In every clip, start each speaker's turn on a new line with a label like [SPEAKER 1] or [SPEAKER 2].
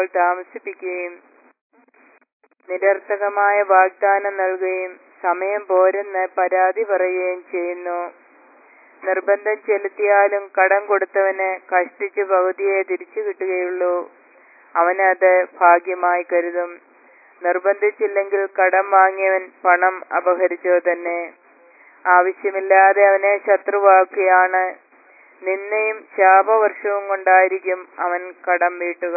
[SPEAKER 1] താമസിപ്പിക്കുകയും നിരർത്ഥകമായ വാഗ്ദാനം നൽകുകയും സമയം പോരെന്ന് പരാതി പറയുകയും ചെയ്യുന്നു നിർബന്ധം ചെലുത്തിയാലും കടം കൊടുത്തവന് കഷ്ടിച്ച് പകുതിയെ തിരിച്ചു കിട്ടുകയുള്ളൂ അവനത് ഭാഗ്യമായി കരുതും നിർബന്ധിച്ചില്ലെങ്കിൽ കടം വാങ്ങിയവൻ പണം അപഹരിച്ചോ തന്നെ ആവശ്യമില്ലാതെ അവനെ ശത്രുവാക്കുകയാണ് നിന്നയും ശാപവർഷവും കൊണ്ടായിരിക്കും അവൻ കടം വീട്ടുക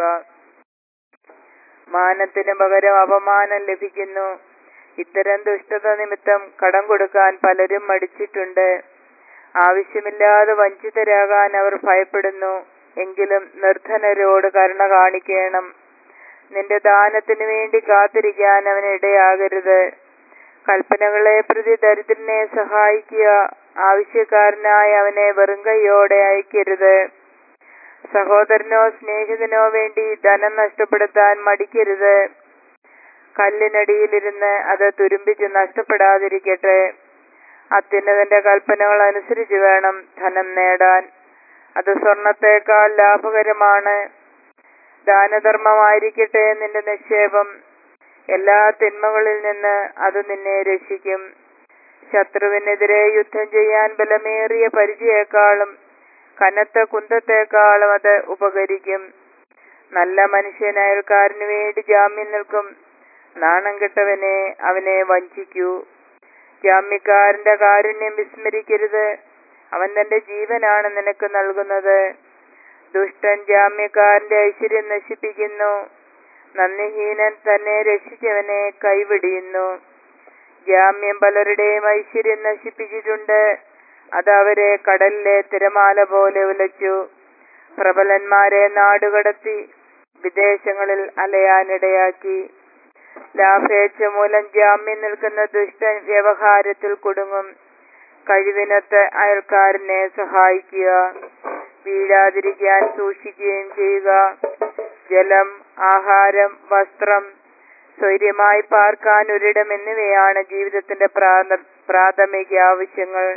[SPEAKER 1] മാനത്തിന് പകരം അപമാനം ലഭിക്കുന്നു ഇത്തരം ദുഷ്ടത നിമിത്തം കടം കൊടുക്കാൻ പലരും മടിച്ചിട്ടുണ്ട് ആവശ്യമില്ലാതെ വഞ്ചിതരാകാൻ അവർ ഭയപ്പെടുന്നു എങ്കിലും നിർധനരോട് കരുണ കാണിക്കണം നിന്റെ ദാനത്തിനു വേണ്ടി കാത്തിരിക്കാൻ അവന് ഇടയാകരുത് കൽപ്പനകളെ പ്രതി ദരിദ്രനെ സഹായിക്കുക ആവശ്യക്കാരനായ അവനെ വെറും കൈയോടെ അയക്കരുത് സഹോദരനോ സ്നേഹിതനോ വേണ്ടി ധനം നഷ്ടപ്പെടുത്താൻ മടിക്കരുത് കല്ലിനടിയിലിരുന്ന് അത് തുരുമ്പിച്ച് നഷ്ടപ്പെടാതിരിക്കട്ടെ അത്യുന്നതന്റെ കൽപ്പനകൾ അനുസരിച്ച് വേണം ധനം നേടാൻ അത് സ്വർണത്തേക്കാൾ ലാഭകരമാണ് ദാനധർമ്മമായിരിക്കട്ടെ നിന്റെ നിക്ഷേപം എല്ലാ തിന്മകളിൽ നിന്ന് അത് നിന്നെ രക്ഷിക്കും ശത്രുവിനെതിരെ യുദ്ധം ചെയ്യാൻ ബലമേറിയ പരിചയേക്കാളും കനത്ത കുന്തത്തേക്കാളും അത് ഉപകരിക്കും നല്ല മനുഷ്യൻ അയൽക്കാരന് വേണ്ടി ജാമ്യം നിൽക്കും നാണം കെട്ടവനെ അവനെ വഞ്ചിക്കൂ ജാമ്യക്കാരന്റെ കാരുണ്യം വിസ്മരിക്കരുത് അവൻ തന്റെ ജീവനാണ് നിനക്ക് നൽകുന്നത് ദുഷ്ടൻ ജാമ്യക്കാരന്റെ ഐശ്വര്യം നശിപ്പിക്കുന്നു നന്ദിഹീനൻ തന്നെ രക്ഷിച്ചവനെ കൈവിടിയുന്നു ജാമ്യം പലരുടെയും ഐശ്വര്യം നശിപ്പിച്ചിട്ടുണ്ട് അത് അവരെ കടലിലെ തിരമാല പോലെ ഉലച്ചു പ്രബലന്മാരെ നാടുകടത്തി വിദേശങ്ങളിൽ അലയാനിടയാക്കി ലാഭേച്ഛ മൂലം ജാമ്യം നിൽക്കുന്ന ദുഷ്ടൻ വ്യവഹാരത്തിൽ കുടുങ്ങും കഴിവിനൊത്ത് അയൽക്കാരനെ സഹായിക്കുക വീഴാതിരിക്കാൻ സൂക്ഷിക്കുകയും ചെയ്യുക ജലം ആഹാരം വസ്ത്രം സ്വൈര്യമായി പാർക്കാൻ ഒരിടം എന്നിവയാണ് ജീവിതത്തിന്റെ പ്രാഥ- പ്രാഥമിക ആവശ്യങ്ങൾ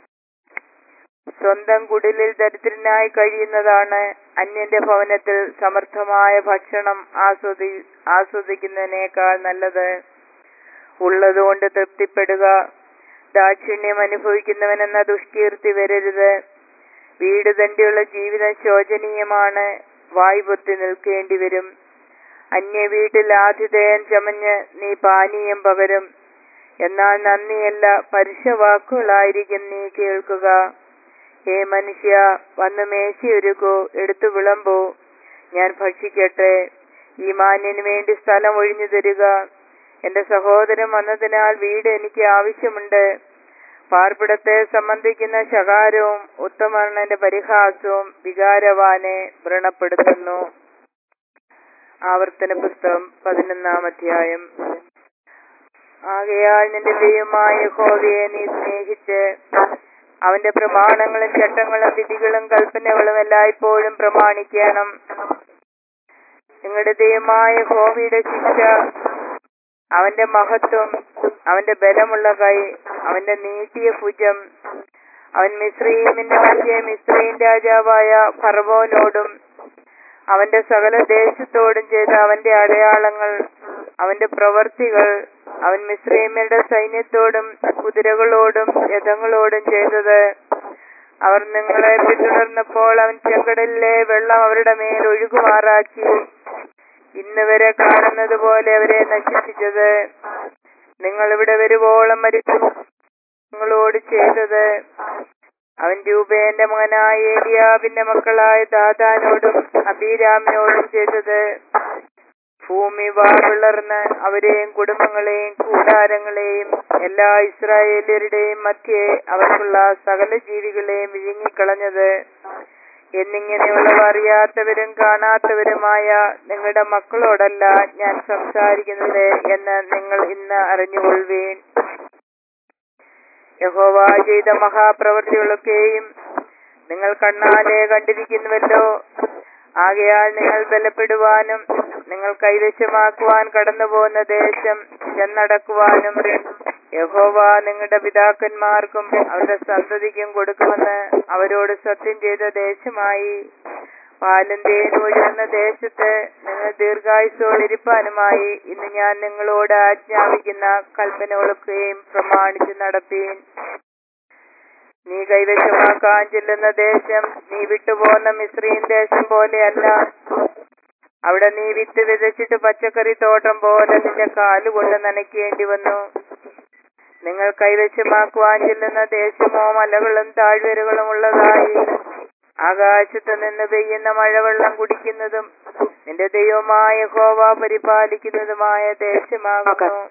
[SPEAKER 1] സ്വന്തം കുടിലിൽ ദരിദ്രനായി കഴിയുന്നതാണ് അന്യന്റെ ഭവനത്തിൽ സമർത്ഥമായ ഭക്ഷണം ആസ്വദി ആസ്വദിക്കുന്നതിനേക്കാൾ നല്ലത് ഉള്ളതുകൊണ്ട് തൃപ്തിപ്പെടുക ദാക്ഷിണ്യം അനുഭവിക്കുന്നവനെന്ന ദുഷ്കീർത്തി വരരുത് വീട് തണ്ടിയുള്ള ജീവിതം ശോചനീയമാണ് വായു പൊത്തി നിൽക്കേണ്ടി വരും അന്യ വീട്ടിൽ ആതിഥേയൻ ചമഞ്ഞ് നീ പാനീയം പകരും എന്നാൽ നന്ദിയല്ല പരുഷവാക്കുകളായിരിക്കും നീ കേൾക്കുക ഹേ മനുഷ്യ വന്ന് മേശയൊരുക്കൂ എടുത്തു വിളമ്പൂ ഞാൻ ഭക്ഷിക്കട്ടെ ഈ മാന്യന് വേണ്ടി സ്ഥലം ഒഴിഞ്ഞു തരിക എന്റെ സഹോദരൻ വന്നതിനാൽ വീട് എനിക്ക് ആവശ്യമുണ്ട് പാർപ്പിടത്തെ സംബന്ധിക്കുന്ന ശകാരവും ഉത്തമർണന്റെ പരിഹാസവും വികാരവാനെ വ്രണപ്പെടുത്തുന്നു ആവർത്തന പുസ്തകം പതിനൊന്നാം അധ്യായം ആകയാൽ നിന്റെ ദൈവമായ ഹോവയെ നീ സ്നേഹിച്ച് അവന്റെ പ്രമാണങ്ങളും ചട്ടങ്ങളും വിധികളും കൽപ്പനകളും എല്ലായ്പ്പോഴും പ്രമാണിക്കണം നിങ്ങളുടെ ദൈവമായ ഹോവിയുടെ ശിക്ഷ അവന്റെ മഹത്വം അവന്റെ ബലമുള്ള കൈ അവന്റെ നീട്ടിയ ഭുജം അവൻ മിശ്രീമിന്റെ മധ്യ മിശ്രീം രാജാവായ ഫറവോനോടും അവന്റെ സകല ദേശത്തോടും ചെയ്ത അവന്റെ അടയാളങ്ങൾ അവന്റെ പ്രവർത്തികൾ അവൻ മിശ്രീമ്യരുടെ സൈന്യത്തോടും കുതിരകളോടും രഥങ്ങളോടും ചെയ്തത് അവർ നിങ്ങളെ പിന്തുടർന്നപ്പോൾ അവൻ ചെങ്കടലിലെ വെള്ളം അവരുടെ മേൽ ഒഴുകുമാറാക്കി ഇന്ന് വരെ കാണുന്നത് പോലെ അവരെ നശിപ്പിച്ചത് നിങ്ങൾ ഇവിടെ വരുവോളം മരിക്കും നിങ്ങളോട് ചെയ്തത് അവൻ രൂപേന്റെ മകനായ ഏലിയാവിന്റെ മക്കളായ ദാദാനോടും അബീരാമിനോടും ചെയ്തത് ഭൂമി വാവിളർന്ന് അവരെയും കുടുംബങ്ങളെയും കൂടാരങ്ങളെയും എല്ലാ ഇസ്രായേല്യരുടെയും മധ്യേ അവർക്കുള്ള സകല ജീവികളെയും വിഴുങ്ങിക്കളഞ്ഞത് എന്നിങ്ങനെയുള്ളവ അറിയാത്തവരും കാണാത്തവരുമായ നിങ്ങളുടെ മക്കളോടല്ല ഞാൻ സംസാരിക്കുന്നത് എന്ന് നിങ്ങൾ ഇന്ന് അറിഞ്ഞുകൊള്ളുവീൻ യഹോവ ചെയ്ത മഹാപ്രവൃത്തികളൊക്കെയും നിങ്ങൾ കണ്ണാലെ കണ്ടിരിക്കുന്നുവല്ലോ ആകയാൽ നിങ്ങൾ ബലപ്പെടുവാനും നിങ്ങൾ കൈവശമാക്കുവാൻ കടന്നു പോകുന്ന ദേശം ചെന്നടക്കുവാനും യഹോവ നിങ്ങളുടെ പിതാക്കന്മാർക്കും അവരുടെ സന്തതിക്കും കൊടുക്കുമെന്ന് അവരോട് സത്യം ചെയ്ത ദേശമായി പാലും തേനും ഒഴുകുന്ന ദേശത്ത് നിങ്ങൾ ദീർഘായുസോടിരിപ്പാനുമായി ഇന്ന് ഞാൻ നിങ്ങളോട് ആജ്ഞാപിക്കുന്ന കൽപ്പനകളൊക്കെയും പ്രമാണിച്ച് നടപ്പീൻ നീ കൈവശമാക്കാൻ ചെല്ലുന്ന ദേശം നീ വിട്ടുപോകുന്ന മിശ്രീൻ ദേശം പോലെയല്ല അവിടെ നീ വിത്ത് വിതച്ചിട്ട് പച്ചക്കറി തോട്ടം പോലെ നിന്റെ കാലുകൊണ്ട് നനയ്ക്കേണ്ടി വന്നു നിങ്ങൾ കൈവശമാക്കുവാൻ ചെല്ലുന്ന ദേശമോ മലകളും താഴ്വരകളും ഉള്ളതായി ആകാശത്ത് നിന്ന് പെയ്യുന്ന മഴവെള്ളം കുടിക്കുന്നതും നിന്റെ ദൈവമായ ഹോവ പരിപാലിക്കുന്നതുമായ ദേശമാകുന്നു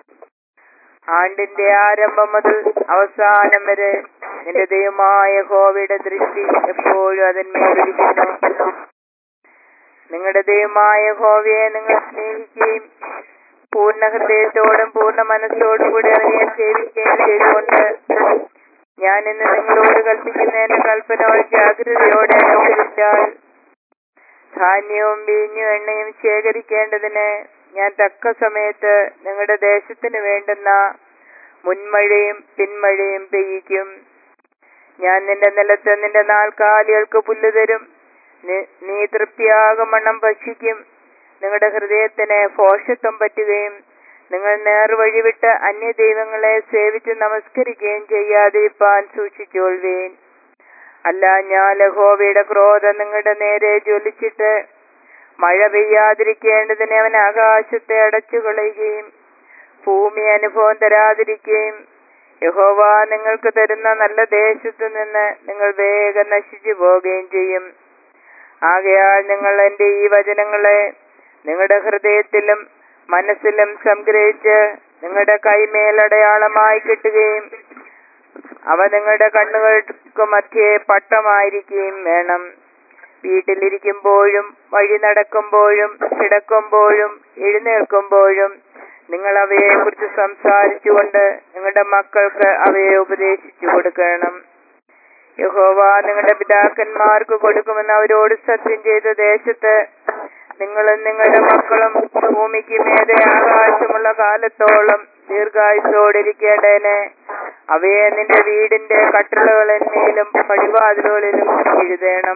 [SPEAKER 1] ആണ്ടിന്റെ ആരംഭം മുതൽ അവസാനം വരെ നിന്റെ ദൈവമായ ഹോവയുടെ ദൃഷ്ടി എപ്പോഴും അതിന്മേലിരിക്കുന്നു നിങ്ങളുടെ ദൈവമായ ഹോവയെ നിങ്ങൾ സ്നേഹിക്കുകയും പൂർണ്ണ ഹൃദയത്തോടും പൂർണ്ണ മനസ്സോടും കൂടി അവനെ സേവിക്കുകയും ചെയ്തുകൊണ്ട് ഞാൻ ഇന്ന് നിങ്ങളോട് കൽപ്പിക്കുന്ന എന്റെ കൽപ്പനകൾ ജാഗ്രതയോടെ അനുസരിച്ചാൽ ധാന്യവും വീഞ്ഞും എണ്ണയും ശേഖരിക്കേണ്ടതിന് ഞാൻ തക്ക സമയത്ത് നിങ്ങളുടെ ദേശത്തിന് വേണ്ടുന്ന മുൻമഴയും പിന്മഴയും പെയ്യിക്കും ഞാൻ നിന്റെ നിലത്ത് നിന്റെ നാൽക്കാലികൾക്ക് പുല്ല് തരും നി- നീ തൃപ്തിയാകമണ്ണം ഭക്ഷിക്കും നിങ്ങളുടെ ഹൃദയത്തിന് ഭോഷത്വം പറ്റുകയും നിങ്ങൾ നേർവഴി വിട്ട് അന്യദൈവങ്ങളെ സേവിച്ച് നമസ്കരിക്കുകയും ചെയ്യാതിരിപ്പാൻ സൂക്ഷിച്ചോൾവീൻ അല്ല ഞാൻ ലഹോവയുടെ ക്രോധം നിങ്ങളുടെ നേരെ ജ്വലിച്ചിട്ട് മഴ പെയ്യാതിരിക്കേണ്ടതിന് അവൻ ആകാശത്തെ അടച്ചു കളയുകയും ഭൂമി അനുഭവം തരാതിരിക്കുകയും യഹോവ നിങ്ങൾക്ക് തരുന്ന നല്ല ദേശത്തു നിന്ന് നിങ്ങൾ വേഗം നശിച്ചു പോവുകയും ചെയ്യും ആകയാൽ നിങ്ങൾ എന്റെ ഈ വചനങ്ങളെ നിങ്ങളുടെ ഹൃദയത്തിലും മനസ്സിലും സംഗ്രഹിച്ച് നിങ്ങളുടെ കൈമേലടയാളമായി കിട്ടുകയും അവ നിങ്ങളുടെ കണ്ണുകൾക്ക് മധ്യേ പട്ടമായിരിക്കുകയും വേണം വീട്ടിലിരിക്കുമ്പോഴും വഴി നടക്കുമ്പോഴും കിടക്കുമ്പോഴും എഴുന്നേൽക്കുമ്പോഴും നിങ്ങൾ അവയെ കുറിച്ച് സംസാരിച്ചുകൊണ്ട് നിങ്ങളുടെ മക്കൾക്ക് അവയെ ഉപദേശിച്ചു കൊടുക്കണം യഹോവ നിങ്ങളുടെ പിതാക്കന്മാർക്ക് കൊടുക്കുമെന്ന് അവരോട് സത്യം ചെയ്ത ദേശത്ത് നിങ്ങളും നിങ്ങളുടെ മക്കളും ഭൂമിക്ക് മേതെ ആകാശമുള്ള കാലത്തോളം ദീർഘായുസോടിരിക്കേണ്ടതിന് അവയെ നിന്റെ വീടിന്റെ കട്ടിളകളിന്മേലും പടിവാതിലുകളിലും എഴുതേണം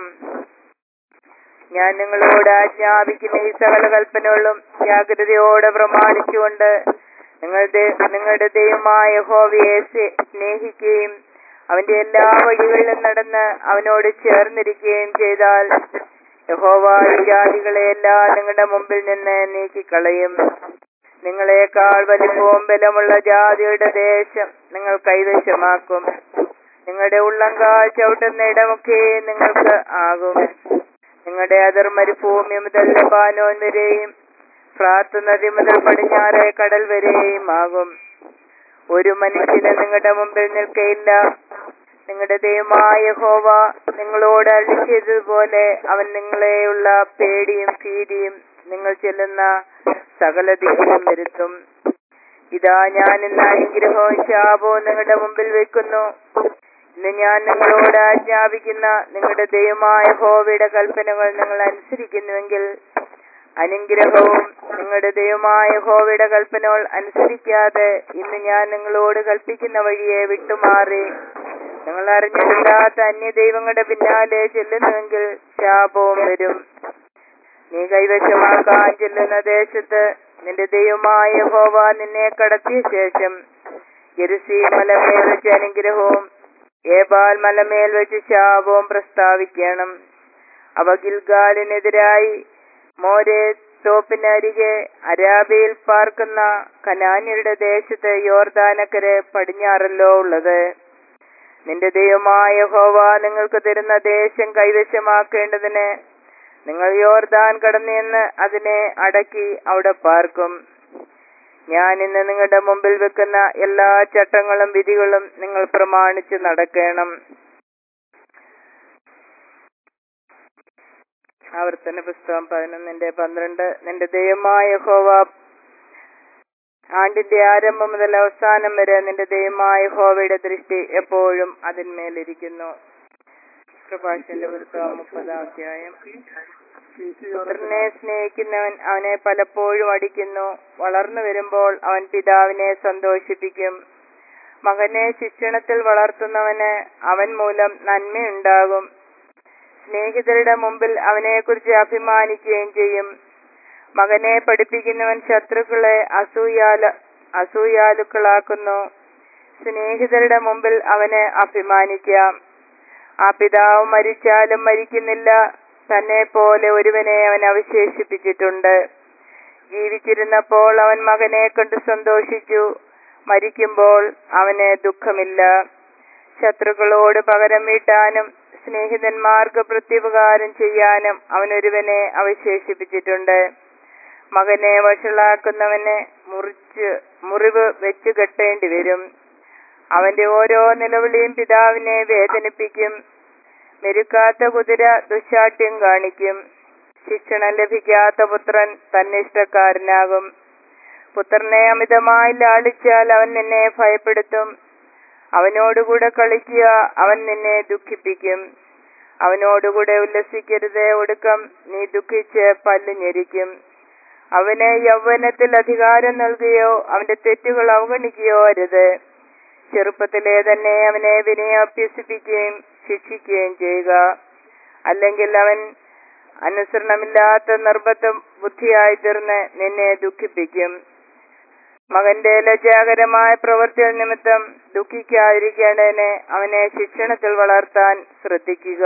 [SPEAKER 1] ഞാൻ നിങ്ങളോട് ആജ്ഞാപിക്കുന്ന ഈ സകല കൽപ്പനകളും ജാഗ്രതയോടെ പ്രമാണിച്ചുകൊണ്ട് നിങ്ങൾ ദേ- നിങ്ങളുടെ ദൈവമായ ഹോവയെ സ്നേഹിക്കുകയും അവന്റെ എല്ലാ വഴികളിലും നടന്ന് അവനോട് ചേർന്നിരിക്കുകയും ചെയ്താൽ യഹോവ ഈ ജാതികളെയെല്ലാം നിങ്ങളുടെ മുമ്പിൽ നിന്ന് നീക്കിക്കളയും നിങ്ങളെക്കാൾ വലിപ്പവും ബലമുള്ള ജാതിയുടെ ദേശം നിങ്ങൾ കൈവശമാക്കും നിങ്ങളുടെ ഉള്ളങ്കാൽ ചവിട്ടുന്ന ഇടമൊക്കെ നിങ്ങൾക്ക് ആകും നിങ്ങളുടെ അതിർ മരുഭൂമി മുതൽ ലബാനോൻ വരെയും ഫ്രാത്ത് നദി മുതൽ പടിഞ്ഞാറെ കടൽ വരെയും ആകും ഒരു മനുഷ്യന് നിങ്ങളുടെ മുമ്പിൽ നിൽക്കയില്ല നിങ്ങളുടെ ദൈവമായ ഹോവ നിങ്ങളോട് അള്ളി ചെയ്തതുപോലെ അവൻ നിങ്ങളെയുള്ള പേടിയും ഭീതിയും നിങ്ങൾ ചെല്ലുന്ന സകല ദിക്കിലും വരുത്തും ഇതാ ഞാൻ ഇന്ന് അനുഗ്രഹവും ശാപവും നിങ്ങളുടെ മുമ്പിൽ വെക്കുന്നു ഇന്ന് ഞാൻ നിങ്ങളോട് ആജ്ഞാപിക്കുന്ന നിങ്ങളുടെ ദൈവമായ ഹോവയുടെ കൽപ്പനകൾ നിങ്ങൾ അനുസരിക്കുന്നുവെങ്കിൽ അനുഗ്രഹവും നിങ്ങളുടെ ദൈവമായ ഹോവയുടെ കൽപ്പനകൾ അനുസരിക്കാതെ ഇന്ന് ഞാൻ നിങ്ങളോട് കൽപ്പിക്കുന്ന വഴിയെ വിട്ടുമാറി നിങ്ങൾ അറിഞ്ഞിട്ടില്ലാത്ത അന്യ ദൈവങ്ങളുടെ പിന്നാലെ ചെല്ലുന്നുവെങ്കിൽ ശാപവും വരും നീ കൈവശമാക്കാൻ ചെല്ലുന്ന ദേശത്ത് നിന്റെ ദൈവമായ ഹോവ നിന്നെ കടത്തിയ ശേഷം യെരുസീ മലമേൽ വെച്ച് അനുഗ്രഹവും ഏബാൽ മലമേൽ വെച്ച് ശാപവും പ്രസ്താവിക്കണം അവ ഗിൽഗാലിനെതിരായി മോരെ തോപ്പിനരികെ അരാബിയിൽ പാർക്കുന്ന കനാന്യരുടെ ദേശത്ത് യോർദാനക്കരെ പടിഞ്ഞാറല്ലോ ഉള്ളത് നിന്റെ ദൈവമായ ഹോവ നിങ്ങൾക്ക് തരുന്ന ദേശം കൈവശമാക്കേണ്ടതിന് നിങ്ങൾ യോർദാൻ കടന്നെന്ന് അതിനെ അടക്കി അവിടെ പാർക്കും ഞാൻ ഇന്ന് നിങ്ങളുടെ മുമ്പിൽ വെക്കുന്ന എല്ലാ ചട്ടങ്ങളും വിധികളും നിങ്ങൾ പ്രമാണിച്ച് നടക്കണം ആവർത്തന പുസ്തകം പതിനൊന്നിന്റെ പന്ത്രണ്ട് നിന്റെ ദൈവമായ ഹോവ ആണ്ടിന്റെ ആരംഭം മുതൽ അവസാനം വരെ നിന്റെ ദൈവമായ ഹോവയുടെ ദൃഷ്ടി എപ്പോഴും അതിന്മേലിരിക്കുന്നു പ്രഭാഷന്റെ പുസ്തകം മുപ്പതാം അധ്യായം പുത്രനെ സ്നേഹിക്കുന്നവൻ അവനെ പലപ്പോഴും അടിക്കുന്നു വളർന്നു വരുമ്പോൾ അവൻ പിതാവിനെ സന്തോഷിപ്പിക്കും മകനെ ശിക്ഷണത്തിൽ വളർത്തുന്നവന് അവൻ മൂലം നന്മയുണ്ടാകും സ്നേഹിതരുടെ മുമ്പിൽ അവനെക്കുറിച്ച് അഭിമാനിക്കുകയും ചെയ്യും മകനെ പഠിപ്പിക്കുന്നവൻ ശത്രുക്കളെ അസൂയാല അസൂയാലുക്കളാക്കുന്നു സ്നേഹിതരുടെ മുമ്പിൽ അവന് അഭിമാനിക്കാം ആ പിതാവ് മരിച്ചാലും മരിക്കുന്നില്ല തന്നെ പോലെ ഒരുവനെ അവൻ അവശേഷിപ്പിച്ചിട്ടുണ്ട് ജീവിച്ചിരുന്നപ്പോൾ അവൻ മകനെ കണ്ട് സന്തോഷിച്ചു മരിക്കുമ്പോൾ അവന് ദുഃഖമില്ല ശത്രുക്കളോട് പകരം വീട്ടാനും സ്നേഹിതന്മാർക്ക് പ്രത്യുപകാരം ചെയ്യാനും അവൻ ഒരുവനെ അവശേഷിപ്പിച്ചിട്ടുണ്ട് മകനെ വഷളാക്കുന്നവനെ മുറിച്ച് മുറിവ് വെച്ചു കെട്ടേണ്ടി വരും അവന്റെ ഓരോ നിലവിളിയും പിതാവിനെ വേദനിപ്പിക്കും മെരുക്കാത്ത കുതിര ദുശാഠ്യം കാണിക്കും ശിക്ഷണം ലഭിക്കാത്ത പുത്രൻ തന്നിഷ്ടക്കാരനാകും പുത്രനെ അമിതമായി ലാളിച്ചാൽ അവൻ നിന്നെ ഭയപ്പെടുത്തും അവനോടുകൂടെ കളിക്കുക അവൻ നിന്നെ ദുഃഖിപ്പിക്കും അവനോടുകൂടെ ഉല്ലസിക്കരുത് ഒടുക്കം നീ ദുഃഖിച്ച് പല്ല് ഞെരിക്കും അവന് യൗവനത്തിൽ അധികാരം നൽകുകയോ അവന്റെ തെറ്റുകൾ അവഗണിക്കുകയോ അരുത് ചെറുപ്പത്തിലെ തന്നെ അവനെ വിനയം അഭ്യസിപ്പിക്കുകയും ശിക്ഷിക്കുകയും ചെയ്യുക അല്ലെങ്കിൽ അവൻ അനുസരണമില്ലാത്ത നിർബന്ധ ബുദ്ധിയായി തീർന്ന് നിന്നെ ദുഃഖിപ്പിക്കും മകന്റെ ലജ്ജാകരമായ പ്രവൃത്തികൾ നിമിത്തം ദുഃഖിക്കാതിരിക്കേണ്ടതിന് അവനെ ശിക്ഷണത്തിൽ വളർത്താൻ ശ്രദ്ധിക്കുക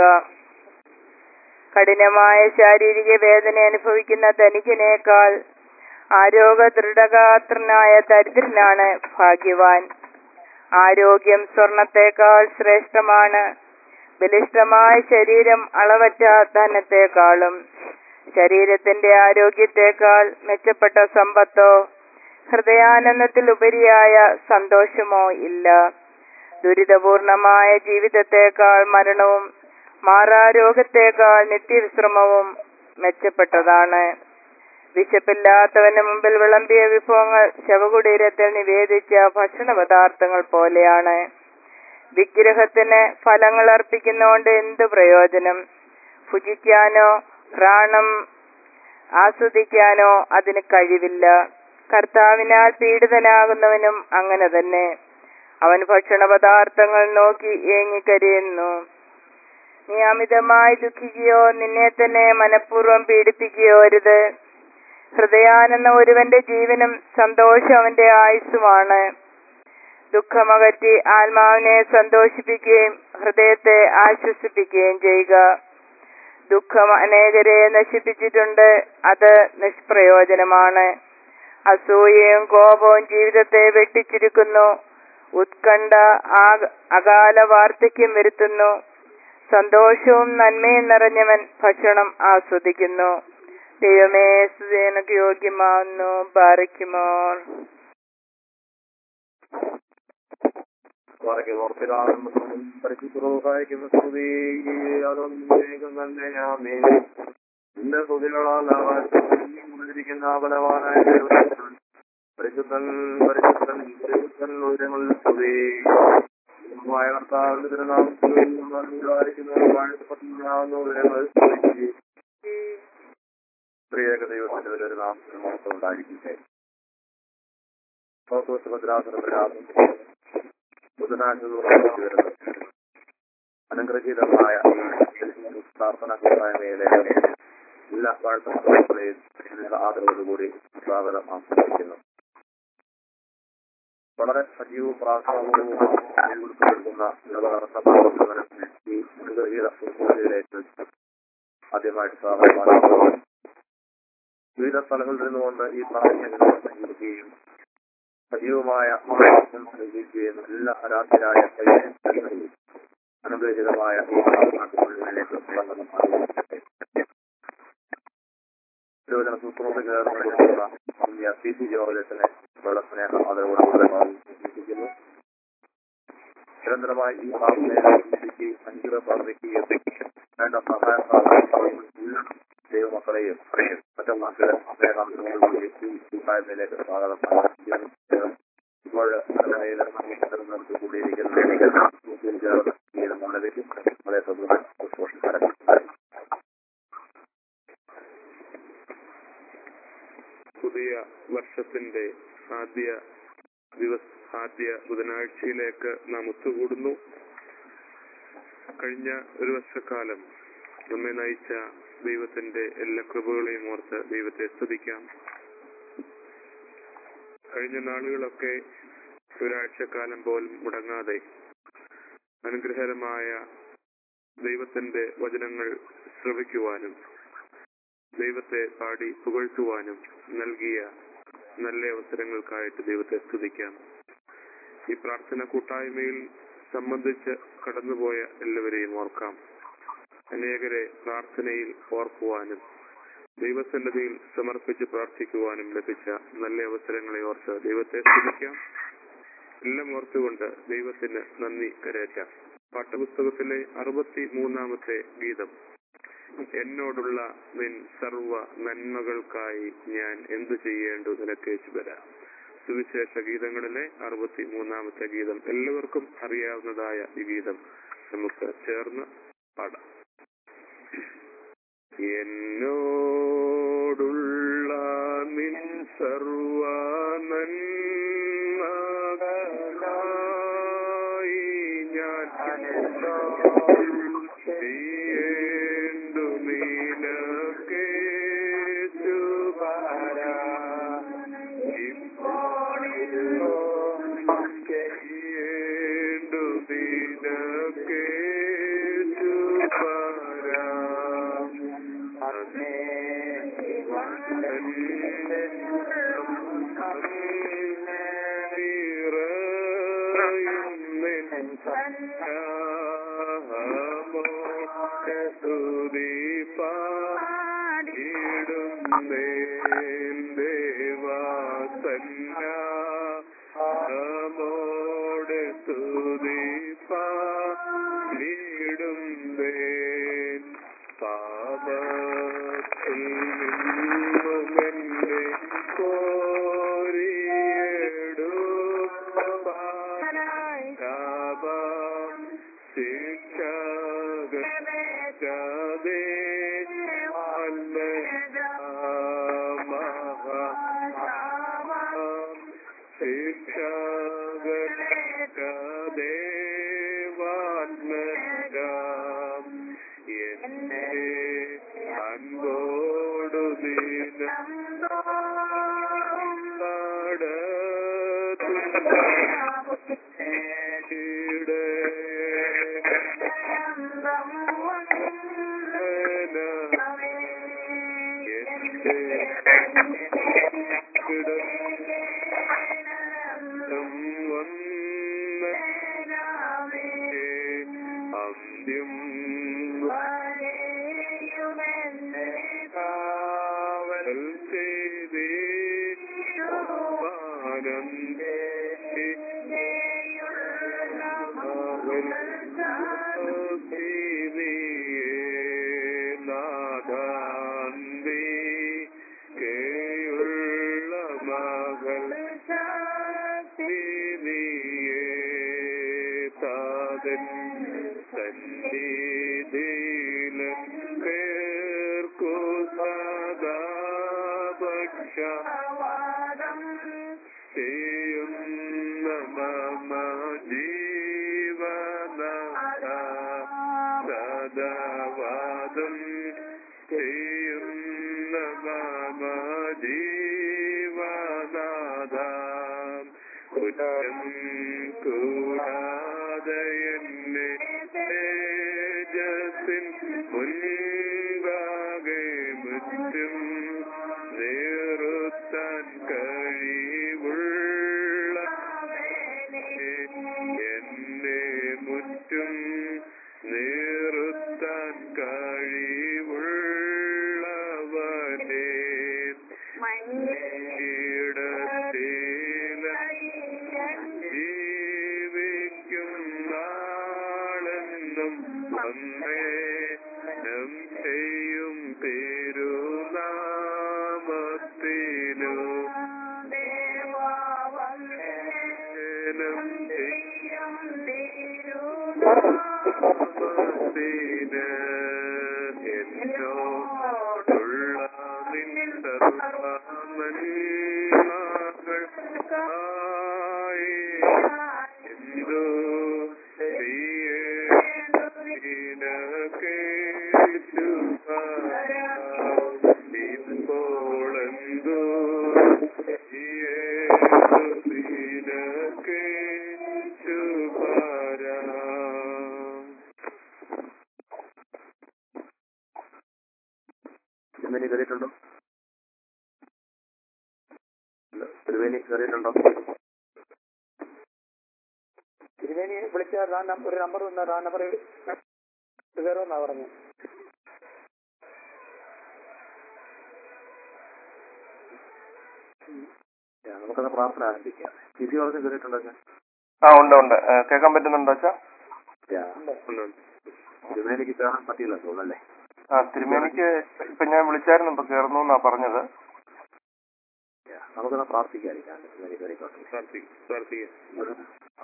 [SPEAKER 1] കഠിനമായ ശാരീരിക വേദന അനുഭവിക്കുന്ന ധനികനേക്കാൾ ആരോഗ്യ ദൃഢഗാത്രനായ ദരിദ്രനാണ് ഭാഗ്യവാൻ ആരോഗ്യം സ്വർണത്തേക്കാൾ ശ്രേഷ്ഠമാണ് ബലിഷ്ഠമായ ശരീരം അളവറ്റ ധനത്തെക്കാളും ശരീരത്തിന്റെ ആരോഗ്യത്തെക്കാൾ മെച്ചപ്പെട്ട സമ്പത്തോ ഹൃദയാനന്ദത്തിൽ ഉപരിയായ സന്തോഷമോ ഇല്ല ദുരിതപൂർണമായ ജീവിതത്തെക്കാൾ മരണവും മാറാരോഗത്തേക്കാൾ നിത്യവിശ്രമവും മെച്ചപ്പെട്ടതാണ് വിശപ്പില്ലാത്തവന് മുമ്പിൽ വിളമ്പിയ വിഭവങ്ങൾ ശവകുടീരത്തിൽ നിവേദിച്ച ഭക്ഷണ പദാർത്ഥങ്ങൾ പോലെയാണ് വിഗ്രഹത്തിന് ഫലങ്ങൾ അർപ്പിക്കുന്നതുകൊണ്ട് എന്ത് പ്രയോജനം ഭുജിക്കാനോ പ്രാണം ആസ്വദിക്കാനോ അതിന് കഴിവില്ല കർത്താവിനാൽ പീഡിതനാകുന്നവനും അങ്ങനെ തന്നെ അവൻ ഭക്ഷണ പദാർത്ഥങ്ങൾ നോക്കി ഏങ്ങിക്കരയുന്നു നീ അമിതമായി ദുഃഖിക്കുകയോ നിന്നെ തന്നെ മനഃപൂർവ്വം പീഡിപ്പിക്കുകയോ അരുത് ഹൃദയാനെന്ന ഒരുവന്റെ ജീവനും സന്തോഷം അവന്റെ ആയുസ്സുമാണ് ദുഃഖമകറ്റി ആത്മാവിനെ സന്തോഷിപ്പിക്കുകയും ഹൃദയത്തെ ആശ്വസിപ്പിക്കുകയും ചെയ്യുക ദുഃഖം അനേകരെ നശിപ്പിച്ചിട്ടുണ്ട് അത് നിഷ്പ്രയോജനമാണ് അസൂയയും കോപവും ജീവിതത്തെ വെട്ടിച്ചിരിക്കുന്നു ഉത്കണ്ഠ അകാല വാർദ്ധക്യം വരുത്തുന്നു സന്തോഷവും നന്മയും നിറഞ്ഞവൻ ഭക്ഷണം ആസ്വദിക്കുന്നു ദൈവമേ സുതേനക്ക് യോഗ്യമാവുന്നു പാറിക്കുമോർ
[SPEAKER 2] നിന്റെ സ്തുതികളാൽ ആകാശിരിക്കുന്ന ബലവാനായ പരിശുദ്ധൻ പരിശുദ്ധൻ പരിശുദ്ധൻ ഉയരങ്ങളിൽ സ്തുതി മായ കർത്താവിന്റെ തിരുനാമത്തിൽ പ്രിയക ദൈവത്തിന്റെ ഒരു നാമത്തിന് മഹത്വം ഉണ്ടായിരിക്കട്ടെ അനുഗ്രഹീതമായ പ്രാർത്ഥന കൂട്ടായ്മയിലെ എല്ലാ വാഴ്ത്തകളെയും ആദരവോടുകൂടി സ്വാഗതം ആസ്വദിക്കുന്നു വളരെ സജീവ പ്രാർത്ഥനവും കൊടുക്കുന്ന ഈ അനുഗ്രഹീത സുഹൃത്തിലേക്ക് ആദ്യമായിട്ട് സ്വാഗതം വിവിധ സ്ഥലങ്ങളിൽ നിന്നുകൊണ്ട് ഈ പ്രാർത്ഥന സംഘടിപ്പിക്കുകയും സജീവമായ നൽകുകയും എല്ലാ ആരാധ്യരായ അനുഗ്രഹിതമായ ഈ പ്രാർത്ഥനകളിലേക്ക് തിരുവചന സൂത്രമുള്ള പി സി ജോർജസിനെ വളരെ സ്നേഹം അതോടെ സൂചിപ്പിക്കുന്നു നിരന്തരമായി ഈ പ്രാർത്ഥനയെ അഞ്ചുക പ്രാർത്ഥിക്കുകയും വേണ്ട സഹായ സഹായങ്ങളെയും ദൈവമക്കളെയും മറ്റു മക്കളെ സ്നേഹം കൂട്ടായ്മയിലേക്ക് സ്വാഗതം ഇപ്പോൾ നിർത്തി കൂടിയിരിക്കുന്ന നമ്മളേക്കും അതേ ശുശ്രൂഷക്കാരൻ
[SPEAKER 3] പുതിയ വർഷത്തിന്റെ ആദ്യ ദിവസ ആദ്യ ബുധനാഴ്ചയിലേക്ക് നാം ഒത്തുകൂടുന്നു കഴിഞ്ഞ ഒരു വർഷക്കാലം നമ്മെ നയിച്ച ദൈവത്തിന്റെ എല്ലാ കൃപകളെയും ഓർത്ത് ദൈവത്തെ സ്തുതിക്കാം കഴിഞ്ഞ നാളുകളൊക്കെ ഒരാഴ്ചക്കാലം പോലും മുടങ്ങാതെ അനുഗ്രഹകരമായ ദൈവത്തിന്റെ വചനങ്ങൾ ശ്രവിക്കുവാനും ദൈവത്തെ പാടി പുകഴ്ത്തുവാനും നൽകിയ നല്ല അവസരങ്ങൾക്കായിട്ട് ദൈവത്തെ സ്തുതിക്കാം ഈ പ്രാർത്ഥന കൂട്ടായ്മയിൽ സംബന്ധിച്ച് കടന്നുപോയ എല്ലാവരെയും ഓർക്കാം അനേകരെ പ്രാർത്ഥനയിൽ ഓർക്കുവാനും ദൈവസന്നദ്ധിയിൽ സമർപ്പിച്ച് പ്രാർത്ഥിക്കുവാനും ലഭിച്ച നല്ല അവസരങ്ങളെ ഓർത്ത് ദൈവത്തെ സ്തുതിക്കാം എല്ലാം ഓർത്തുകൊണ്ട് ദൈവത്തിന് നന്ദി കരയറ്റാം പാഠപുസ്തകത്തിലെ അറുപത്തി മൂന്നാമത്തെ ഗീതം എന്നോടുള്ള നിൻ സർവ നന്മകൾക്കായി ഞാൻ എന്തു ചെയ്യേണ്ടു നിനക്കേച്ചു വരാം സുവിശേഷ ഗീതങ്ങളിലെ അറുപത്തി മൂന്നാമത്തെ ഗീതം എല്ലാവർക്കും അറിയാവുന്നതായ ഈ ഗീതം നമുക്ക് ചേർന്ന് പാടാം എന്നോടുള്ള നിൻ സർവ നന്മകൾക്കായി ഞാൻ ചെയ്യേണ്ടു നിനക്കേച്ചു ചെയ്യേണ്ടു നിനക്കേച്ചു പരാം ോടെ തുതിപ്പാ വീടും വേൻ പാപത്തിൽ നിന്നുമെന്നെ കോരിയെടു പാപം ശിക്ഷകേ ശിക്ഷകേവാത്മകം എന്നെ അൻപോടു ദിനം അന്ത്യം കാവൽ ചെയ്തേ ആനന്ദേ നാദാന്തി കേയുള്ള മകൾ നീയേ താതൻ സന്നിധിയിലും കേർക്കു സദാ പക്ഷ ചെയ്യുന്ന മമ ജീവന സദാവാദം ചെയ്യുന്ന മമ ജീവനാഥ കുറ്റം കൂടാതെ എന്നെ തേജസ്സിൻ മുൻപാകെ മുറ്റും നേറുത്താൻ കഴിവുള്ള എന്നെ മുറ്റും നേറുത്താൻ കഴിവുള്ളവനെ ഇടത്തില ജീവിക്കും നാളെന്നും അന്നേരം ചെയ്യും പെരുനാമത്തിനു നം ചെയ്യും നാമത്തിന് എന്നോടുള്ള നിൻ സർവമന്മാകൾ ആയി എന്തു ചെയ്യേണ്ടതിനക്കേറ്റു
[SPEAKER 2] തിരുവേനി കയറിയിട്ടുണ്ടോ
[SPEAKER 4] തിരുവേനി വിളിച്ച ആ നം- ഒരു നമ്പർ തന്ന ആ നമ്പർ കയറുമെന്നാ പറഞ്ഞു
[SPEAKER 2] ആ, നമുക്കത് പ്രാർത്ഥന ആരംഭിക്കാം സ്ഥിതി പറഞ്ഞ് കയറിയിട്ടുണ്ടോ ഞാൻ
[SPEAKER 5] ആ ഉണ്ട് ഉണ്ട് ഏ, കേൾക്കാൻ പറ്റുന്നുണ്ടോ അച്ഛാ
[SPEAKER 3] ഉണ്ട്, ഉണ്ട്.
[SPEAKER 2] തിരുവേനിക്ക് കയറാൻ പറ്റിയില്ല തോന്നല്ലേ
[SPEAKER 5] ആ തിരുമേനിക്ക് ഇപ്പൊ ഞാൻ വിളിച്ചായിരുന്നു ഇപ്പൊ കയറുന്നു എന്നാ പറഞ്ഞത്
[SPEAKER 2] നമുക്കത് പ്രാർത്ഥിക്കാതിരിക്കാം തിരുവേനി കയറിക്കോട്ടെ
[SPEAKER 3] പ്രാർത്ഥിക്കും പ്രാർത്ഥിക്കാം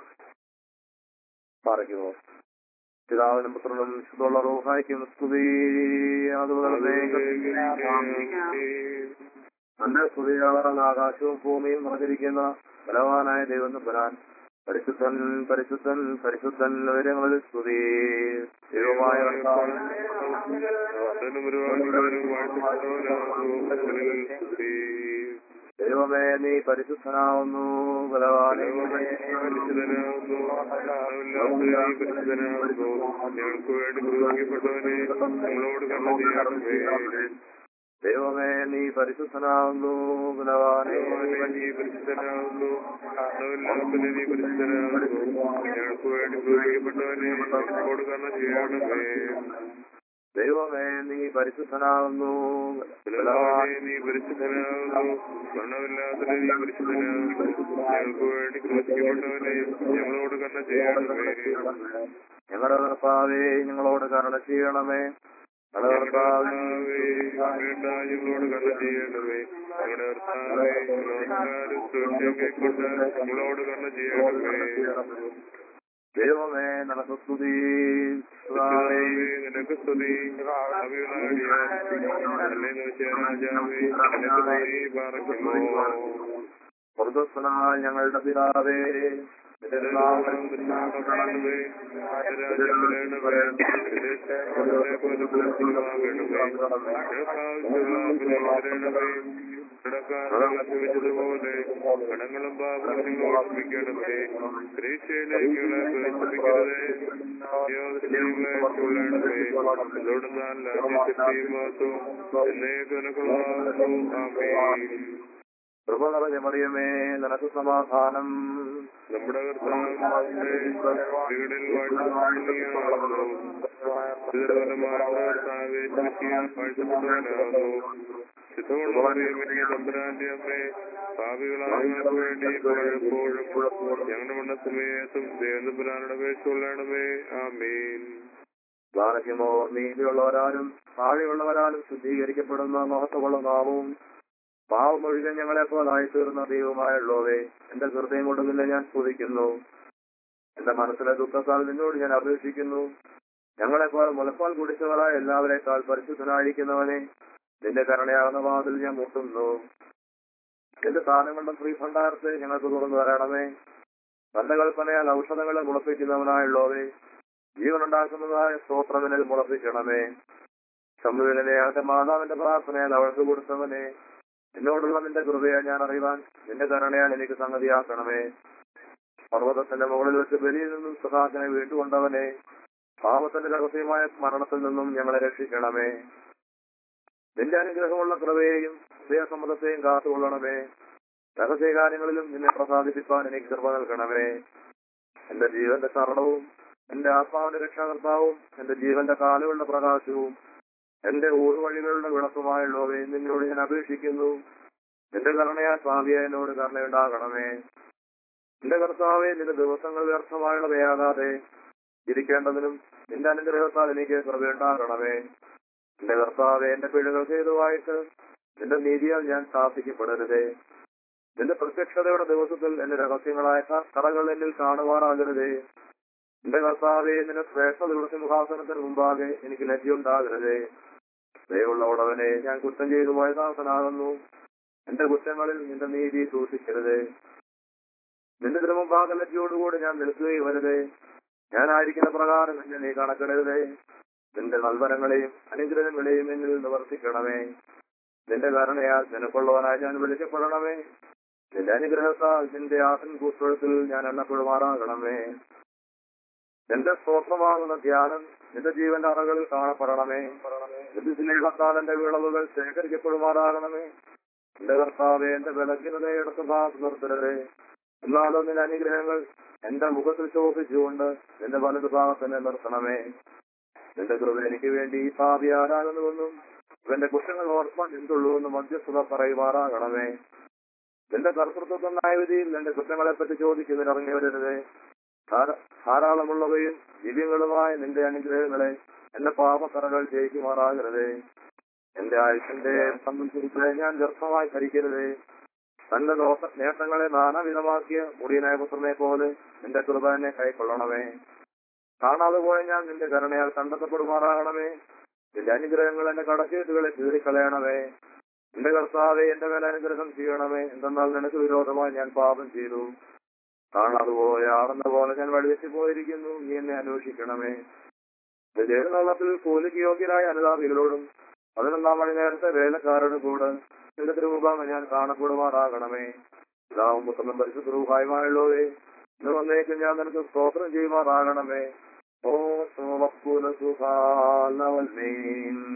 [SPEAKER 2] പറയുമോ പിതാവിനും പുത്രനും വിശുദ്ധമുള്ള റോഹായിക്കും സ്തുതി അതുപോലെ നല്ല സ്തുതിയാളാണ് ആകാശവും ഭൂമിയും നിറഞ്ഞിരിക്കുന്ന ബലവാനായ ദൈവം തമ്പുരാൻ പരിശുദ്ധൻ പരിശുദ്ധൻ പരിശുദ്ധൻ ഉയരങ്ങളിൽ സ്തുതി ദൈവമായ കർത്താവേ,
[SPEAKER 3] അതിനും ഒരുപാട് വാഴ്ത്തപ്പെട്ടവനാകുന്നു
[SPEAKER 2] ദൈവമേ നീ പരിശുദ്ധനാവുന്നു ബലവാനെ
[SPEAKER 3] പരിശുദ്ധനാകുന്നു എല്ലാവരും പരിശുദ്ധനാകുന്നു ഞങ്ങൾക്ക് വേണ്ടി ക്രൂശിക്കപ്പെട്ടവനെ നമ്മളോട് കണ്ണ ചെയ്യാറുണ്ട്
[SPEAKER 2] ദൈവമേ നീ പരിശുദ്ധനാവുന്നു ബലവാനെ
[SPEAKER 3] നീ പരിശുദ്ധനാകുന്നു എല്ലാവരും നീ പരിശുദ്ധനാകുന്നു ഞങ്ങൾക്ക് വേണ്ടി ക്രൂശിക്കപ്പെട്ടവനെ നമ്മളോട് കണ്ണ ചെയ്യണമേ
[SPEAKER 2] ദൈവമേ നീ പരിശുദ്ധനാവുന്നു
[SPEAKER 3] ബലവാനെ നീ പരിശുദ്ധനാകുന്നു മരണമില്ലാത്ത നീ പരിശുദ്ധനാകുന്നു ഞങ്ങൾക്ക് വേണ്ടി ക്രൂശിക്കപ്പെട്ടവനെ ഞങ്ങളോട് കണ്ണ ചെയ്യണമേ
[SPEAKER 2] ഞങ്ങളുടെ കർത്താവേ ഞങ്ങളോട് കരുണ ചെയ്യണമേ ഞങ്ങളുടെ കർത്താവേ
[SPEAKER 3] വേണ്ട ഞങ്ങളോട് കണ്ണ ചെയ്യണമേ ഞങ്ങളുടെ കർത്താവേ നമസ്കാരം സുരക്ഷയൊക്കെ കൊണ്ട് ഞങ്ങളോട് കണ്ണ ചെയ്യണമേ
[SPEAKER 2] ദൈവമേ നിനക്ക് സ്തുതി
[SPEAKER 3] കർത്താവേ, നിനക്ക് സ്തുതി അഭിലാടിയാൻ അല്ലേ രാജാവേ നിനക്ക് സ്തുതി പാർക്കുമോ
[SPEAKER 2] സ്വർഗസ്വനായ ഞങ്ങളുടെ പിതാവേ നിന്റെ നാമം
[SPEAKER 3] കാണണമേ രാജ്യം വരണമേ പോലെ പൂർത്തിയാകണമേ തരണമേ കടക്കാരനെ ക്ഷമിച്ചതുപോലെ കടങ്ങളും പാപങ്ങളും നിങ്ങൾ ഓർമ്മിക്കണമേ പരീക്ഷയിലേക്ക് പ്രവേശിപ്പിക്കരുതേ യോഗ്യതകളെ ചൊല്ലണമേ അതോട് താൻ രാജ്യശക്തിയും മാത്രവും എന്നേക്കുനക്കുള്ളതാകുന്നു ആമേൻ
[SPEAKER 2] കൃപ നിറഞ്ഞ മറിയമേ നിനക്ക് സമാധാനം
[SPEAKER 3] നമ്മുടെ കർത്താവിന്റെ വീടിൽ വാഴ്ത്തപ്പെടുകയാകുന്നു ദുർബലമായ കർത്താവെ ശിക്ഷിക്കാൻ വാഴ്ത്തപ്പെട്ടവനാകുന്നു ശുദ്ധമുള്ളവരെയും തമ്പുരാന്റെ അമ്മേ ഭാവികളായ ഞങ്ങൾക്ക് വേണ്ടി പലപ്പോഴും ഞങ്ങളുടെ മണ്ണസമയത്തും ദേവതമ്പുരാനുടെ അപേക്ഷ ആമീൻ
[SPEAKER 2] ബാലഹ്യമോ നീതിയുള്ളവരാലും താഴെയുള്ളവരാലും ശുദ്ധീകരിക്കപ്പെടുന്ന മഹത്വമുള്ള നാമവും പാവം ഒഴികെ ഞങ്ങളെ പോലായി തീർന്ന ദൈവമായുള്ളവേ എന്റെ ഹൃദയം കൊണ്ട് നിന്നെ ഞാൻ സ്തുതിക്കുന്നു എന്റെ മനസ്സിലെ ദുഃഖത്താൽ നിന്നോട് ഞാൻ അപേക്ഷിക്കുന്നു ഞങ്ങളെ പോലെ മുലപ്പാൽ കുടിച്ചവരായ എല്ലാവരെക്കാൾ പരിശുദ്ധനായിരിക്കുന്നവനെ നിന്റെ കരുണയാകുന്ന വാതിൽ ഞാൻ മുട്ടുന്നു എന്റെ സ്ഥാനങ്ങളുടെ ശ്രീഭണ്ഡാരത്തെ ഞങ്ങൾക്ക് തുറന്നു തരണമേ തന്റെ കൽപ്പനയാൽ ഔഷധങ്ങളെ മുളപ്പിക്കുന്നവനായുള്ളവേ ജീവനുണ്ടാക്കുന്നതായ സ്തോത്രവിനിൽ മുളപ്പിക്കണമേ ശംഭുവിനെ അവന്റെ മാതാവിന്റെ പ്രാർത്ഥനയാൽ അവൾക്ക് കൊടുത്തവനെ എന്നോടുള്ള നിന്റെ കൃപയെ ഞാൻ അറിയുവാൻ നിന്റെ കരുണയാൽ എനിക്ക് സംഗതിയാക്കണമേ പർവ്വതത്തിന്റെ മുകളിൽ വെച്ച് ബലിയിൽ നിന്നും സഹാസിനെ വീട്ടുകൊണ്ടവനെ പാപത്തിന്റെ രഹസ്യമായ മരണത്തിൽ നിന്നും ഞങ്ങളെ രക്ഷിക്കണമേ നിന്റെ അനുഗ്രഹമുള്ള കൃപയെയും ഹൃദയസമ്മതത്തെയും കാത്തുകൊള്ളണമേ രഹസ്യകാര്യങ്ങളിലും നിന്നെ പ്രസാദിപ്പിക്കാൻ എനിക്ക് കൃപ നൽകണമേ എന്റെ ജീവന്റെ ശരണവും എന്റെ ആത്മാവിന്റെ രക്ഷാകർത്താവും എന്റെ ജീവന്റെ കാലുകളുടെ പ്രകാശവും എന്റെ ഊർവഴികളുടെ വിളക്കുമായുള്ളവയെ നിന്നോട് ഞാൻ അപേക്ഷിക്കുന്നു നിന്റെ കരുണയാ സ്വാമിയെ എന്നോട് കരുണയുണ്ടാകണമേ എന്റെ കർത്താവെ നിന്റെ ദിവസങ്ങൾ വ്യർത്ഥമായുള്ളവയാകാതെ ഇരിക്കേണ്ടതിനും നിന്റെ അനുഗ്രഹത്താൽ എനിക്ക് കൃപയുണ്ടാകണമേ എന്റെ കർത്താവെ എന്റെ പിഴകൾ ചെയ്തുവായിട്ട് നിന്റെ നീതിയാൽ ഞാൻ സ്ഥാപിക്കപ്പെടരുതേ നിന്റെ പ്രത്യക്ഷതയുടെ ദിവസത്തിൽ എന്റെ രഹസ്യങ്ങളായ കറകൾ എന്നിൽ കാണുവാനാകരുതേ എന്റെ കർത്താവെ നിന്റെ ശ്രേഷ്ഠതയുടെ സിംഹാസനത്തിന് മുമ്പാകെ എനിക്ക് ലജ്ജയുണ്ടാകരുതേ ദയുള്ള ഉടവനെ ഞാൻ കുറ്റം ചെയ്തു പോയ ദാസനാകുന്നു എന്റെ കുറ്റങ്ങളിൽ നിന്റെ നീതി സൂക്ഷിക്കരുതേ നിന്റെ തിരുമുമ്പാകെ ലജ്ജയോടുകൂടി ഞാൻ നിൽക്കുകയും വരുതേ ഞാനായിരിക്കുന്ന പ്രകാരം എന്നെ നീ കണക്കിടരുതേ നിന്റെ നൽവനങ്ങളെയും അനുഗ്രഹങ്ങളെയും എന്നിൽ നിവർത്തിക്കണമേ നിന്റെ കരുണയാൽ നിനക്കുള്ളവനായി ഞാൻ വിളിക്കപ്പെടണമേ നിന്റെ അനുഗ്രഹത്താൽ നിന്റെ ആസൻ കൂത്തൊഴുത്തിൽ ഞാൻ എണ്ണപ്പെടുമാറാകണമേ നിന്റെ സ്തോത്രമാകുന്ന ധ്യാനം നിന്റെ ജീവന്റെ അറകളിൽ കാണപ്പെടണമേ നിന്റെ സ്നേഹത്താൽ എന്റെ വിളവുകൾ ശേഖരിക്കപ്പെടുമാറാകണമേ എന്റെ കർത്താവെ എന്റെ ബലഹീനതയുടെ സ്വഭാവം നിർത്തരുതേ എന്നാലും നിന്റെ അനുഗ്രഹങ്ങൾ എന്റെ മുഖത്തിൽ ശോഭിച്ചുകൊണ്ട് നിന്റെ വലതു ഭാഗത്തന്നെ നിർത്തണമേ നിന്റെ കൃപ എനിക്ക് വേണ്ടി ഈ പാപി ആരാകുന്നുവെന്നും ഇവന്റെ കുറ്റങ്ങൾ ഓർപ്പാൻ എന്തുള്ളൂ എന്ന് മധ്യസ്ഥത പറയുമാറാകണമേ നിന്റെ കർത്തൃത്വ ന്യായവിധിയിൽ നിന്റെ കുറ്റങ്ങളെ പറ്റി ചോദിക്കുന്നതിന് ഇറങ്ങി വരരുതേ ധാര- ധാരാളമുള്ളവയും ദിവ്യങ്ങളുമായ നിന്റെ അനുഗ്രഹങ്ങളെ എന്റെ പാപക്കറകൾ ജയിക്കുമാറാകരുതേ എന്റെ ആയുഷിന്റെ സംബന്ധിച്ച് ഞാൻ വ്യർത്ഥമായി ഭരിക്കരുതേ തന്റെ ദോഷ നേട്ടങ്ങളെ നാനാവിധമാക്കിയ മുടിയനായ പുത്രനെ പോലെ നിന്റെ കൃപ എന്നെ കൈക്കൊള്ളണമേ കാണാതെ പോയ ഞാൻ നിന്റെ കരുണയാൽ കണ്ടെത്തപ്പെടുമാറാകണമേ നിന്റെ അനുഗ്രഹങ്ങൾ എന്റെ കടച്ചീട്ടുകളെ കീറിക്കളയണമേ എന്റെ കർത്താവെ എന്റെ മേലെ അനുഗ്രഹം ചെയ്യണമേ എന്തെന്നാൽ നിനക്ക് വിരോധമായി ഞാൻ പാപം ചെയ്തു കാണാതെ പോയ ആണെന്ന പോലെ ഞാൻ വഴിവെച്ച് പോയിരിക്കുന്നു നീ എന്നെ അന്വേഷിക്കണമേ ജയനള്ളത്തിൽ കൂലിക്ക് യോഗ്യരായ അനുതാപികളോടും പതിനൊന്നാം മണി നേരത്തെ വേലക്കാരുടെ കൂടെ നിന്റെ തിരുമുഖാമ ഞാൻ കാണപ്പെടുമാറാകണമേ ഇതാവും പുത്രനും പരിശുദ്ധ രൂപമായുള്ളവേ ഇന്ന് വന്നേക്കും ഞാൻ നിനക്ക് സ്തോത്രം ചെയ്യുമാറാകണമേ ഓ സോമപ്പൂല സുഖാലവൽമീൻ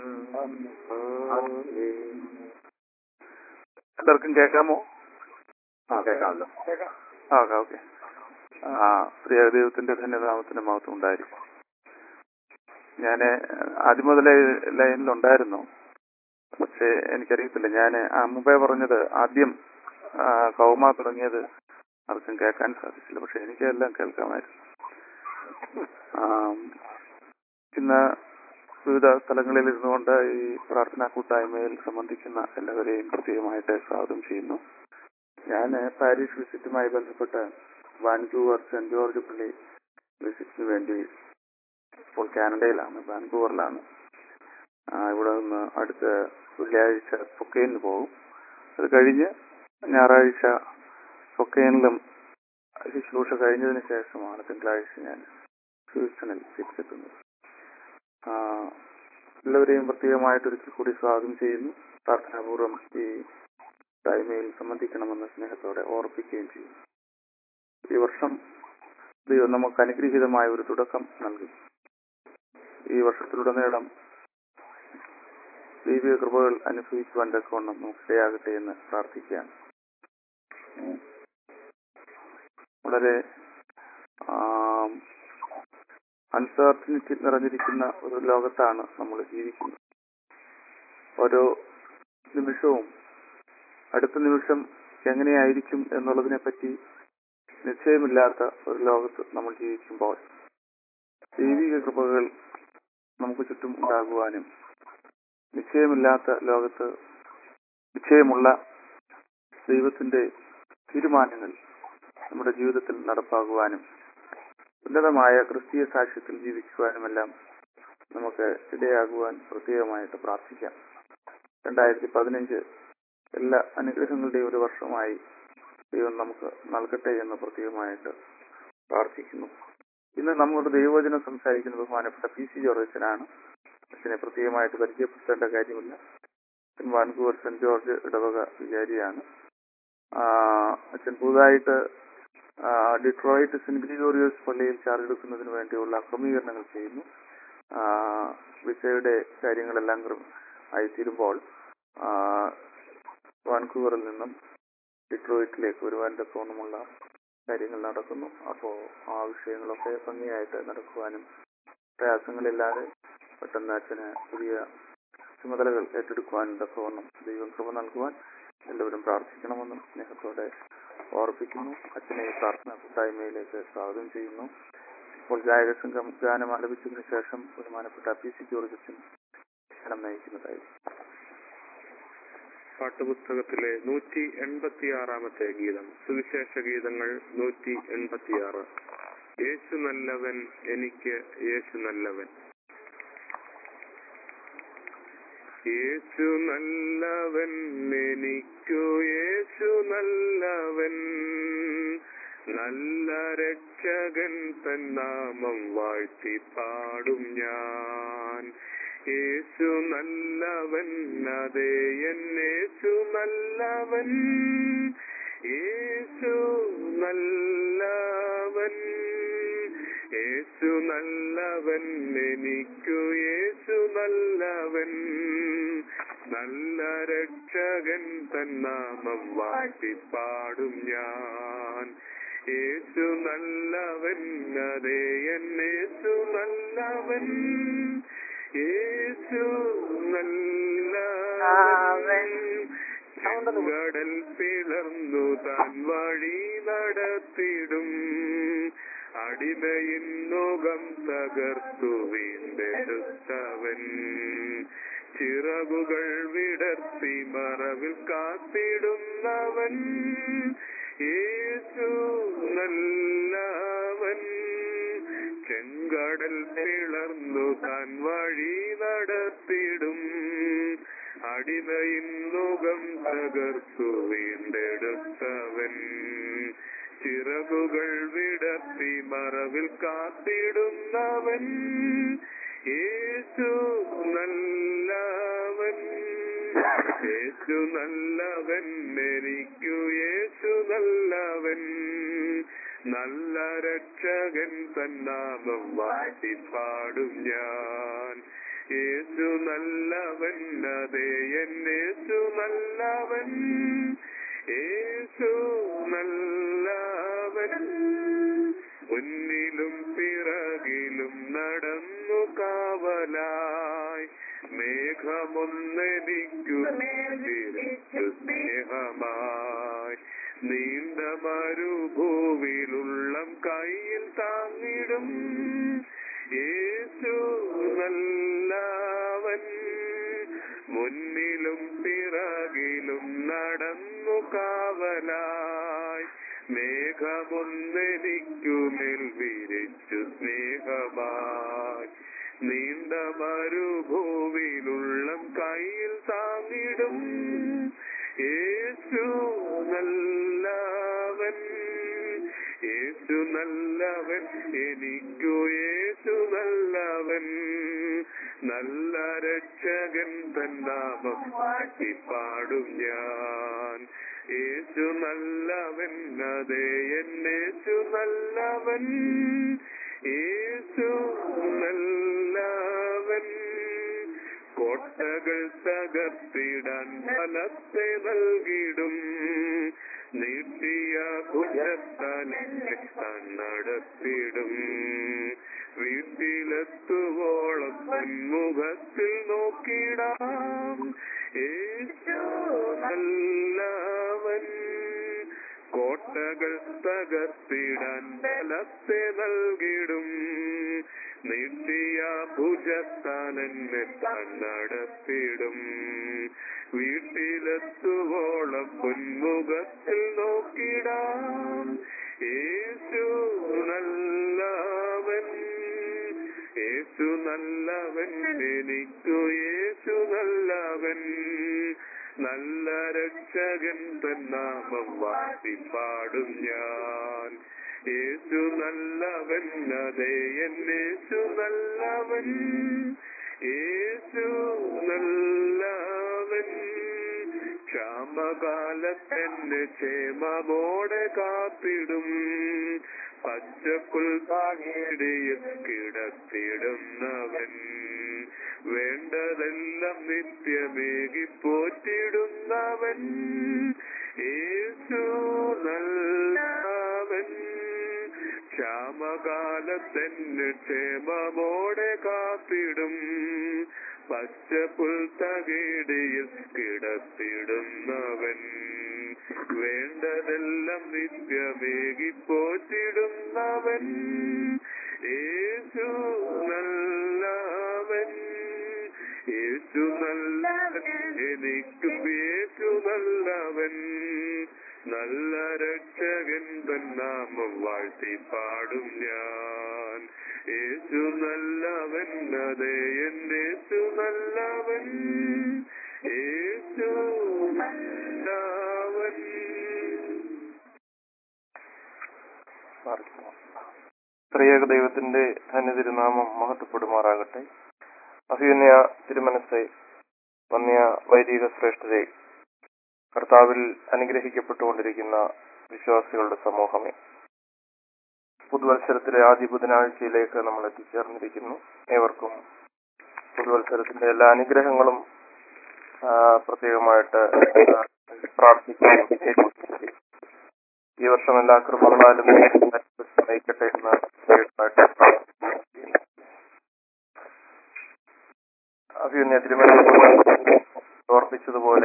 [SPEAKER 5] എല്ലാവർക്കും കേൾക്കാമോ
[SPEAKER 2] ആ കേൾക്കാമല്ലോ
[SPEAKER 4] കേൾക്കാം
[SPEAKER 5] ആ ഓക്കെ ഓക്കെ ആ പ്രിയ ദൈവത്തിന്റെ ധന്യനാമത്തിന്റെ മഹത്വം ഉണ്ടായിരിക്കും ഞാൻ ആദ്യം മുതലേ ലൈനിലുണ്ടായിരുന്നു പക്ഷേ എനിക്കറിയത്തില്ല ഞാൻ ആ മുമ്പേ പറഞ്ഞത് ആദ്യം ആ, കൗമ തുടങ്ങിയത് ആർക്കും കേൾക്കാൻ സാധിച്ചില്ല പക്ഷെ എനിക്ക് എല്ലാം കേൾക്കാമായിരുന്നു ആ, ഇന്ന് വിവിധ സ്ഥലങ്ങളിൽ ഇരുന്നുകൊണ്ട് ഈ പ്രാർത്ഥനാ കൂട്ടായ്മയിൽ സംബന്ധിക്കുന്ന എല്ലാവരെയും പ്രത്യേകമായിട്ട് സ്വാഗതം ചെയ്യുന്നു ഞാൻ പാരീഷ് വിസിറ്റുമായി ബന്ധപ്പെട്ട് വാൻകൂവർ സെന്റ് ജോർജ് പള്ളി വിസിറ്റിന് വേണ്ടി ഇപ്പോൾ കാനഡയിലാണ് വാൻകൂവറിലാണ് ആ, ഇവിടെ നിന്ന് അടുത്ത വെള്ളിയാഴ്ച പൊക്കൈനിന് പോകും അത് കഴിഞ്ഞ് ഞായറാഴ്ച പൊക്കൈനിലും ശുശ്രൂഷ കഴിഞ്ഞതിന് ശേഷമാണ് തിങ്കളാഴ്ച ഞാൻ ഹ്യൂസ്റ്റണിൽ തിരിച്ചെത്തുന്നത് ആ, എല്ലാവരെയും പ്രത്യേകമായിട്ട് ഒരിക്കൽ കൂടി സ്വാഗതം ചെയ്യുന്നു പ്രാർത്ഥനാപൂർവ്വം ഈ തായ്മയിൽ സംബന്ധിക്കണമെന്ന് സ്നേഹത്തോടെ ഓർപ്പിക്കുകയും ചെയ്യും ഈ വർഷം ദൈവം നമുക്ക് അനുഗ്രഹീതമായ ഒരു തുടക്കം നൽകി ഈ വർഷത്തിലുടനീളം ദൈവിക കൃപകൾ അനുഭവിക്കുവാൻ തക്കവണ്ണം നമുക്ക് ഇടയാകട്ടെ എന്ന് പ്രാർത്ഥിക്കുകയാണ് വളരെ അൺസർട്ടനിറ്റി നിറഞ്ഞിരിക്കുന്ന ഒരു ലോകത്താണ് നമ്മൾ ജീവിക്കുന്നത് ഓരോ നിമിഷവും അടുത്ത നിമിഷം എങ്ങനെയായിരിക്കും എന്നുള്ളതിനെ പറ്റി നിശ്ചയമില്ലാത്ത ഒരു ലോകത്ത് നമ്മൾ ജീവിക്കുമ്പോൾ ദൈവിക കൃപകൾ നമുക്ക് ചുറ്റും ഉണ്ടാകുവാനും നിശ്ചയമില്ലാത്ത ലോകത്ത് നിശ്ചയമുള്ള ദൈവത്തിന്റെ തീരുമാനങ്ങൾ നമ്മുടെ ജീവിതത്തിൽ നടപ്പാകുവാനും ഉന്നതമായ ക്രിസ്തീയ സാക്ഷ്യത്തിൽ ജീവിക്കുവാനുമെല്ലാം നമുക്ക് ഇടയാകുവാൻ പ്രത്യേകമായിട്ട് പ്രാർത്ഥിക്കാം രണ്ടായിരത്തി പതിനഞ്ച് എല്ലാ അനുഗ്രഹങ്ങളുടെയും ഒരു വർഷമായി ദൈവം നമുക്ക് നൽകട്ടെ എന്ന് പ്രത്യേകമായിട്ട് പ്രാർത്ഥിക്കുന്നു ഇന്ന് നമ്മുടെ ദൈവവചനം സംസാരിക്കുന്ന ബഹുമാനപ്പെട്ട പി സി ജോർജനാണ് അച്ഛനെ പ്രത്യേകമായിട്ട് പരിചയപ്പെടുത്തേണ്ട കാര്യമില്ല അച്ഛൻ വാൻകൂവർ സെന്റ് ജോർജ് ഇടവക വിചാരിയാണ് ആ, അച്ഛൻ പുതുതായിട്ട് ആ, ഡിട്രോയിറ്റ് സെന്റ് ഗ്രിഗോറിയോസ് പള്ളിയിൽ ചാർജ് എടുക്കുന്നതിന് വേണ്ടിയുള്ള ക്രമീകരണങ്ങൾ ചെയ്യുന്നു ആ, വിസയുടെ കാര്യങ്ങളെല്ലാം ക്രമ- ആയിത്തീരുമ്പോൾ ആ, വാൻകൂവറിൽ നിന്നും ഡിട്രോയിറ്റിലേക്ക് വരുവാൻ തക്കവണ്ണമുള്ള കാര്യങ്ങൾ നടക്കുന്നു അപ്പോൾ ആ വിഷയങ്ങളൊക്കെ ഭംഗിയായിട്ട് നടക്കുവാനും പ്രയാസങ്ങളില്ലാതെ പെട്ടെന്ന് അച്ഛന് പുതിയ ചുമതലകൾ ഏറ്റെടുക്കുവാനും തക്കവണ്ണം ദൈവം കൃപ നൽകുവാൻ എല്ലാവരും പ്രാർത്ഥിക്കണമെന്നും സ്നേഹത്തോടെ ഓർപ്പിക്കുന്നു അച്ഛനെ ഈ പ്രാർത്ഥന കൂട്ടായ്മയിലേക്ക് സ്വാഗതം ചെയ്യുന്നു ഇപ്പോൾ ഗായക സംഘം ഗാനം ആലപിച്ചതിന് ശേഷം ബഹുമാനപ്പെട്ട പി സി ജോർജ് അച്ഛൻ ഗാനം നയിക്കുന്നതായി
[SPEAKER 3] പാട്ടുപുസ്തകത്തിലെ നൂറ്റി എൺപത്തിയാറാമത്തെ ഗീതം സുവിശേഷ ഗീതങ്ങൾ നൂറ്റി എൺപത്തിയാറ് യേശു നല്ലവൻ എനിക്ക് യേശു നല്ലവൻ യേശു നല്ലവൻ എനിക്കു യേശു നല്ലവൻ നല്ല രക്ഷകൻ തൻ നാമം വാഴ്ത്തി പാടും ഞാൻ യേശു നല്ലവൻ അതേ എന്നേശു നല്ലവൻ യേശു നല്ലവൻ യേശു നല്ലവൻ എനിക്കു യേശു നല്ലവൻ നല്ല രക്ഷകൻ തന്നാമം വാഴ്ത്തിപ്പാടും ഞാൻ യേശു നല്ലവൻ അതേ എന്നേശു നല്ലവൻ യേശു നല്ലവൻ കടൽ പിളർന്നു താൻ വഴി നടത്തിടും അടിമയിൻ മുഖം തകർത്തു വീണ്ടെടുത്തവൻ ചിറകുകൾ വിടർത്തി മറവിൽ കാത്തിടുന്നവൻ യേശു നല്ലവൻ ചെങ്കടൽ പിളർന്നു താൻ വഴി നടത്തിടും അടിമയിൻ മുഖം തകർത്തു വീണ്ടെടുത്തവൻ ചിറകുകൾ വിടർത്തി മറവിൽ കാത്തിടുന്നവൻ യേശു നല്ലവൻ യേശു നല്ലവൻ എനിക്കു യേശു നല്ലവൻ നല്ല രക്ഷകൻ തന്നാമം വാഴ്ത്തിപ്പാടും ഞാൻ യേശു നല്ലവൻ അതേ എന്നേശു നല്ലവൻ യേശു നല്ലവൻ മുന്നിലും പിറകിലും നടന്നു കാവലായി മേഘമൊന്നെനിക്കു തിരിച്ചു സ്നേഹമായി നീണ്ട മരുഭൂവിലുള്ളം കയ്യിൽ താങ്ങിടും യേശു നല്ലവൻ മുന്നിലും പിറകിലും നടന്നു കാവലായി മേഘമൊന്നെനിക്കുമേൽ വിരിച്ചു സ്നേഹമായി നീണ്ട മരുഭൂവിലുള്ളം കയ്യിൽ താങ്ങിടും യേശു നല്ലവൻ യേശു നല്ലവൻ എനിക്കു യേശു നല്ലവൻ നല്ല രക്ഷകൻ തന്നാമം പാടും ഞാൻ യേശു നല്ലവൻ അതേ എന്നേശു നല്ലവൻ യേശു നല്ലവൻ കോട്ടകൾ തകർത്തിടാൻ ഫലത്തെ നൽകിടും നീട്ടിയ ഭുജത്താനെ നടത്തിടും വീട്ടിലെത്തുവോളം മുഖത്തിൽ നോക്കിടാം യേശു നല്ലവൻ കോട്ടകൾ തകർത്തിടാൻ ബലത്തെ നൽകിടും നീട്ടിയ ഭുജത്താൻ എന്നെ നടത്തിടും വീട്ടിലെത്തുവോളം പൊന്മുഖത്തിൽ നോക്കിടാം യേശു നല്ലവൻ യേശു നല്ലവൻ എനിക്കു യേശു നല്ലവൻ നല്ല രക്ഷകൻ തന്നാമം വാഴ്ത്തിപ്പാടും ഞാൻ യേശു നല്ലവൻ അതേ എന്നേശു നല്ലവൻ യേശു നല്ലവൻ ക്ഷാമകാലത്തെന്നെ ക്ഷേമമോടെ കാത്തിടും പച്ചപ്പുൽ താങ്ങിടിയിൽ കിടത്തിടുന്നവൻ വേണ്ടതെല്ലാം നിത്യമേകി പോറ്റിടുന്നവൻ യേശു നല്ലവൻ ക്ഷാമകാലത്തെന്നെ ക്ഷേമമോടെ കാത്തിടും പച്ചപ്പുൽ തകേടിയിൽ കിടത്തിടുന്നവൻ വേണ്ടതെല്ലാം നിത്യമേകി പോറ്റിടുന്നവൻ യേശു നല്ലവൻ യേശു നല്ലവൻ എനിക്കും യേശു നല്ലവൻ നല്ല രക്ഷകൻ തന്നാമം വാഴ്ത്തി പാടും ഞാൻ യേശു നല്ലവൻ അതേ എന്നേശു നല്ലവൻ യേശു നല്ലവൻ
[SPEAKER 5] ത്രിയേക ദൈവത്തിന്റെ ധന്യതിരുനാമം മഹത്വപ്പെടുമാറാകട്ടെ അഭിയുന്നയ തിരുമനസ്സെ വന്യ വൈദിക ശ്രേഷ്ഠരെ കർത്താവിൽ അനുഗ്രഹിക്കപ്പെട്ടുകൊണ്ടിരിക്കുന്ന വിശ്വാസികളുടെ സമൂഹമേ പുതുവത്സരത്തിലെ ആദ്യ ബുധനാഴ്ചയിലേക്ക് നമ്മൾ എത്തിച്ചേർന്നിരിക്കുന്നു ഏവർക്കും പുതുവത്സരത്തിന്റെ എല്ലാ അനുഗ്രഹങ്ങളും ആ, പ്രത്യേകമായിട്ട് ആ, പ്രാർത്ഥിക്കുകയും വിജയിപ്പിക്കുകയും ഈ വർഷം എല്ലാ കൃപകളാലും നയിക്കട്ടെ എന്ന് ദൈവമായിട്ട് പ്രാർത്ഥിക്കുകയും ചെയ്യുന്നു. അഭിയുന്ന തിരുമല ഓർപ്പിച്ചതുപോലെ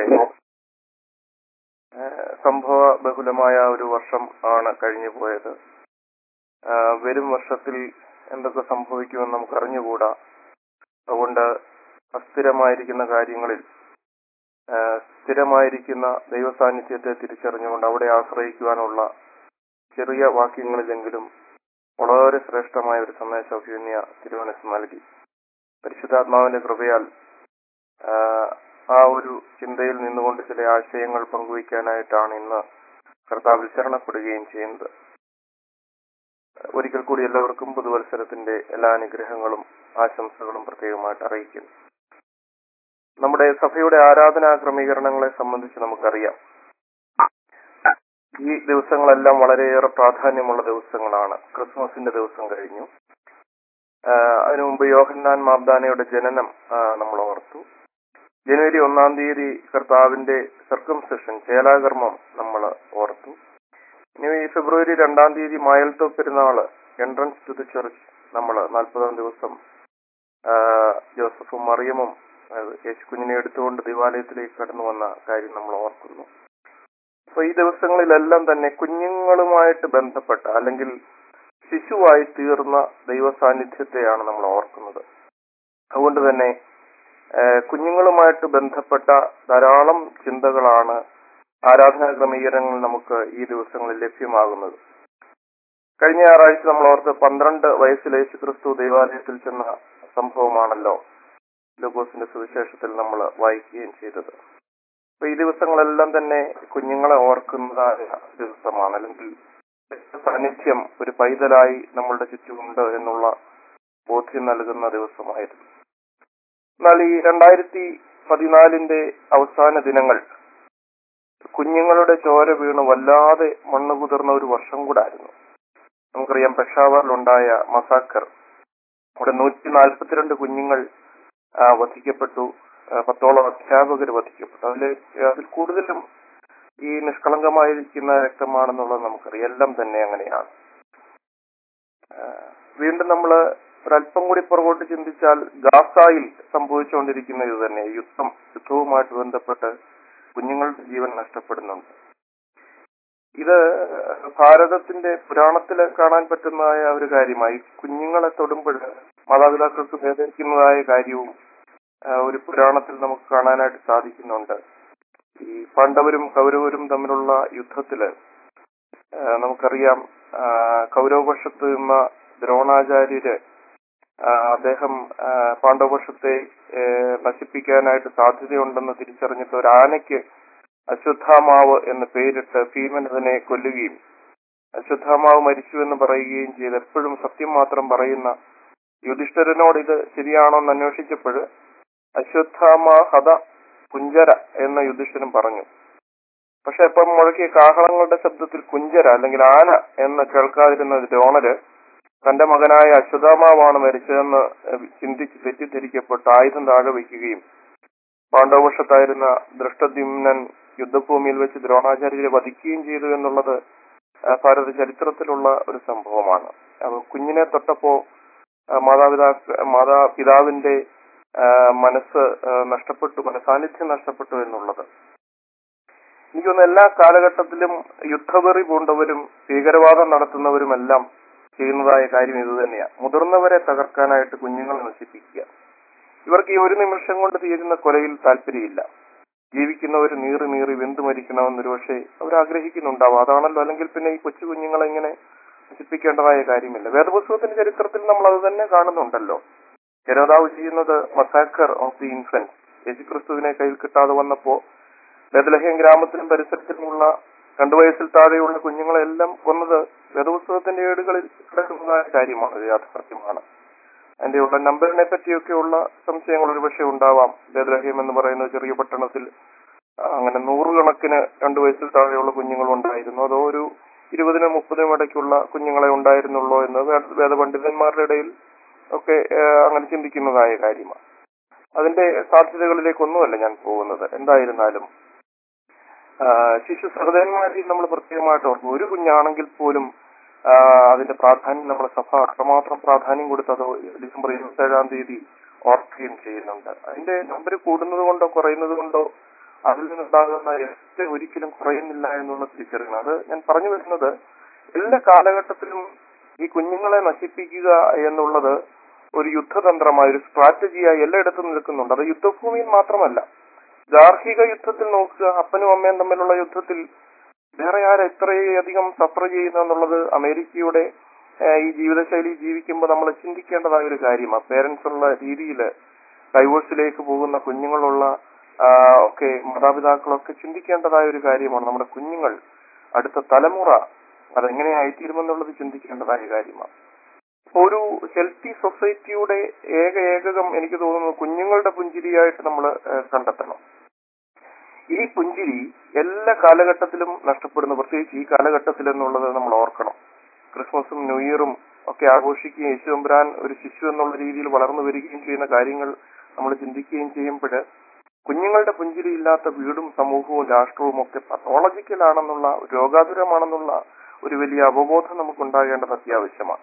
[SPEAKER 5] ഏഹ് സംഭവ ബഹുലമായ ഒരു വർഷം ആണ് കഴിഞ്ഞു പോയത് ആഹ് വരും വർഷത്തിൽ എന്തൊക്കെ സംഭവിക്കുമെന്ന് നമുക്ക് അറിഞ്ഞുകൂടാ അതുകൊണ്ട് അസ്ഥിരമായിരിക്കുന്ന കാര്യങ്ങളിൽ ആഹ് സ്ഥിരമായിരിക്കുന്ന ദൈവ സാന്നിധ്യത്തെ തിരിച്ചറിഞ്ഞുകൊണ്ട് അവിടെ ആശ്രയിക്കുവാനുള്ള ചെറിയ വാക്യങ്ങളിലെങ്കിലും വളരെ ശ്രേഷ്ഠമായ ഒരു സന്ദേശം അഭിമന്യ തിരുവനസ് നൽകി പരിശുദ്ധാത്മാവിന്റെ കൃപയാൽ ആഹ് ആ ഒരു ചിന്തയിൽ നിന്നുകൊണ്ട് ചില ആശയങ്ങൾ പങ്കുവയ്ക്കാനായിട്ടാണ് ഇന്ന് കർത്താവിൽ ശരണപ്പെടുകയും ചെയ്യുന്നത് ഒരിക്കൽ കൂടി എല്ലാവർക്കും പുതുവത്സരത്തിന്റെ എല്ലാ അനുഗ്രഹങ്ങളും ആശംസകളും പ്രത്യേകമായിട്ട് അറിയിക്കുന്നു നമ്മുടെ സഭയുടെ ആരാധനാ ക്രമീകരണങ്ങളെ സംബന്ധിച്ച് നമുക്കറിയാം ഈ ദിവസങ്ങളെല്ലാം വളരെയേറെ പ്രാധാന്യമുള്ള ദിവസങ്ങളാണ് ക്രിസ്മസിന്റെ ദിവസം കഴിഞ്ഞു ആഹ് അതിനു മുമ്പ് യോഹന്നാൻ മാബ്ദാനയുടെ ജനനം ആഹ് നമ്മൾ ഓർത്തു ജനുവരി ഒന്നാം തീയതി കർത്താവിന്റെ സർക്കംസെഷൻ ചേലാകർമ്മം നമ്മൾ ഓർത്തു ഇനി ഈ ഫെബ്രുവരി രണ്ടാം തീയതി മായൽത്തോ പെരുന്നാള് എൻട്രൻസ് ടു ദി ചർച്ച് നമ്മൾ നാൽപ്പതാം ദിവസം ആ, ജോസഫും മറിയമും ആ, യേശുക്കുഞ്ഞിനെ എടുത്തുകൊണ്ട് ദേവാലയത്തിലേക്ക് കടന്നു വന്ന കാര്യം നമ്മൾ ഓർക്കുന്നു അപ്പൊ ഈ ദിവസങ്ങളിലെല്ലാം തന്നെ കുഞ്ഞുങ്ങളുമായിട്ട് ബന്ധപ്പെട്ട അല്ലെങ്കിൽ ശിശുവായി തീർന്ന ദൈവ സാന്നിധ്യത്തെയാണ് നമ്മൾ ഓർക്കുന്നത് അതുകൊണ്ട് തന്നെ ആ, കുഞ്ഞുങ്ങളുമായിട്ട് ബന്ധപ്പെട്ട ധാരാളം ചിന്തകളാണ് ആരാധനാ ക്രമീകരണങ്ങൾ നമുക്ക് ഈ ദിവസങ്ങളിൽ ലഭ്യമാകുന്നത് കഴിഞ്ഞ ഞായറാഴ്ച നമ്മൾ ഓർത്ത് പന്ത്രണ്ട് വയസ്സിൽ യേശു ക്രിസ്തു ദേവാലയത്തിൽ ചെന്ന സംഭവമാണല്ലോ ലൂക്കോസിന്റെ സുവിശേഷത്തിൽ നമ്മൾ വായിക്കുകയും ചെയ്തത് അപ്പൊ ഈ ദിവസങ്ങളെല്ലാം തന്നെ കുഞ്ഞുങ്ങളെ ഓർക്കുന്നതായ ദിവസമാണ് അല്ലെങ്കിൽ സാന്നിധ്യം ഒരു പൈതലായി നമ്മളുടെ ചുറ്റുമുണ്ട് എന്നുള്ള ബോധ്യം നൽകുന്ന ദിവസമായിരുന്നു എന്നാൽ ഈ രണ്ടായിരത്തി പതിനാലിന്റെ അവസാന ദിനങ്ങൾ കുഞ്ഞുങ്ങളുടെ ചോര വീണ് വല്ലാതെ മണ്ണ് കുതിർന്ന ഒരു വർഷം കൂടായിരുന്നു നമുക്കറിയാം പെഷാവറിലുണ്ടായ മസാക്കർ അവിടെ നൂറ്റി നാൽപ്പത്തിരണ്ട് കുഞ്ഞുങ്ങൾ ആ, വധിക്കപ്പെട്ടു ആ, പത്തോളം അധ്യാപകർ വധിക്കപ്പെട്ടു അതിൽ അതിൽ കൂടുതലും ഈ നിഷ്കളങ്കമായിരിക്കുന്ന രക്തമാണെന്നുള്ളത് നമുക്കറിയാം എല്ലാം തന്നെ അങ്ങനെയാണ് ആ, വീണ്ടും നമ്മൾ ഒരല്പം കൂടി പുറകോട്ട് ചിന്തിച്ചാൽ ഗാസായിൽ സംഭവിച്ചുകൊണ്ടിരിക്കുന്ന ഇത് തന്നെ യുദ്ധം യുദ്ധവുമായിട്ട് ബന്ധപ്പെട്ട് കുഞ്ഞുങ്ങളുടെ ജീവൻ നഷ്ടപ്പെടുന്നുണ്ട് ഇത് ഭാരതത്തിന്റെ പുരാണത്തിൽ കാണാൻ പറ്റുന്നതായ ഒരു കാര്യമായി കുഞ്ഞുങ്ങളെ തൊടുമ്പോൾ മാതാപിതാക്കൾക്ക് വേദനിക്കുന്നതായ കാര്യവും ആ, ഒരു പുരാണത്തിൽ നമുക്ക് കാണാനായിട്ട് സാധിക്കുന്നുണ്ട് ഈ പാണ്ഡവരും കൗരവരും തമ്മിലുള്ള യുദ്ധത്തില് ആ, നമുക്കറിയാം ആ, കൗരവപക്ഷത്ത് നിന്ന ദ്രോണാചാര്യര് ആ, അദ്ദേഹം ആ, പാണ്ഡവപക്ഷത്തെ ഏ, നശിപ്പിക്കാനായിട്ട് സാധ്യതയുണ്ടെന്ന് തിരിച്ചറിഞ്ഞിട്ട് ഒരു ആനയ്ക്ക് അശ്വത്ഥാമാവ് എന്ന് പേരിട്ട് ഭീമൻ അതിനെ കൊല്ലുകയും അശ്വത്ഥാമാവ് മരിച്ചു എന്ന് പറയുകയും ചെയ്ത് എപ്പോഴും സത്യം മാത്രം പറയുന്ന യുധിഷ്ഠിരനോട് ഇത് ശരിയാണോ എന്ന് അന്വേഷിച്ചപ്പോൾ അശ്വത്ഥാമ ഹത കുഞ്ചര എന്ന് യുധിഷ്ഠിരൻ പറഞ്ഞു പക്ഷെ ഇപ്പം മുഴക്കിയ കാഹളങ്ങളുടെ ശബ്ദത്തിൽ കുഞ്ചര അല്ലെങ്കിൽ ആന എന്ന് കേൾക്കാതിരുന്ന ദ്രോണര് തന്റെ മകനായ അശ്വതാമാവാണ് മരിച്ചതെന്ന് ചിന്തിച്ച് തെറ്റിദ്ധരിക്കപ്പെട്ട് ആയുധം താഴെ വയ്ക്കുകയും പാണ്ഡവപക്ഷത്തായിരുന്ന ദൃഷ്ടദ്യുമ്നൻ യുദ്ധഭൂമിയിൽ വെച്ച് ദ്രോണാചാര്യരെ വധിക്കുകയും ചെയ്തു എന്നുള്ളത് ആ, ഭാരത ചരിത്രത്തിലുള്ള ഒരു സംഭവമാണ് അപ്പൊ കുഞ്ഞിനെ തൊട്ടപ്പോ ആ, മാതാപിതാ മാതാപിതാവിന്റെ ആ, മനസ്സ് ആ, നഷ്ടപ്പെട്ടു മനസാന്നിധ്യം നഷ്ടപ്പെട്ടു എന്നുള്ളത് എനിക്കൊന്ന് എല്ലാ കാലഘട്ടത്തിലും യുദ്ധവെറി പൂണ്ടവരും ഭീകരവാദം നടത്തുന്നവരുമെല്ലാം ചെയ്യുന്നതായ കാര്യം ഇത് തന്നെയാണ് മുതിർന്നവരെ തകർക്കാനായിട്ട് കുഞ്ഞുങ്ങളെ നശിപ്പിക്കുക ഇവർക്ക് ഈ ഒരു നിമിഷം കൊണ്ട് തീരുന്ന കൊലയിൽ താല്പര്യമില്ല ജീവിക്കുന്നവർ നീറി നീറി വെന്തു മരിക്കണമെന്നൊരു പക്ഷേ അവർ ആഗ്രഹിക്കുന്നുണ്ടാവും അതാണല്ലോ അല്ലെങ്കിൽ പിന്നെ ഈ കൊച്ചു കുഞ്ഞുങ്ങളെ ഇങ്ങനെ നശിപ്പിക്കേണ്ടതായ കാര്യമില്ല വേദപുസ്തകത്തിന്റെ ചരിത്രത്തിൽ നമ്മൾ അത് തന്നെ കാണുന്നുണ്ടല്ലോ ഹെരോദാവ് ചെയ്യുന്നത് മസാക്കർ ഓഫ് ദി ഇൻഫൻസ് യേശുക്രിസ്തുവിനെ കയ്യിൽ കിട്ടാതെ വന്നപ്പോ ബദലഹേം ഗ്രാമത്തിലും പരിസരത്തിലുമുള്ള രണ്ടു വയസ്സിൽ താഴെയുള്ള കുഞ്ഞുങ്ങളെല്ലാം കൊന്നത് വേദപുസ്തകത്തിന്റെ ഏടുകളിൽ കിടക്കുന്നതായ കാര്യമാണ് ഇത് യാഥാർത്ഥ്യമാണ് അതിന്റെ ഉള്ള നമ്പറിനെ പറ്റിയൊക്കെയുള്ള സംശയങ്ങൾ ഒരുപക്ഷെ ഉണ്ടാവാം ബദലഹേം എന്ന് പറയുന്ന ചെറിയ പട്ടണത്തിൽ ആ, അങ്ങനെ നൂറുകണക്കിന് രണ്ടു വയസ്സിൽ താഴെയുള്ള കുഞ്ഞുങ്ങൾ ഉണ്ടായിരുന്നു അതോ ഒരു ഇരുപതിനും മുപ്പതിനും ഇടയ്ക്കുള്ള കുഞ്ഞുങ്ങളെ ഉണ്ടായിരുന്നുള്ളൂ എന്ന് വേ- വേദപണ്ഡിതന്മാരുടെ ഇടയിൽ ഒക്കെ ആ, അങ്ങനെ ചിന്തിക്കുന്നതായ കാര്യമാണ് അതിന്റെ സാധ്യതകളിലേക്കൊന്നുമല്ല ഞാൻ പോകുന്നത് എന്തായിരുന്നാലും ആ, ശിശു സഹോദരന്മാരിൽ നമ്മൾ പ്രത്യേകമായിട്ട് ഓർക്കും ഒരു കുഞ്ഞാണെങ്കിൽ പോലും ആ, അതിന്റെ പ്രാധാന്യം നമ്മുടെ സഭ അത്രമാത്രം പ്രാധാന്യം കൊടുത്തത് ഡിസംബർ ഇരുപത്തി ഏഴാം തീയതി ഓർക്കുകയും ചെയ്യുന്നുണ്ട് അതിന്റെ നമ്പർ കൂടുന്നത് കൊണ്ടോ കുറയുന്നത് കൊണ്ടോ അതിൽ നിന്നുണ്ടാകുന്ന എഫക്റ്റ് ഒരിക്കലും കുറയുന്നില്ല എന്നുള്ള തിരിച്ചറിയണം അത് ഞാൻ പറഞ്ഞു വരുന്നത് എല്ലാ കാലഘട്ടത്തിലും ഈ കുഞ്ഞുങ്ങളെ നശിപ്പിക്കുക എന്നുള്ളത് ഒരു യുദ്ധതന്ത്രമായ ഒരു സ്ട്രാറ്റജിയായി എല്ലായിടത്തും നിൽക്കുന്നുണ്ട് അത് യുദ്ധഭൂമിയിൽ മാത്രമല്ല ഗാർഹിക യുദ്ധത്തിൽ നോക്കുക അപ്പനും അമ്മയും തമ്മിലുള്ള യുദ്ധത്തിൽ വേറെ ആര് എത്രയധികം സഫർ ചെയ്യുന്നു എന്നുള്ളത് അമേരിക്കയുടെ ഏഹ്, ഈ ജീവിതശൈലി ജീവിക്കുമ്പോൾ നമ്മൾ ചിന്തിക്കേണ്ടതായ ഒരു കാര്യമാണ് പേരൻസ് ഉള്ള രീതിയിൽ ഡൈവോഴ്സിലേക്ക് പോകുന്ന കുഞ്ഞുങ്ങളുള്ള ആ, ഒക്കെ മാതാപിതാക്കളൊക്കെ ചിന്തിക്കേണ്ടതായ ഒരു കാര്യമാണ് നമ്മുടെ കുഞ്ഞുങ്ങൾ അടുത്ത തലമുറ അതെങ്ങനെയായിത്തീരുമെന്നുള്ളത് ചിന്തിക്കേണ്ടതായ കാര്യമാണ് ഒരു ഹെൽത്തി സൊസൈറ്റിയുടെ ഏക ഏകകം എനിക്ക് തോന്നുന്നു കുഞ്ഞുങ്ങളുടെ പുഞ്ചിരിയായിട്ട് നമ്മൾ കണ്ടെത്തണം ഈ പുഞ്ചിരി എല്ലാ കാലഘട്ടത്തിലും നഷ്ടപ്പെടുന്നു പ്രത്യേകിച്ച് ഈ കാലഘട്ടത്തിൽ എന്നുള്ളത് നമ്മൾ ഓർക്കണം ക്രിസ്മസും ന്യൂ ഇയറും ഒക്കെ ആഘോഷിക്കുകയും യേശുവമ്പുരാൻ ഒരു ശിശു എന്നുള്ള രീതിയിൽ വളർന്നു വരികയും ചെയ്യുന്ന കാര്യങ്ങൾ നമ്മൾ ചിന്തിക്കുകയും ചെയ്യുമ്പോൾ കുഞ്ഞുങ്ങളുടെ പുഞ്ചിരി ഇല്ലാത്ത വീടും സമൂഹവും രാഷ്ട്രവും ഒക്കെ പത്തോളജിക്കൽ ആണെന്നുള്ള രോഗാതുരമാണെന്നുള്ള ഒരു വലിയ അവബോധം നമുക്കുണ്ടാകേണ്ടത് അത്യാവശ്യമാണ്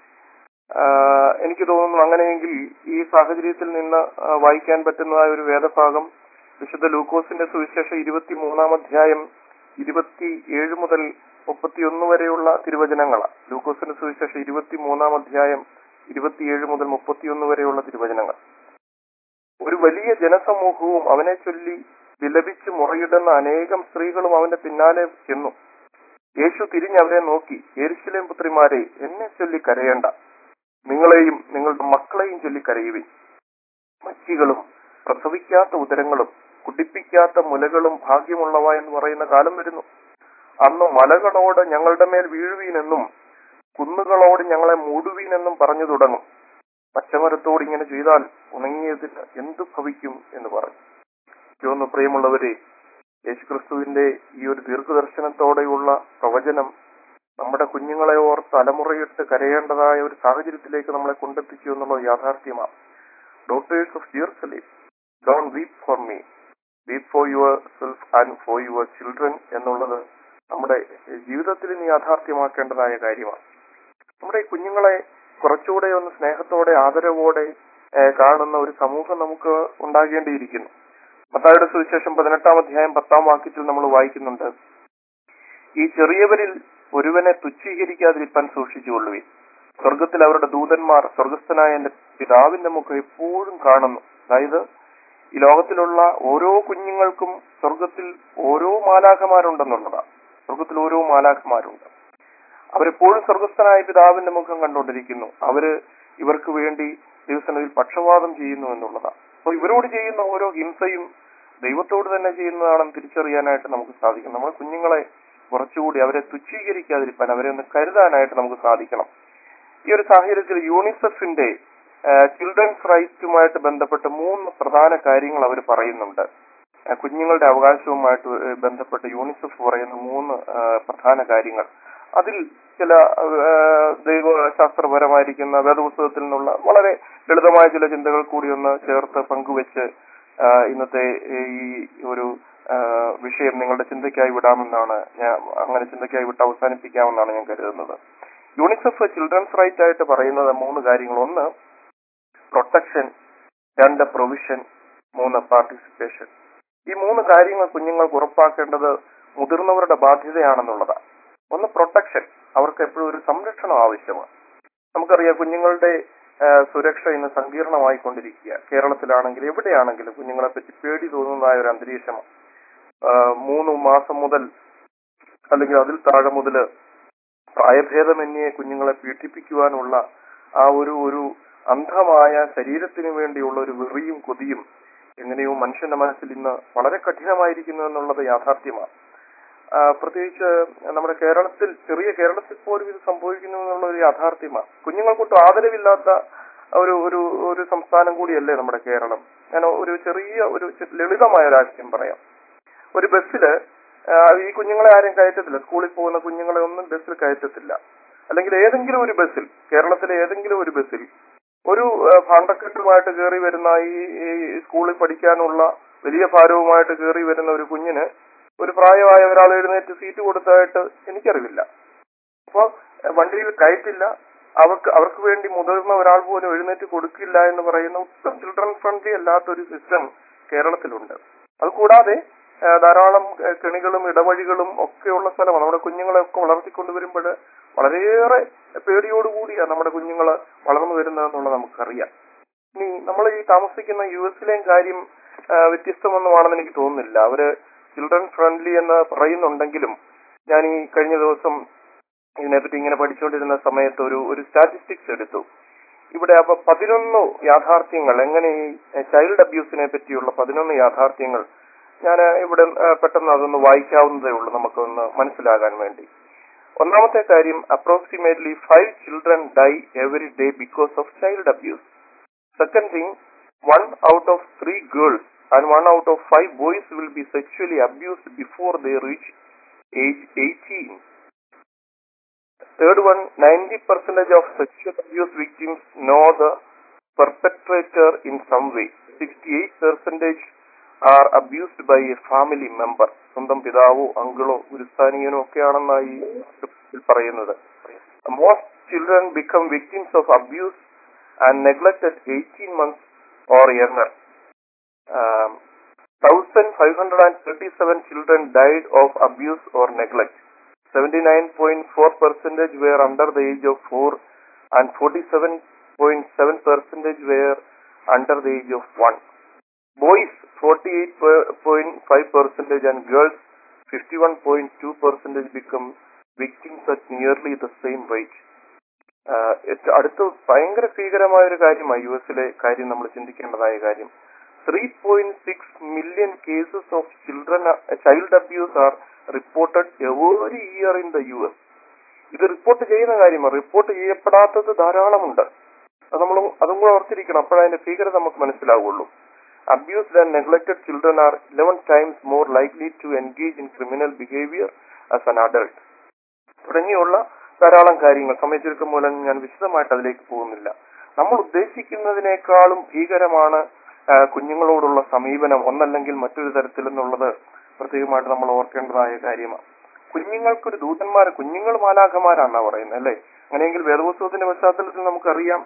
[SPEAKER 5] ആഹ് എനിക്ക് തോന്നുന്നു അങ്ങനെയെങ്കിൽ ഈ സാഹചര്യത്തിൽ നിന്ന് ആഹ് വായിക്കാൻ പറ്റുന്നതായ ഒരു വേദഭാഗം വിശുദ്ധ ലൂക്കോസിന്റെ സുവിശേഷം ഇരുപത്തി മൂന്നാം അധ്യായം ഇരുപത്തി ഏഴ് മുതൽ മുപ്പത്തിയൊന്ന് വരെയുള്ള തിരുവചനങ്ങളാണ് ലൂക്കോസിന്റെ സുവിശേഷം ഇരുപത്തി മൂന്നാം അധ്യായം ഇരുപത്തിയേഴ് മുതൽ മുപ്പത്തിയൊന്ന് വരെയുള്ള തിരുവചനങ്ങൾ ഒരു വലിയ ജനസമൂഹവും അവനെ ചൊല്ലി വിലപിച്ച് മുറയിടുന്ന അനേകം സ്ത്രീകളും അവന്റെ പിന്നാലെ ചെന്നു യേശു തിരിഞ്ഞ് അവരെ നോക്കി യെരുശലേം പുത്രിമാരെ എന്നെ ചൊല്ലി കരയേണ്ട നിങ്ങളെയും നിങ്ങളുടെ മക്കളെയും ചൊല്ലി കരയുവിൻ മച്ചികളും പ്രസവിക്കാത്ത ഉദരങ്ങളും കുടിപ്പിക്കാത്ത മുലകളും ഭാഗ്യമുള്ളവ എന്ന് പറയുന്ന കാലം വരുന്നു അന്ന് മലകളോട് ഞങ്ങളുടെ മേൽ വീഴുവീനെന്നും കുന്നുകളോട് ഞങ്ങളെ മൂടുവീനെന്നും പറഞ്ഞു തുടങ്ങും പച്ചമരത്തോട് ഇങ്ങനെ ചെയ്താൽ ഉണങ്ങിയതിന് എന്തു ഭവിക്കും എന്ന് പറഞ്ഞു ചുവന്ന പ്രിയമുള്ളവരെ യേശുക്രിസ്തുവിന്റെ ഈ ഒരു ദീർഘദർശനത്തോടെയുള്ള പ്രവചനം നമ്മുടെ കുഞ്ഞുങ്ങളെ ഓർ തലമുറയിട്ട് കരയേണ്ടതായ ഒരു സാഹചര്യത്തിലേക്ക് നമ്മളെ കൊണ്ടെത്തിച്ചു എന്നുള്ളത് യാഥാർത്ഥ്യമാണ് doctors of Jerusalem don't weep for me weep for yourself and for your children എന്നുള്ളത് നമ്മുടെ ജീവിതത്തിൽ ഇനി യാഥാർത്ഥ്യമാക്കേണ്ടതായ കാര്യമാണ് നമ്മുടെ ഈ കുഞ്ഞുങ്ങളെ കുറച്ചുകൂടെ ഒന്ന് സ്നേഹത്തോടെ ആദരവോടെ ഏഹ്, കാണുന്ന ഒരു സമൂഹം നമുക്ക് ഉണ്ടാകേണ്ടിയിരിക്കുന്നു മത്തായുടെ സുവിശേഷം പതിനെട്ടാം അധ്യായം പത്താം വാക്യത്തിൽ നമ്മൾ വായിക്കുന്നുണ്ട് ഈ ചെറിയവരിൽ ഒരുവനെ തുച്ഛീകരിക്കാതിരിക്കാൻ സൂക്ഷിച്ചുകൊള്ളുവിൻ സ്വർഗത്തിൽ അവരുടെ ദൂതന്മാർ സ്വർഗസ്ഥനായ എന്റെ പിതാവിന്റെ മുഖം എപ്പോഴും കാണുന്നു അതായത് ഈ ലോകത്തിലുള്ള ഓരോ കുഞ്ഞുങ്ങൾക്കും സ്വർഗത്തിൽ ഓരോ മാലാഖമാരുണ്ടെന്നുള്ളതാണ് സ്വർഗത്തിൽ ഓരോ മാലാഖമാരുണ്ട് അവരെപ്പോഴും സ്വർഗസ്ഥനായ പിതാവിന്റെ മുഖം കണ്ടുകൊണ്ടിരിക്കുന്നു അവര് ഇവർക്ക് വേണ്ടി ദിവസങ്ങളിൽ പക്ഷപാതം ചെയ്യുന്നു എന്നുള്ളതാണ് അപ്പോൾ ഇവരോട് ചെയ്യുന്ന ഓരോ ഹിംസയും ദൈവത്തോട് തന്നെ ചെയ്യുന്നതാണെന്ന് തിരിച്ചറിയാനായിട്ട് നമുക്ക് സാധിക്കും നമ്മൾ കുഞ്ഞുങ്ങളെ കുറച്ചുകൂടി അവരെ തുച്ഛീകരിക്കാതിരിക്കാൻ അവരെ ഒന്ന് കരുതാനായിട്ട് നമുക്ക് സാധിക്കണം ഈ ഒരു സാഹചര്യത്തിൽ യൂണിസെഫിന്റെ ചിൽഡ്രൻസ് റൈറ്റ്സുമായിട്ട് ബന്ധപ്പെട്ട് മൂന്ന് പ്രധാന കാര്യങ്ങൾ അവർ പറയുന്നുണ്ട് ആ, കുഞ്ഞുങ്ങളുടെ അവകാശവുമായിട്ട് ഏഹ്, ബന്ധപ്പെട്ട് യൂണിസെഫ് പറയുന്ന മൂന്ന് ആ, പ്രധാന കാര്യങ്ങൾ അതിൽ ചില ആ, ദൈവശാസ്ത്രപരമായിരിക്കുന്ന വേദപുസ്തകത്തിൽ നിന്നുള്ള വളരെ ലളിതമായ ചില ചിന്തകൾ കൂടി ഒന്ന് ചേർത്ത് പങ്കുവെച്ച് ആ, ഇന്നത്തെ ഈ ഒരു ആ, വിഷയം നിങ്ങളുടെ ചിന്തയ്ക്കായി വിടാമെന്നാണ് ഞാൻ അങ്ങനെ ചിന്തയ്ക്കായി വിട്ട് അവസാനിപ്പിക്കാമെന്നാണ് ഞാൻ കരുതുന്നത് യൂണിസെഫ് ചിൽഡ്രൻസ് റൈറ്റ് ആയിട്ട് പറയുന്നത് മൂന്ന് കാര്യങ്ങൾ ഒന്ന് പ്രൊട്ടക്ഷൻ രണ്ട് പ്രൊവിഷൻ മൂന്ന് പാർട്ടിസിപ്പേഷൻ ഈ മൂന്ന് കാര്യങ്ങൾ കുഞ്ഞുങ്ങൾക്ക് ഉറപ്പാക്കേണ്ടത് മുതിർന്നവരുടെ ബാധ്യതയാണെന്നുള്ളതാണ് ഒന്ന് പ്രൊട്ടക്ഷൻ അവർക്ക് എപ്പോഴും ഒരു സംരക്ഷണം ആവശ്യമാണ് നമുക്കറിയാം കുഞ്ഞുങ്ങളുടെ ആ, സുരക്ഷ ഇന്ന് സങ്കീർണമായിക്കൊണ്ടിരിക്കുക കേരളത്തിലാണെങ്കിൽ എവിടെയാണെങ്കിലും കുഞ്ഞുങ്ങളെ പറ്റി പേടി തോന്നുന്നതായ ഒരു അന്തരീക്ഷമാണ് ആ, മൂന്ന് മാസം മുതൽ അല്ലെങ്കിൽ അതിൽ താഴെ മുതൽ പ്രായഭേദമന്യേ കുഞ്ഞുങ്ങളെ പീഡിപ്പിക്കുവാനുള്ള ആ ഒരു ഒരു അന്ധമായ ശരീരത്തിന് വേണ്ടിയുള്ള ഒരു വെറിയും കൊതിയും എങ്ങനെയോ മനുഷ്യന്റെ മനസ്സിൽ ഇന്ന് വളരെ കഠിനമായിരിക്കുന്നു എന്നുള്ളത് യാഥാർത്ഥ്യമാണ് ആ, പ്രത്യേകിച്ച് നമ്മുടെ കേരളത്തിൽ ചെറിയ കേരളത്തിൽ പോലും ഇത് സംഭവിക്കുന്നു എന്നുള്ള ഒരു യാഥാർത്ഥ്യമാണ് കുഞ്ഞുങ്ങൾക്കൊട്ടും ആദരവില്ലാത്ത ഒരു ഒരു ഒരു സംസ്ഥാനം കൂടിയല്ലേ നമ്മുടെ കേരളം ഞാൻ ഒരു ചെറിയ ഒരു ചെ- ലളിതമായ ഒരു ആശയം പറയാം ഒരു ബസ്സില് ആ, ഈ കുഞ്ഞുങ്ങളെ ആരും കയറ്റത്തില്ല സ്കൂളിൽ പോകുന്ന കുഞ്ഞുങ്ങളെ ഒന്നും ബസ്സിൽ കയറ്റത്തില്ല അല്ലെങ്കിൽ ഏതെങ്കിലും ഒരു ബസ്സിൽ കേരളത്തിലെ ഏതെങ്കിലും ഒരു ബസ്സിൽ ഒരു ആ, ഭാണ്ഡക്കെട്ടുമായിട്ട് കയറി വരുന്ന ഈ ഈ സ്കൂളിൽ പഠിക്കാനുള്ള വലിയ ഭാരവുമായിട്ട് കയറി വരുന്ന ഒരു കുഞ്ഞിന് ഒരു പ്രായമായ ഒരാൾ എഴുന്നേറ്റ് സീറ്റ് കൊടുത്തതായിട്ട് എനിക്കറിവില്ല അപ്പൊ ആ, വണ്ടിയിൽ കയറ്റില്ല അവർക്ക് അവർക്ക് വേണ്ടി മുതിർന്ന ഒരാൾ പോലും എഴുന്നേറ്റ് കൊടുക്കില്ല എന്ന് പറയുന്ന ഒട്ടും ചിൽഡ്രൻ ഫ്രണ്ട്ലി അല്ലാത്ത ഒരു സിസ്റ്റം കേരളത്തിലുണ്ട് അതുകൂടാതെ ആ, ധാരാളം ആ, കെണികളും ഇടവഴികളും ഒക്കെയുള്ള സ്ഥലമാണ് നമ്മുടെ കുഞ്ഞുങ്ങളെ ഒക്കെ വളർത്തിക്കൊണ്ടുവരുമ്പോൾ വളരെയേറെ പേടിയോടുകൂടിയാണ് നമ്മുടെ കുഞ്ഞുങ്ങൾ വളർന്നു വരുന്നതെന്നുള്ളത് നമുക്കറിയാം ഇനി നമ്മൾ ഈ താമസിക്കുന്ന യു എസിലെയും കാര്യം ആ, വ്യത്യസ്തമൊന്നുമാണെന്ന് എനിക്ക് തോന്നുന്നില്ല അവര് ചിൽഡ്രൻ ഫ്രണ്ട്ലി എന്ന് പറയുന്നുണ്ടെങ്കിലും ഞാൻ ഈ കഴിഞ്ഞ ദിവസം ഇതിനെപ്പറ്റി ഇങ്ങനെ പഠിച്ചുകൊണ്ടിരുന്ന സമയത്ത് ഒരു ഒരു സ്റ്റാറ്റിസ്റ്റിക്സ് എടുത്തു ഇവിടെ അപ്പൊ പതിനൊന്ന് യാഥാർത്ഥ്യങ്ങൾ എങ്ങനെ ഈ ചൈൽഡ് അബ്യൂസിനെ പറ്റിയുള്ള പതിനൊന്ന് യാഥാർത്ഥ്യങ്ങൾ ഞാൻ ഇവിടെ ആ, പെട്ടെന്ന് അതൊന്ന് വായിക്കാവുന്നതേ ഉള്ളൂ നമുക്കൊന്ന് മനസ്സിലാകാൻ വേണ്ടി ഒന്നാമത്തെ കാര്യം approximately five children die every day because of child abuse second thing one out of three girls and one out of five boys will be sexually abused before they reach age eighteen Third one, 90% of sexual abuse victims know the perpetrator in some way. 68% are abused by a family member. സ്വന്തം പിതാവോ അങ്കിളോ ഗുരുസ്ഥാനീയനോ ഒക്കെയാണെന്നാണ് ഈ ഇതിൽ പറയുന്നത് most children become victims of abuse and neglect at eighteen months or younger thousand five hundred and thirty seven children died of abuse or neglect 79.4 percentage were under the age of 4 and 47.7 percentage were under the age of 1. Boys 48.5 percentage and girls 51.2 percentage become victims at nearly the same rate. ആഹ് ഏറ്റ- അടുത്ത ഭയങ്കര ഭീകരമായ ഒരു കാര്യമാണ് U എസിലെ കാര്യം നമ്മൾ ചിന്തിക്കേണ്ടതായ കാര്യം three point six million cases of children child abuse are reported every year in the U S ഇത് റിപ്പോർട്ട് ചെയ്യുന്ന കാര്യമാണ് റിപ്പോർട്ട് ചെയ്യപ്പെടാത്തത് ധാരാളമുണ്ട് അത് നമ്മൾ അതും കൂടെ ഓർത്തിരിക്കണം അപ്പോഴതിന്റെ ഭീകരത നമുക്ക് മനസ്സിലാവുള്ളൂ abused and neglected children are eleven times more likely to engage in criminal behaviour as an adult തുടങ്ങിയുള്ള ധാരാളം കാര്യങ്ങൾ സമയച്ചുരുക്കം മൂലം ഞാൻ വിശദമായിട്ട് അതിലേക്ക് പോകുന്നില്ല നമ്മൾ ഉദ്ദേശിക്കുന്നതിനേക്കാളും ഭീകരമാണ് ആ, കുഞ്ഞുങ്ങളോടുള്ള സമീപനം ഒന്നല്ലെങ്കിൽ മറ്റൊരു തരത്തിൽ എന്നുള്ളത് പ്രത്യേകമായിട്ട് നമ്മൾ ഓർക്കേണ്ടതായ കാര്യമാണ് കുഞ്ഞുങ്ങൾക്കൊരു ദൂതന്മാർ കുഞ്ഞുങ്ങൾ മാലാഖമാരാണെന്നാ പറയുന്നത് അല്ലേ അങ്ങനെയെങ്കിൽ വേദപുസ്തകത്തിന്റെ പശ്ചാത്തലത്തിൽ നമുക്കറിയാം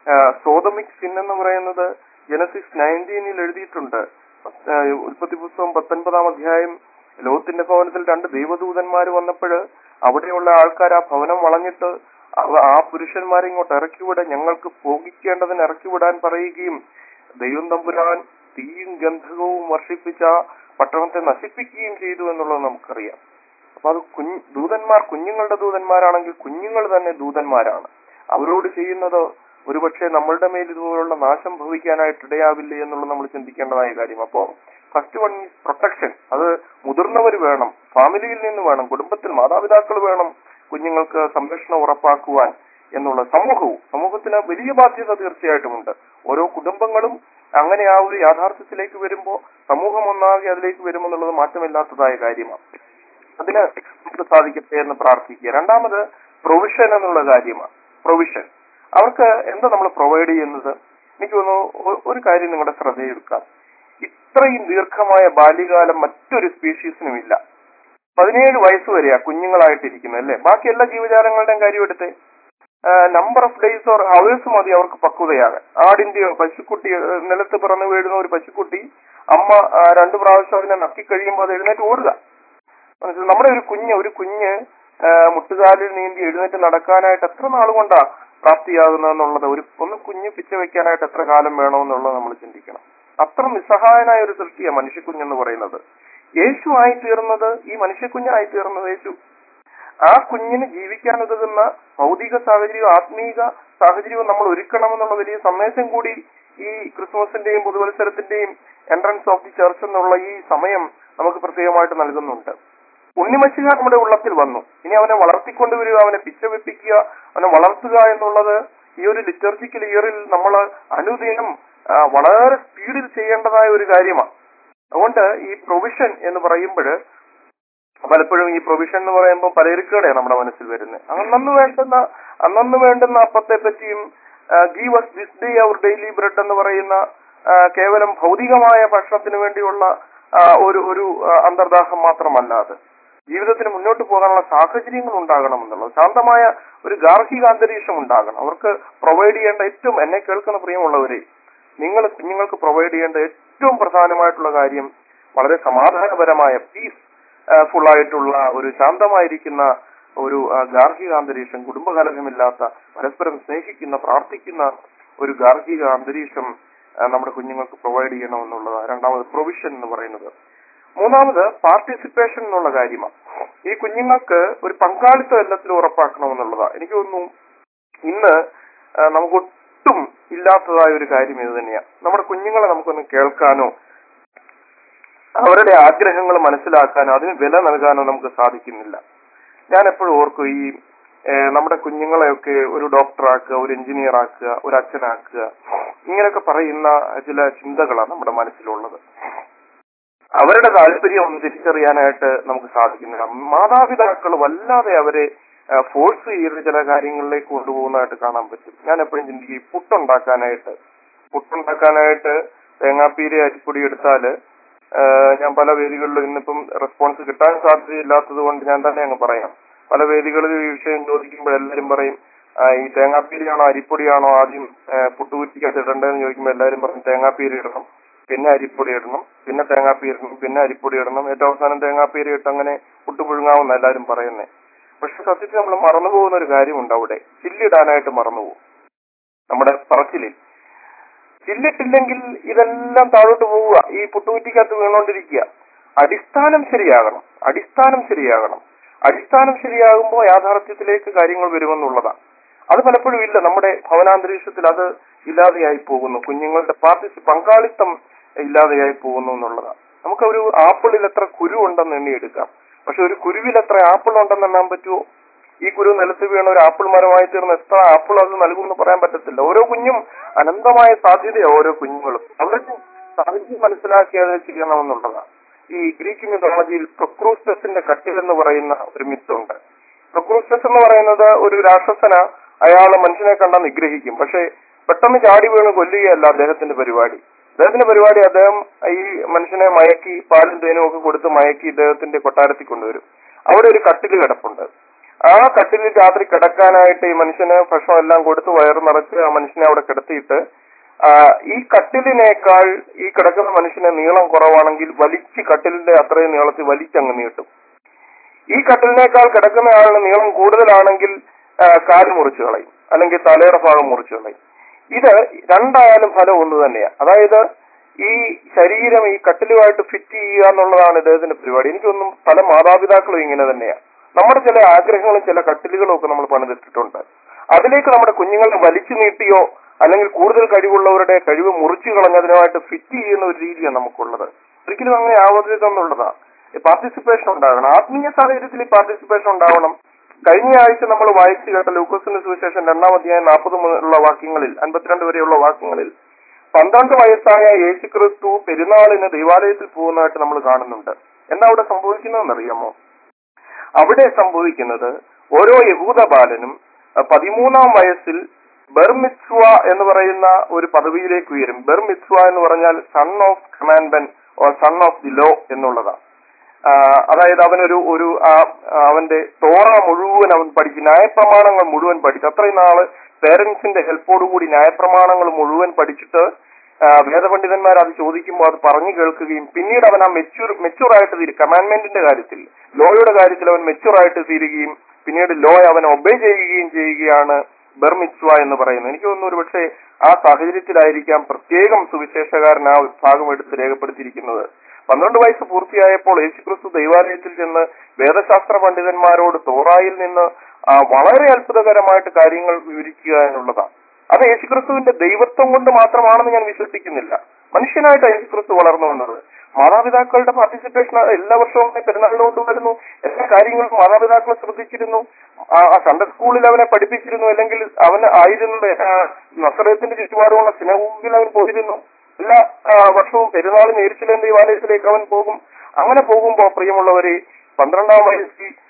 [SPEAKER 5] സോതമിക് സിൻ എന്ന് പറയുന്നത് ജനസിസ് നയൻറ്റീനിൽ എഴുതിയിട്ടുണ്ട് ആ, ഉൽപ്പത്തി പുസ്തകം പത്തൊൻപതാം അധ്യായം ലോകത്തിന്റെ ഭവനത്തിൽ രണ്ട് ദൈവദൂതന്മാർ വന്നപ്പോൾ അവിടെയുള്ള ആൾക്കാർ ആ ഭവനം വളഞ്ഞിട്ട് അവ- ആ പുരുഷന്മാരെ ഇങ്ങോട്ട് ഇറക്കിവിടാൻ ഞങ്ങൾക്ക് ഭോഗിക്കേണ്ടതിന് ഇറക്കിവിടാൻ പറയുകയും ദൈവം തമ്പുരാൻ തീയും ഗന്ധകവും വർഷിപ്പിച്ച ആ പട്ടണത്തെ നശിപ്പിക്കുകയും ചെയ്തു എന്നുള്ളത് നമുക്കറിയാം അപ്പൊ അത് കുഞ്ഞ് ദൂതന്മാർ കുഞ്ഞുങ്ങളുടെ ദൂതന്മാരാണെങ്കിൽ കുഞ്ഞുങ്ങൾ തന്നെ ദൂതന്മാരാണ് അവരോട് ചെയ്യുന്നത് ഒരുപക്ഷെ നമ്മളുടെ മേൽ ഇതുപോലുള്ള നാശം ഭവിക്കാനായിട്ട് ഇടയാവില്ലേ എന്നുള്ളത് നമ്മൾ ചിന്തിക്കേണ്ടതായ കാര്യം അപ്പോ ഫസ്റ്റ് വൺ ഈസ് പ്രൊട്ടക്ഷൻ അത് മുതിർന്നവർ വേണം ഫാമിലിയിൽ നിന്ന് വേണം കുടുംബത്തിൽ മാതാപിതാക്കൾ വേണം കുഞ്ഞുങ്ങൾക്ക് സംരക്ഷണം ഉറപ്പാക്കുവാൻ എന്നുള്ള സമൂഹവും സമൂഹത്തിന് വലിയ ബാധ്യത തീർച്ചയായിട്ടുമുണ്ട് ഓരോ കുടുംബങ്ങളും അങ്ങനെ ആ ഒരു യാഥാർത്ഥ്യത്തിലേക്ക് വരുമ്പോൾ സമൂഹം ഒന്നാകെ അതിലേക്ക് വരുമെന്നുള്ളത് മാറ്റമില്ലാത്തതായ കാര്യമാണ് അതിന് നമുക്ക് സാധിക്കട്ടെ എന്ന് പ്രാർത്ഥിക്കുക രണ്ടാമത് പ്രൊവിഷൻ എന്നുള്ള കാര്യമാണ് പ്രൊവിഷൻ അവർക്ക് എന്താ നമ്മൾ പ്രൊവൈഡ് ചെയ്യുന്നത് എനിക്ക് തോന്നുന്നു ഒ- ഒരു കാര്യം നിങ്ങളുടെ ശ്രദ്ധയെടുക്കാം ഇത്രയും ദീർഘമായ ബാല്യകാലം മറ്റൊരു സ്പീഷീസിനും ഇല്ല പതിനേഴ് വയസ്സ് വരെയാ കുഞ്ഞുങ്ങളായിട്ടിരിക്കുന്നത് അല്ലേ ബാക്കി എല്ലാ ജീവജാലങ്ങളുടെയും കാര്യം എടുത്തേ number of days or hours മതി അവർക്ക് പക്വതയാകാൻ ആടിന്റെയോ പശുക്കുട്ടി ആ, നിലത്ത് പിറന്നു വീഴുന്ന ഒരു പശുക്കുട്ടി അമ്മ ആ, രണ്ടു പ്രാവശ്യം അതിനെ നക്കി കഴിയുമ്പോൾ അത് എഴുന്നേറ്റ് ഓടുക മനസ്സിലായി നമ്മുടെ ഒരു കുഞ്ഞ് ഒരു കുഞ്ഞ് ആ, മുട്ടുകാലിൽ നീന്തി എഴുന്നേറ്റ് നടക്കാനായിട്ട് എത്ര നാൾ കൊണ്ടാ പ്രാപ്തിയാകുന്നതെന്നുള്ളത് ഒരു ഒന്ന് കുഞ്ഞ് പിച്ച വെക്കാനായിട്ട് എത്ര കാലം വേണമെന്നുള്ളത് നമ്മൾ ചിന്തിക്കണം അത്ര നിസ്സഹായനായ ഒരു സൃഷ്ടിയാണ് മനുഷ്യക്കുഞ്ഞെന്ന് പറയുന്നത് യേശു ആയി തീർന്നത് ഈ മനുഷ്യക്കുഞ്ഞായി തീർന്നത് യേശു ആ കുഞ്ഞിന് ജീവിക്കാൻ ഉതകുന്ന ഭൗതിക സാഹചര്യവും ആത്മീക സാഹചര്യവും നമ്മൾ ഒരുക്കണമെന്നുള്ള വലിയ സന്ദേശം കൂടി ഈ ക്രിസ്മസിന്റെയും പുതുവത്സരത്തിന്റെയും എൻട്രൻസ് ഓഫ് ദി ചർച്ച് എന്നുള്ള ഈ സമയം നമുക്ക് പ്രത്യേകമായിട്ട് നൽകുന്നുണ്ട് ഉണ്ണിമച്ചുക നമ്മുടെ ഉള്ളത്തിൽ വന്നു ഇനി അവനെ വളർത്തിക്കൊണ്ടുവരിക അവനെ പിച്ച വെപ്പിക്കുക അവനെ വളർത്തുക എന്നുള്ളത് ഈ ഒരു ലിറ്റർജിക്കൽ ഇയറിൽ നമ്മൾ അനുദിനം ആ, വളരെ സ്പീഡിൽ ചെയ്യേണ്ടതായ ഒരു കാര്യമാണ് അതുകൊണ്ട് ഈ പ്രൊവിഷൻ എന്ന് പറയുമ്പോൾ പലപ്പോഴും ഈ പ്രൊവിഷൻ എന്ന് പറയുമ്പോൾ പലചരക്കുകളെ നമ്മുടെ മനസ്സിൽ വരുന്നത് അന്നന്ന് വേണ്ടുന്ന അന്നന്ന് വേണ്ടുന്ന അപ്പത്തെ പറ്റിയും give us this day our daily bread എന്ന് പറയുന്ന ആ, കേവലം ഭൗതികമായ ഭക്ഷണത്തിന് വേണ്ടിയുള്ള ആ, ഒരു ഒരു ആ, അന്തർദാഹം മാത്രമല്ല അത് ജീവിതത്തിന് മുന്നോട്ട് പോകാനുള്ള സാഹചര്യങ്ങൾ ഉണ്ടാകണം എന്നുള്ളത് ശാന്തമായ ഒരു ഗാർഹിക അന്തരീക്ഷം ഉണ്ടാകണം അവർക്ക് പ്രൊവൈഡ് ചെയ്യേണ്ട ഏറ്റവും എന്നെ കേൾക്കുന്ന പ്രിയമുള്ളവരെ നിങ്ങൾ കുഞ്ഞുങ്ങൾക്ക് പ്രൊവൈഡ് ചെയ്യേണ്ട ഏറ്റവും പ്രധാനമായിട്ടുള്ള കാര്യം വളരെ സമാധാനപരമായ പീസ് ഫുൾ ആയിട്ടുള്ള ഒരു ശാന്തമായിരിക്കുന്ന ഒരു ആ, ഗാർഹിക അന്തരീക്ഷം കുടുംബകലഹമില്ലാത്ത പരസ്പരം സ്നേഹിക്കുന്ന പ്രാർത്ഥിക്കുന്ന ഒരു ഗാർഹിക അന്തരീക്ഷം ആ, നമ്മുടെ കുഞ്ഞുങ്ങൾക്ക് പ്രൊവൈഡ് ചെയ്യണമെന്നുള്ളതാണ് രണ്ടാമത് പ്രൊവിഷൻ എന്ന് പറയുന്നത് മൂന്നാമത് പാർട്ടിസിപ്പേഷൻ എന്നുള്ള കാര്യമാണ് ഈ കുഞ്ഞുങ്ങൾക്ക് ഒരു പങ്കാളിത്തം എല്ലാത്തിലും ഉറപ്പാക്കണമെന്നുള്ളതാണ് എനിക്ക് തോന്നുന്നു ഇന്ന് ആ, നമുക്ക് ഒട്ടും ഇല്ലാത്തതായ ഒരു കാര്യം ഇത് തന്നെയാണ് നമ്മുടെ കുഞ്ഞുങ്ങളെ നമുക്കൊന്ന് കേൾക്കാനോ അവരുടെ ആഗ്രഹങ്ങൾ മനസ്സിലാക്കാനോ അതിന് വില നൽകാനോ നമുക്ക് സാധിക്കുന്നില്ല ഞാൻ എപ്പോഴും ഓർക്കും ഈ ഏഹ്, നമ്മുടെ കുഞ്ഞുങ്ങളെയൊക്കെ ഒരു ഡോക്ടറാക്കുക ഒരു എഞ്ചിനീയർ ആക്കുക ഒരു അച്ഛനാക്കുക ഇങ്ങനെയൊക്കെ പറയുന്ന ചില ചിന്തകളാണ് നമ്മുടെ മനസ്സിലുള്ളത് അവരുടെ താല്പര്യം ഒന്ന് തിരിച്ചറിയാനായിട്ട് നമുക്ക് സാധിക്കുന്നില്ല മാതാപിതാക്കൾ വല്ലാതെ അവരെ ഫോഴ്സ് ചെയ്ത് ചില കാര്യങ്ങളിലേക്ക് കൊണ്ടുപോകുന്നതായിട്ട് കാണാൻ പറ്റും ഞാൻ എപ്പോഴും ചിന്തിക്കും ഈ പുട്ടുണ്ടാക്കാനായിട്ട് പുട്ടുണ്ടാക്കാനായിട്ട് തേങ്ങാപ്പീര അരിപ്പൊടി എടുത്താല് ആ, ഞാൻ പല വേദികളിലും ഇന്നിപ്പം റെസ്പോൺസ് കിട്ടാൻ സാധ്യതയില്ലാത്തത് കൊണ്ട് ഞാൻ തന്നെ അങ്ങ് പറയാം പല വേദികളിൽ ഈ വിഷയം ചോദിക്കുമ്പോൾ എല്ലാവരും പറയും ആ, ഈ തേങ്ങാപ്പീരയാണോ അരിപ്പൊടിയാണോ ആദ്യം പുട്ടുകുറ്റിക്കകത്ത് ഇടേണ്ടതെന്ന് ചോദിക്കുമ്പോൾ എല്ലാവരും പറയും തേങ്ങാപ്പീര ഇടണം പിന്നെ അരിപ്പൊടി ഇടണം പിന്നെ തേങ്ങാപ്പീര ഇടണം പിന്നെ അരിപ്പൊടി ഇടണം ഏറ്റവും അവസാനം തേങ്ങാപ്പീര ഇട്ട് അങ്ങനെ പുട്ട് പുഴുങ്ങാമെന്ന് എല്ലാവരും പറയുന്നത് പക്ഷെ സത്യത്തിൽ നമ്മൾ മറന്നു പോകുന്ന ഒരു കാര്യമുണ്ട് അവിടെ ചില്ലിടാനായിട്ട് മറന്നുപോകും നമ്മുടെ പറച്ചിലിൽ ചില്ലിട്ടില്ലെങ്കിൽ ഇതെല്ലാം താഴോട്ട് പോവുക ഈ പുട്ടുകുറ്റിക്കകത്ത് വീണോണ്ടിരിക്കുക അടിസ്ഥാനം ശരിയാകണം അടിസ്ഥാനം ശരിയാകണം അടിസ്ഥാനം ശരിയാകുമ്പോൾ യാഥാർത്ഥ്യത്തിലേക്ക് കാര്യങ്ങൾ വരുമെന്നുള്ളതാണ് അത് പലപ്പോഴും ഇല്ല നമ്മുടെ ഭവനാന്തരീക്ഷത്തിൽ അത് ഇല്ലാതെയായി പോകുന്നു കുഞ്ഞുങ്ങളുടെ പാർട്ടിസി പങ്കാളിത്തം ഇല്ലാതെയായി പോകുന്നു എന്നുള്ളതാണ് നമുക്ക് ഒരു ആപ്പിളിൽ എത്ര കുരു ഉണ്ടെന്ന് എണ്ണിയെടുക്കാം പക്ഷെ ഒരു കുരുവിൽ എത്ര ആപ്പിൾ ഉണ്ടെന്ന് എണ്ണാൻ പറ്റുമോ ഈ കുരു നിലത്ത് വീണ ഒരു ആപ്പിൾ മരമായി തീർന്ന് എത്ര ആപ്പിൾ അത് നൽകുമെന്ന് പറയാൻ പറ്റത്തില്ല ഓരോ കുഞ്ഞും അനന്തമായ സാധ്യതയാണ് ഓരോ കുഞ്ഞുങ്ങളും അവർക്ക് സാഹചര്യം മനസ്സിലാക്കി അത് ചെയ്യണമെന്നുള്ളതാണ് ഈ ഗ്രീക്ക് മിത്തോളജിയിൽ പ്രൊക്രൂസ്റ്റസിന്റെ കട്ടിൽ എന്ന് പറയുന്ന ഒരു മിത്തുണ്ട് പ്രൊക്രൂസ്റ്റസ് എന്ന് പറയുന്നത് ഒരു രാക്ഷസന അയാൾ മനുഷ്യനെ കണ്ട നിഗ്രഹിക്കും പക്ഷെ പെട്ടെന്ന് ചാടി വീണ് കൊല്ലുകയല്ല അദ്ദേഹത്തിന്റെ പരിപാടി അദ്ദേഹത്തിന്റെ പരിപാടി അദ്ദേഹം ഈ മനുഷ്യനെ മയക്കി പാലും തേനും ഒക്കെ കൊടുത്ത് മയക്കി ഇദ്ദേഹത്തിന്റെ കൊട്ടാരത്തിൽ കൊണ്ടുവരും അവിടെ ഒരു കട്ടില് കിടപ്പുണ്ട് ആ കട്ടിലിൽ രാത്രി കിടക്കാനായിട്ട് ഈ മനുഷ്യന് ഭക്ഷണം എല്ലാം കൊടുത്ത് വയറ് നിറച്ച് ആ മനുഷ്യനെ അവിടെ കിടത്തിയിട്ട് ആ, ഈ കട്ടിലിനേക്കാൾ ഈ കിടക്കുന്ന മനുഷ്യന് നീളം കുറവാണെങ്കിൽ വലിച്ച് കട്ടിലിന്റെ അത്രയും നീളത്തിൽ വലിച്ചങ്ങ് നീട്ടും ഈ കട്ടിലിനേക്കാൾ കിടക്കുന്ന ആളിന് നീളം കൂടുതലാണെങ്കിൽ ആ, കാല് മുറിച്ചു കളയും അല്ലെങ്കിൽ തലയുടെ ഭാഗം മുറിച്ചു കളയും ഇത് രണ്ടായാലും ഫലം ഒന്ന് തന്നെയാണ് അതായത് ഈ ശരീരം ഈ കട്ടിലുമായിട്ട് ഫിറ്റ് ചെയ്യുക എന്നുള്ളതാണ് ഇദ്ദേഹത്തിന്റെ പരിപാടി എനിക്കൊന്നും പല മാതാപിതാക്കളും ഇങ്ങനെ തന്നെയാണ് നമ്മുടെ ചില ആഗ്രഹങ്ങളും ചില കട്ടിലുകളും ഒക്കെ നമ്മൾ പണിതിട്ടിട്ടുണ്ട് അതിലേക്ക് നമ്മുടെ കുഞ്ഞുങ്ങളെ വലിച്ചു നീട്ടിയോ അല്ലെങ്കിൽ കൂടുതൽ കഴിവുള്ളവരുടെ കഴിവ് മുറിച്ചു കളഞ്ഞതിനുമായിട്ട് ഫിറ്റ് ചെയ്യുന്ന ഒരു രീതിയാണ് നമുക്കുള്ളത് ഒരിക്കലും അങ്ങനെ ആവരുതെന്നുള്ളതാണ് പാർട്ടിസിപ്പേഷൻ ഉണ്ടാകണം ആത്മീയ സാഹചര്യത്തിൽ ഈ പാർട്ടിസിപ്പേഷൻ ഉണ്ടാവണം കഴിഞ്ഞ ആഴ്ച നമ്മൾ വായിച്ചു കേട്ട ലൂക്കോസിന്റെ സുവിശേഷം രണ്ടാം അധ്യായം നാൽപ്പത് മുതലുള്ള വാക്യങ്ങളിൽ അൻപത്തിരണ്ട് വരെയുള്ള വാക്യങ്ങളിൽ പന്ത്രണ്ട് വയസ്സായ യേശുക്രിസ്തു പെരുന്നാളിന് ദൈവാലയത്തിൽ പോകുന്നതായിട്ട് നമ്മൾ കാണുന്നുണ്ട് എന്താ അവിടെ സംഭവിക്കുന്നതെന്ന് അറിയാമോ അവിടെ സംഭവിക്കുന്നത് ഓരോ യഹൂദ ബാലനും അഹ് പതിമൂന്നാം വയസ്സിൽ ബെർമിത്സ്വ എന്ന് പറയുന്ന ഒരു പദവിയിലേക്ക് ഉയരും ബെർമിത്സ്വ എന്ന് പറഞ്ഞാൽ son of commandment or son of the law എന്നുള്ളതാണ് ആഹ് അതായത് അവനൊരു ഒരു ആ- അവന്റെ തോറ മുഴുവൻ അവൻ പഠിച്ചു ന്യായപ്രമാണങ്ങൾ മുഴുവൻ പഠിച്ചു അത്രയും നാള് പേരൻസിന്റെ ഹെൽപ്പോടുകൂടി ന്യായപ്രമാണങ്ങൾ മുഴുവൻ പഠിച്ചിട്ട് ആഹ് വേദപണ്ഡിതന്മാർ അത് ചോദിക്കുമ്പോൾ അത് പറഞ്ഞു കേൾക്കുകയും പിന്നീട് അവൻ ആ മെച്യൂർ മെച്യൂർ ആയിട്ട് തീരും കമാൻഡ്മെന്റിന്റെ കാര്യത്തിൽ ലോയുടെ കാര്യത്തിൽ അവൻ മെച്യൂർ ആയിട്ട് തീരുകയും പിന്നീട് ലോ അവൻ ഒബേ ചെയ്യുകയും ചെയ്യുകയാണ് ബെർമിത്വ എന്ന് പറയുന്നത് എനിക്ക് തോന്നുന്നു ഒരു പക്ഷേ ആ സാഹചര്യത്തിലായിരിക്കാം പ്രത്യേകം സുവിശേഷകാരൻ ആ ഭാഗം എടുത്ത് രേഖപ്പെടുത്തിയിരിക്കുന്നത് പന്ത്രണ്ട് വയസ്സ് പൂർത്തിയായപ്പോൾ യേശുക്രിസ്തു ദൈവാലയത്തിൽ ചെന്ന് വേദശാസ്ത്ര പണ്ഡിതന്മാരോട് തോറായിൽ നിന്ന് ആ, വളരെ അത്ഭുതകരമായിട്ട് കാര്യങ്ങൾ വിവരിക്കുക എന്നുള്ളതാണ് അത് യേശുക്രിസ്തുവിന്റെ ദൈവത്വം കൊണ്ട് മാത്രമാണെന്ന് ഞാൻ വിശ്വസിക്കുന്നില്ല മനുഷ്യനായിട്ട് യേശുക്രിസ്തു വളർന്നു വന്നത് മാതാപിതാക്കളുടെ പാർട്ടിസിപ്പേഷൻ എല്ലാ വർഷവും പെരുന്നാളിന് കൊണ്ടുവരുന്നു എല്ലാ കാര്യങ്ങളും മാതാപിതാക്കളെ ശ്രദ്ധിച്ചിരുന്നു ആ ആ സൺഡേ സ്കൂളിൽ അവനെ പഠിപ്പിച്ചിരുന്നു അല്ലെങ്കിൽ അവന് ആയിരുന്നു ആ, നസറേത്തിന്റെ ചുറ്റുപാടുമുള്ള സിനഗോഗിൽ അവൻ പോയിരുന്നു എല്ലാ ആ, വർഷവും പെരുന്നാൾ നേരിച്ചിലെ ദൈവാലയത്തിലേക്ക് അവൻ പോകും അങ്ങനെ പോകുമ്പോൾ പ്രിയമുള്ളവരെ പന്ത്രണ്ടാം വയസ്സിൽ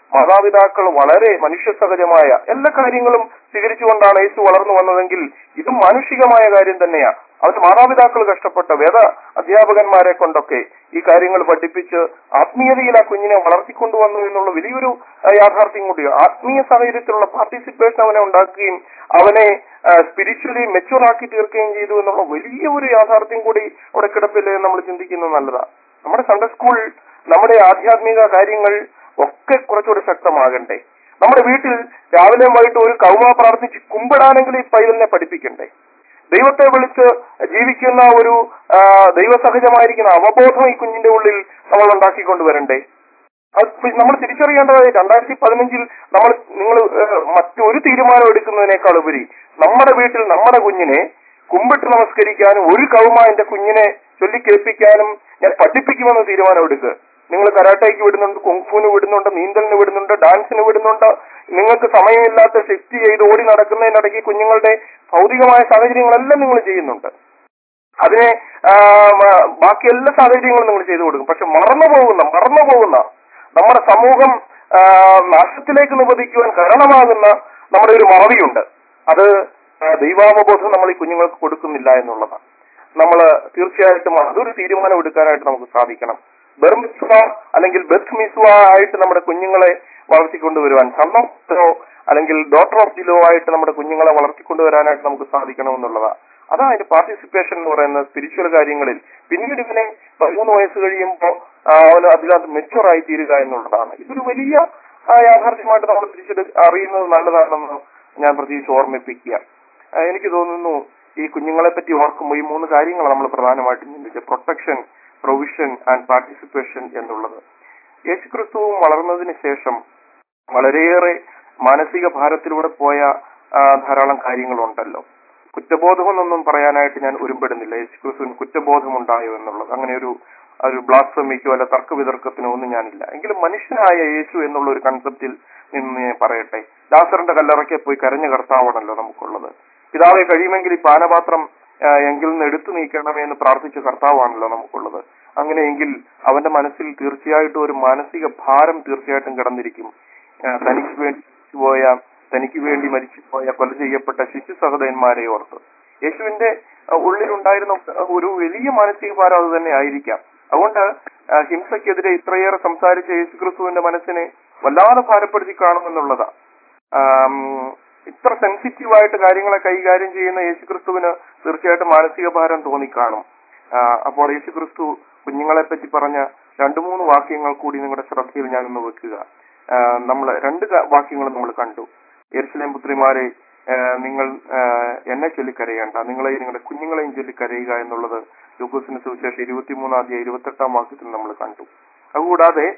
[SPEAKER 5] മാതാപിതാക്കൾ വളരെ മനുഷ്യ സഹജമായ എല്ലാ കാര്യങ്ങളും സ്വീകരിച്ചുകൊണ്ടാണ് യേശു വളർന്നു വന്നതെങ്കിൽ ഇതും മാനുഷികമായ കാര്യം തന്നെയാ അവന്റെ മാതാപിതാക്കൾ കഷ്ടപ്പെട്ട വേദ അധ്യാപകന്മാരെ കൊണ്ടൊക്കെ ഈ കാര്യങ്ങൾ പഠിപ്പിച്ച് ആത്മീയതയിൽ ആ കുഞ്ഞിനെ വളർത്തിക്കൊണ്ടുവന്നു എന്നുള്ള വലിയൊരു ആ, യാഥാർത്ഥ്യം കൂടി ആത്മീയ സാഹചര്യത്തിലുള്ള പാർട്ടിസിപ്പേഷൻ അവനെ ഉണ്ടാക്കുകയും അവനെ സ്പിരിച്വലി മെച്ചുവർ ആക്കി തീർക്കുകയും ചെയ്തു എന്നുള്ള വലിയ ഒരു യാഥാർത്ഥ്യം കൂടി അവിടെ കിടപ്പില്ലേ എന്ന് നമ്മൾ ചിന്തിക്കുന്നത് നല്ലതാ നമ്മുടെ സൺഡേ സ്കൂൾ നമ്മുടെ ആധ്യാത്മിക കാര്യങ്ങൾ ഒക്കെ കുറച്ചുകൂടി ശക്തമാകണ്ടേ നമ്മുടെ വീട്ടിൽ രാവിലെയും വൈകിട്ട് ഒരു കൗമ പ്രാർത്ഥിച്ച് കുമ്പിടാനെങ്കിലും ഈ പൈതലിനെ പഠിപ്പിക്കണ്ടേ ദൈവത്തെ വിളിച്ച് ജീവിക്കുന്ന ഒരു ആ, ദൈവസഹജമായിരിക്കുന്ന അവബോധം ഈ കുഞ്ഞിന്റെ ഉള്ളിൽ നമ്മൾ ഉണ്ടാക്കിക്കൊണ്ടുവരണ്ടേ അത് പി- നമ്മൾ തിരിച്ചറിയേണ്ടത് രണ്ടായിരത്തി പതിനഞ്ചിൽ നമ്മൾ നിങ്ങൾ മറ്റൊരു തീരുമാനം എടുക്കുന്നതിനേക്കാൾ ഉപരി നമ്മുടെ വീട്ടിൽ നമ്മുടെ കുഞ്ഞിനെ കുമ്പിട്ട് നമസ്കരിക്കാനും ഒരു കൗമ എന്റെ കുഞ്ഞിനെ ചൊല്ലിക്കേൾപ്പിക്കാനും ഞാൻ പഠിപ്പിക്കുമെന്ന് തീരുമാനം എടുക്കുക നിങ്ങൾ കരാട്ടയ്ക്ക് വിടുന്നുണ്ട് കുങ്ഫുവിന് വിടുന്നുണ്ട് നീന്തലിന് വിടുന്നുണ്ട് ഡാൻസിന് വിടുന്നുണ്ട് നിങ്ങൾക്ക് സമയമില്ലാത്ത ശക്തി ചെയ്ത് ഓടി നടക്കുന്നതിനിടയ്ക്ക് കുഞ്ഞുങ്ങളുടെ ഭൗതികമായ സാഹചര്യങ്ങളെല്ലാം നിങ്ങൾ ചെയ്യുന്നുണ്ട് അതിനെ ആ, മ- ബാക്കി എല്ലാ സാഹചര്യങ്ങളും നിങ്ങൾ ചെയ്തു കൊടുക്കും പക്ഷെ മറന്നു പോകുന്ന മറന്നു പോകുന്ന നമ്മുടെ സമൂഹം ആ, നാശത്തിലേക്ക് നിപതിക്കുവാൻ കാരണമാകുന്ന നമ്മുടെ ഒരു മറവിയുണ്ട് അത് ആ, ദൈവാവബോധം നമ്മൾ ഈ കുഞ്ഞുങ്ങൾക്ക് കൊടുക്കുന്നില്ല എന്നുള്ളതാണ് നമ്മൾ തീർച്ചയായിട്ടും അതൊരു തീരുമാനം എടുക്കാനായിട്ട് നമുക്ക് സാധിക്കണം ബെർമിസ്വ അല്ലെങ്കിൽ ബെത്ത് മിസ്വ ആയിട്ട് നമ്മുടെ കുഞ്ഞുങ്ങളെ വളർത്തിക്കൊണ്ടുവരുവാൻ സമ്മോ അല്ലെങ്കിൽ ഡോട്ടർ ഓഫ് ജിലോ ആയിട്ട് നമ്മുടെ കുഞ്ഞുങ്ങളെ വളർത്തിക്കൊണ്ടുവരാനായിട്ട് നമുക്ക് സാധിക്കണമെന്നുള്ളതാണ് അതാ അതിന്റെ പാർട്ടിസിപ്പേഷൻ എന്ന് പറയുന്ന സ്പിരിച്വൽ കാര്യങ്ങളിൽ പിന്നീട് ഇവനെ പതിമൂന്ന് വയസ്സ് കഴിയുമ്പോൾ അവന് അതിനകത്ത് മെച്ചുവർ ആയി തീരുക എന്നുള്ളതാണ് ഇതൊരു വലിയ ആ, യാഥാർത്ഥ്യമായിട്ട് നമ്മൾ തിരിച്ചെടു അറിയുന്നത് നല്ലതാണെന്ന് ഞാൻ പ്രത്യേകിച്ച് ഓർമ്മിപ്പിക്കുക ആ, എനിക്ക് തോന്നുന്നു ഈ കുഞ്ഞുങ്ങളെ പറ്റി ഓർക്കുമ്പോൾ ഈ മൂന്ന് കാര്യങ്ങൾ നമ്മൾ പ്രധാനമായിട്ടും ചിന്തിക്കുക പ്രൊട്ടക്ഷൻ പ്രൊവിഷൻ ആൻഡ് പാർട്ടിസിപ്പേഷൻ എന്നുള്ളത് യേശുക്രിസ്തുവും വളർന്നതിന് ശേഷം വളരെയേറെ മാനസിക ഭാരത്തിലൂടെ പോയ ആ, ധാരാളം കാര്യങ്ങളുണ്ടല്ലോ കുറ്റബോധമെന്നൊന്നും പറയാനായിട്ട് ഞാൻ ഒരുമ്പെടുന്നില്ല യേശുക്രിസ്തുവിന് കുറ്റബോധമുണ്ടായോ എന്നുള്ളത് അങ്ങനെ ഒരു ഒരു ബ്ലാസ്ഫമിക്കോ അല്ല തർക്ക വിതർക്കത്തിനോ ഒന്നും ഞാനില്ല എങ്കിലും മനുഷ്യനായ യേശു എന്നുള്ള ഒരു കൺസെപ്റ്റിൽ നിന്ന് ഞാൻ പറയട്ടെ ലാസറിന്റെ കല്ലറയ്ക്ക് പോയി കരഞ്ഞ കർത്താവാണല്ലോ നമുക്കുള്ളത് പിതാവെ കഴിയുമെങ്കിൽ ഈ പാനപാത്രം ആ, എങ്കിൽ നിന്ന് എടുത്തു നീക്കണമേ എന്ന് പ്രാർത്ഥിച്ച കർത്താവാണല്ലോ നമുക്കുള്ളത് അങ്ങനെയെങ്കിൽ അവന്റെ മനസ്സിൽ തീർച്ചയായിട്ടും ഒരു മാനസിക ഭാരം തീർച്ചയായിട്ടും കിടന്നിരിക്കും ആ, തനിക്ക് വേണ്ടി പോയ തനിക്ക് വേണ്ടി മരിച്ചുപോയ കൊല ചെയ്യപ്പെട്ട ശിശു സഹോദരന്മാരെ ഓർത്ത് യേശുവിന്റെ ആ, ഉള്ളിലുണ്ടായിരുന്ന ഒരു വലിയ മാനസിക ഭാരം അത് തന്നെ ആയിരിക്കാം അതുകൊണ്ട് ആ, ഹിംസയ്ക്കെതിരെ ഇത്രയേറെ സംസാരിച്ച യേശുക്രിസ്തുവിന്റെ മനസ്സിനെ വല്ലാതെ ഭാരപ്പെടുത്തി കാണുമെന്നുള്ളതാ ആം, ഇത്ര സെൻസിറ്റീവ് ആയിട്ട് കാര്യങ്ങളെ കൈകാര്യം ചെയ്യുന്ന യേശുക്രിസ്തുവിന് തീർച്ചയായിട്ടും മാനസിക ഭാരം തോന്നിക്കാണും ആ, അപ്പോൾ യേശുക്രിസ്തു കുഞ്ഞുങ്ങളെ പറ്റി പറഞ്ഞ രണ്ടു മൂന്ന് വാക്യങ്ങൾ കൂടി നിങ്ങളുടെ ശ്രദ്ധയിൽ ഞാൻ ഒന്ന് വെക്കുക നമ്മൾ രണ്ട് ക- വാക്യങ്ങൾ നമ്മൾ കണ്ടു യെരുസലേം പുത്രിമാരെ ആ, നിങ്ങൾ ആ, എന്നെ ചൊല്ലിക്കരയേണ്ട നിങ്ങളെയും നിങ്ങളുടെ കുഞ്ഞുങ്ങളെയും ചൊല്ലിക്കരയുക എന്നുള്ളത് ലൂക്കോസിന് സുവിശേഷം ഇരുപത്തിമൂന്നാം അധ്യായം ഇരുപത്തെട്ടാം വാക്യത്തിൽ നമ്മൾ കണ്ടു അതുകൂടാതെ